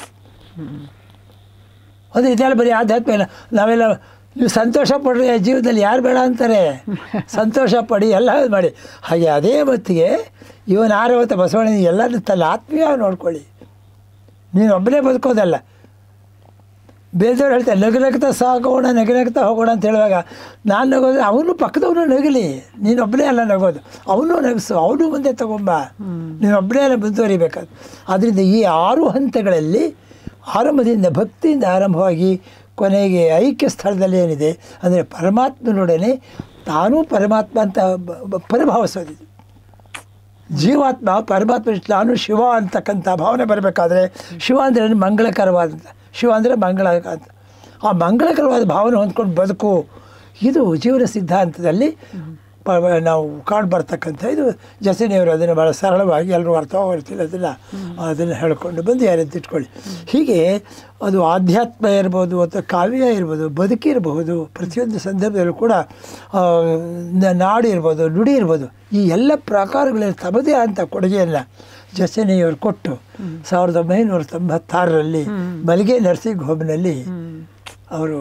A: ಅಂದರೆ ಇದೆಲ್ಲ ಬರೀ ಆಧ್ಯಾತ್ಮ ಇಲ್ಲ ನಾವೆಲ್ಲ ನೀವು ಸಂತೋಷ ಪಡ್ರಿ ಜೀವನದಲ್ಲಿ ಯಾರು ಬೇಡ ಅಂತಾರೆ ಸಂತೋಷ ಪಡಿ ಎಲ್ಲ ಇದು ಮಾಡಿ ಹಾಗೆ ಅದೇ ಹೊತ್ತಿಗೆ ಇವನ್ ಆರವತ್ತ ಬಸವಣ್ಣ ಎಲ್ಲರೂ ತನ್ನ ಆತ್ಮೀಯ ನೋಡ್ಕೊಳ್ಳಿ ನೀನು ಒಬ್ಬನೇ ಬದುಕೋದಲ್ಲ ಬೇರೆದವ್ರು ಹೇಳ್ತಾರೆ ನಗು ನಗ್ತಾ ಸಾಗೋಣ ನಗು ನಗ್ತಾ ಹೋಗೋಣ ಅಂತ ಹೇಳುವಾಗ ನಾನು ನಗೋದು ಅವನು ಪಕ್ಕದವನು ನಗಲಿ ನೀನೊಬ್ಬನೇ ಅಲ್ಲ ನಗೋದು ಅವನು ನಗಿಸು ಅವನು ಮುಂದೆ ತಗೊಂಬ ನೀನೊಬ್ಬನೇ ಅಲ್ಲ ಮುಂದುವರಿಬೇಕಾದ ಆದ್ದರಿಂದ ಈ ಆರು ಹಂತಗಳಲ್ಲಿ ಆರಂಭದಿಂದ ಭಕ್ತಿಯಿಂದ ಆರಂಭವಾಗಿ ಕೊನೆಗೆ ಐಕ್ಯ ಸ್ಥಳದಲ್ಲಿ ಏನಿದೆ ಅಂದರೆ ಪರಮಾತ್ಮನೊಡನೆ ತಾನೂ ಪರಮಾತ್ಮ ಅಂತ ಬ- ಬ- ಪರಿಭಾವಿಸೋದಿದೆ ಜೀವಾತ್ಮ ಪರಮಾತ್ಮ ನಾನು ಶಿವ ಅಂತಕ್ಕಂಥ ಭಾವನೆ ಬರಬೇಕಾದ್ರೆ ಶಿವ ಅಂದರೆ ಮಂಗಳಕರವಾದಂಥ ಶಿವ ಅಂದರೆ ಮಂಗಳ ಅಂತ ಆ ಮಂಗಳಕರವಾದ ಭಾವನೆ ಹೊಂದ್ಕೊಂಡು ಬದುಕು ಇದು ಜೀವನ ಸಿದ್ಧಾಂತದಲ್ಲಿ ಪ ನಾವು ಕಾಣ್ ಬರ್ತಕ್ಕಂಥ ಇದು ಜಸನಿಯವರು ಅದನ್ನು ಭಾಳ ಸರಳವಾಗಿ ಎಲ್ಲರೂ ಅರ್ಥವಾಗಿರ್ತಿಲ್ಲ ಅದನ್ನು ಅದನ್ನು ಹೇಳ್ಕೊಂಡು ಬಂದು ಯಾರಂತ ಇಟ್ಕೊಳ್ಳಿ ಹೀಗೆ ಅದು ಆಧ್ಯಾತ್ಮ ಇರ್ಬೋದು ಅಥವಾ ಕಾವ್ಯ ಇರ್ಬೋದು ಬದುಕಿರಬಹುದು ಪ್ರತಿಯೊಂದು ಸಂದರ್ಭದಲ್ಲೂ ಕೂಡ ಆ, ನ- ನಾಡು ಇರ್ಬೋದು ನುಡಿ ಇರ್ಬೋದು ಈ ಎಲ್ಲ ಪ್ರಕಾರಗಳಲ್ಲಿ ತಮ್ಮದೇ ಅಂತ ಕೊಡುಗೆಯನ್ನು ಜಸನಿಯವರು ಕೊಟ್ಟು ಸಾವಿರದ ಒಂಬೈನೂರ ತೊಂಬತ್ತಾರರಲ್ಲಿ ಮಲ್ಲಿಗೆ ನರ್ಸಿಂಗ್ ಹೋಮ್ನಲ್ಲಿ ಅವರು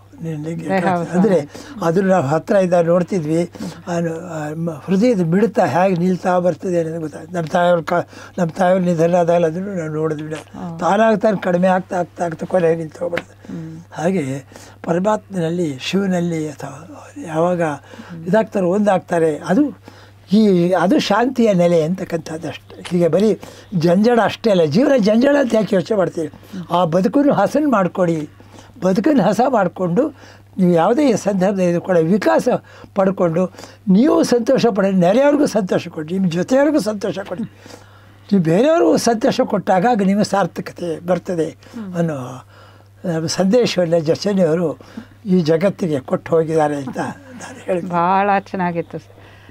A: ಅಂದರೆ ಅದನ್ನು ನಾವು ಹತ್ತಿರ ಇದ್ದಾಗ ನೋಡ್ತಿದ್ವಿ ಅನು- ಆ ಮ- ಹೃದಯದ ಮಿಡಿತ ಹೇಗೆ ನಿಲ್ತಾ ಬರ್ತದೆ ಅನ್ನೋದು ಗೊತ್ತಾಯ್ತು ನಮ್ಮ ತಾಯಿಯವ್ರ ಕ ನಮ್ಮ ತಾಯಿಯವ್ರ ನಿಧನ ಆದಾಗ ಅದನ್ನು ನಾವು ನೋಡಿದ್ವಿ ತಾನಾಗಿ ತಾನು ಕಡಿಮೆ ಆಗ್ತಾ ಆಗ್ತಾ ಆಗ್ತಾ ಕೊನೆ ನಿಂತು ಹೋಗ್ಬಿಡ್ತದೆ ಹಾಗೆ ಪರಮಾತ್ಮನಲ್ಲಿ ಶಿವನಲ್ಲಿ ಅಥವಾ ಯಾವಾಗ ಇದಾಗ್ತಾರೆ ಒಂದಾಗ್ತಾರೆ ಅದು ಈ ಅದು ಶಾಂತಿಯ ನೆಲೆ ಅಂತಕ್ಕಂಥದ್ದು ಅಷ್ಟೇ ಹೀಗೆ ಬರೀ ಜಂಜಡ ಅಷ್ಟೇ ಅಲ್ಲ ಜೀವನ ಜಂಜಡ ಅಂತ ಯಾಕೆ ಯೋಚನೆ ಮಾಡ್ತೀವಿ ಆ ಬದುಕನ್ನು ಹಸನು ಮಾಡಿಕೊಡಿ ಬದುಕನ್ನು ಹಸ ಮಾಡಿಕೊಂಡು ನೀವು ಯಾವುದೇ ಸಂದರ್ಭದಲ್ಲಿ ಇದು ಕೂಡ ವಿಕಾಸ ಪಡ್ಕೊಂಡು ನೀವು ಸಂತೋಷ ಪಡಿ ನೆರೆಯವ್ರಿಗೂ ಸಂತೋಷ ಕೊಡಿ ನಿಮ್ಮ ಜೊತೆಯವ್ರಿಗೂ ಸಂತೋಷ ಕೊಡಿ ನೀವು ಬೇರೆಯವ್ರಿಗೂ ಸಂತೋಷ ಕೊಟ್ಟಾಗ ಆಗ ನಿಮ್ಮ ಸಾರ್ಥಕತೆ ಬರ್ತದೆ ಅನ್ನೋ ಆ, ಸಂದೇಶವನ್ನು ಜಸನಿಯವರು ಈ ಜಗತ್ತಿಗೆ ಕೊಟ್ಟು ಹೋಗಿದ್ದಾರೆ ಅಂತ ನಾನು ಹೇಳ್ತೀನಿ
B: ಭಾಳ ಚೆನ್ನಾಗಿತ್ತು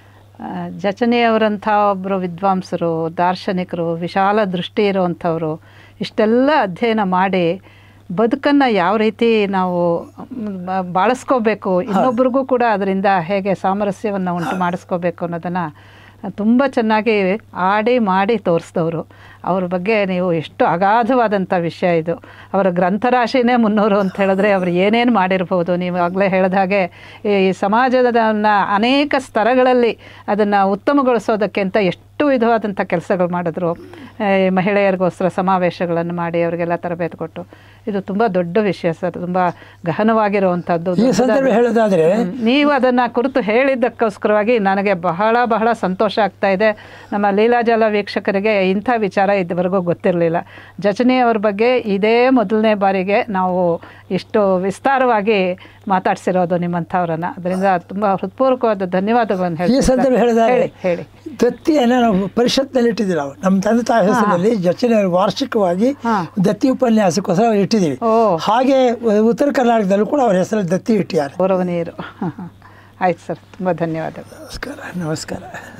B: ಆ, ಜಚನೆಯವರಂಥ ಒಬ್ಬರು ವಿದ್ವಾಂಸರು ದಾರ್ಶನಿಕರು ವಿಶಾಲ ದೃಷ್ಟಿ ಇರುವಂಥವ್ರು ಇಷ್ಟೆಲ್ಲ ಅಧ್ಯಯನ ಮಾಡಿ ಬದುಕನ್ನು ಯಾವ ರೀತಿ ನಾವು ಮ್, ಬ- ಬಾಳಿಸ್ಕೋಬೇಕು ಇನ್ನೊಬ್ರಿಗೂ ಕೂಡ ಅದರಿಂದ ಹೇಗೆ ಸಾಮರಸ್ಯವನ್ನು ಉಂಟು ಮಾಡಿಸ್ಕೋಬೇಕು ಅನ್ನೋದನ್ನು ತುಂಬ ಚೆನ್ನಾಗಿ ಆಡಿ ಮಾಡಿ ತೋರಿಸಿದವರು ಅವ್ರ ಬಗ್ಗೆ ನೀವು ಎಷ್ಟು ಅಗಾಧವಾದಂಥ ವಿಷಯ ಇದು ಅವರ ಗ್ರಂಥರಾಶಿನೇ ಮುನ್ನೂರು ಅಂತ ಹೇಳಿದ್ರೆ ಅವರು ಏನೇನು ಮಾಡಿರ್ಬೋದು ನೀವು ಆಗಲೇ ಹೇಳಿದ ಹಾಗೆ ಈ ಸಮಾಜದನ್ನ ಅನೇಕ ಸ್ತರಗಳಲ್ಲಿ ಅದನ್ನು ಉತ್ತಮಗೊಳಿಸೋದಕ್ಕೆ ಅಂತ ಎಷ್ಟು ವಿಧವಾದಂಥ ಕೆಲಸಗಳು ಮಾಡಿದ್ರು ಈ ಮಹಿಳೆಯರಿಗೋಸ್ಕರ ಸಮಾವೇಶಗಳನ್ನು ಮಾಡಿ ಅವರಿಗೆಲ್ಲ ತರಬೇತಿ ಕೊಟ್ಟು ಇದು ತುಂಬ ದೊಡ್ಡ ವಿಷಯ ಸರ್ ತುಂಬ ಗಹನವಾಗಿರುವಂಥದ್ದು
A: ಈ ಸಂದರ್ಭ ಹೇಳೋದಾದರೆ
B: ಹ್ಮ್. ನೀವು ಅದನ್ನು ಕುರಿತು ಹೇಳಿದ್ದಕ್ಕೋಸ್ಕರವಾಗಿ ನನಗೆ ಬಹಳ ಬಹಳ ಸಂತೋಷ ಆಗ್ತಾ ಇದೆ ನಮ್ಮ ಲೀಲಾಜಾಲ ವೀಕ್ಷಕರಿಗೆ ಇಂಥ ವಿಚಾರ ಇದುವರೆಗೂ ಗೊತ್ತಿರಲಿಲ್ಲ ಜಚನಿ ಅವ್ರ ಬಗ್ಗೆ ಇದೇ ಮೊದಲನೇ ಬಾರಿಗೆ ನಾವು ಇಷ್ಟು ವಿಸ್ತಾರವಾಗಿ ಮಾತಾಡ್ಸಿರೋದು ನಿಮ್ಮಂಥವ್ರನ್ನ ಅದರಿಂದ ತುಂಬ ಹೃತ್ಪೂರ್ವಕವಾದ ಧನ್ಯವಾದಗಳನ್ನು
A: ಈ
B: ಹೇಳ್ತೀನಿ ಸರ್.
A: ಸಂದರ್ಭ ಹೇಳಿದಾಗ
B: ಹೇಳಿ ಹೇಳಿ
A: ದತ್ತಿಯನ್ನು ನಾವು ಪರಿಷತ್ನಲ್ಲಿ ಇಟ್ಟಿದ್ದೀವಿ ನಾವು ನಮ್ಮ ತಂದೆ ತಾಯಿ ಹೆಸರಿನಲ್ಲಿ ಜಚನೆ ವಾರ್ಷಿಕವಾಗಿ
B: ಹಾ.
A: ದತ್ತಿ ಉಪನ್ಯಾಸಕ್ಕೋಸ್ಕರ ಅವ್ರು ಇಟ್ಟಿದ್ದೀವಿ
B: ಓ.
A: ಹಾಗೆ ಉತ್ತರ ಕರ್ನಾಟಕದಲ್ಲೂ ಕೂಡ ಅವ್ರ ಹೆಸರಲ್ಲಿ ದತ್ತಿ ಇಟ್ಟಿದ್ದಾರೆ
B: ಗೌರವನೀಯರು ಆಯ್ತು ಸರ್ ತುಂಬ ಧನ್ಯವಾದಗಳು
A: ನಮಸ್ಕಾರ ನಮಸ್ಕಾರ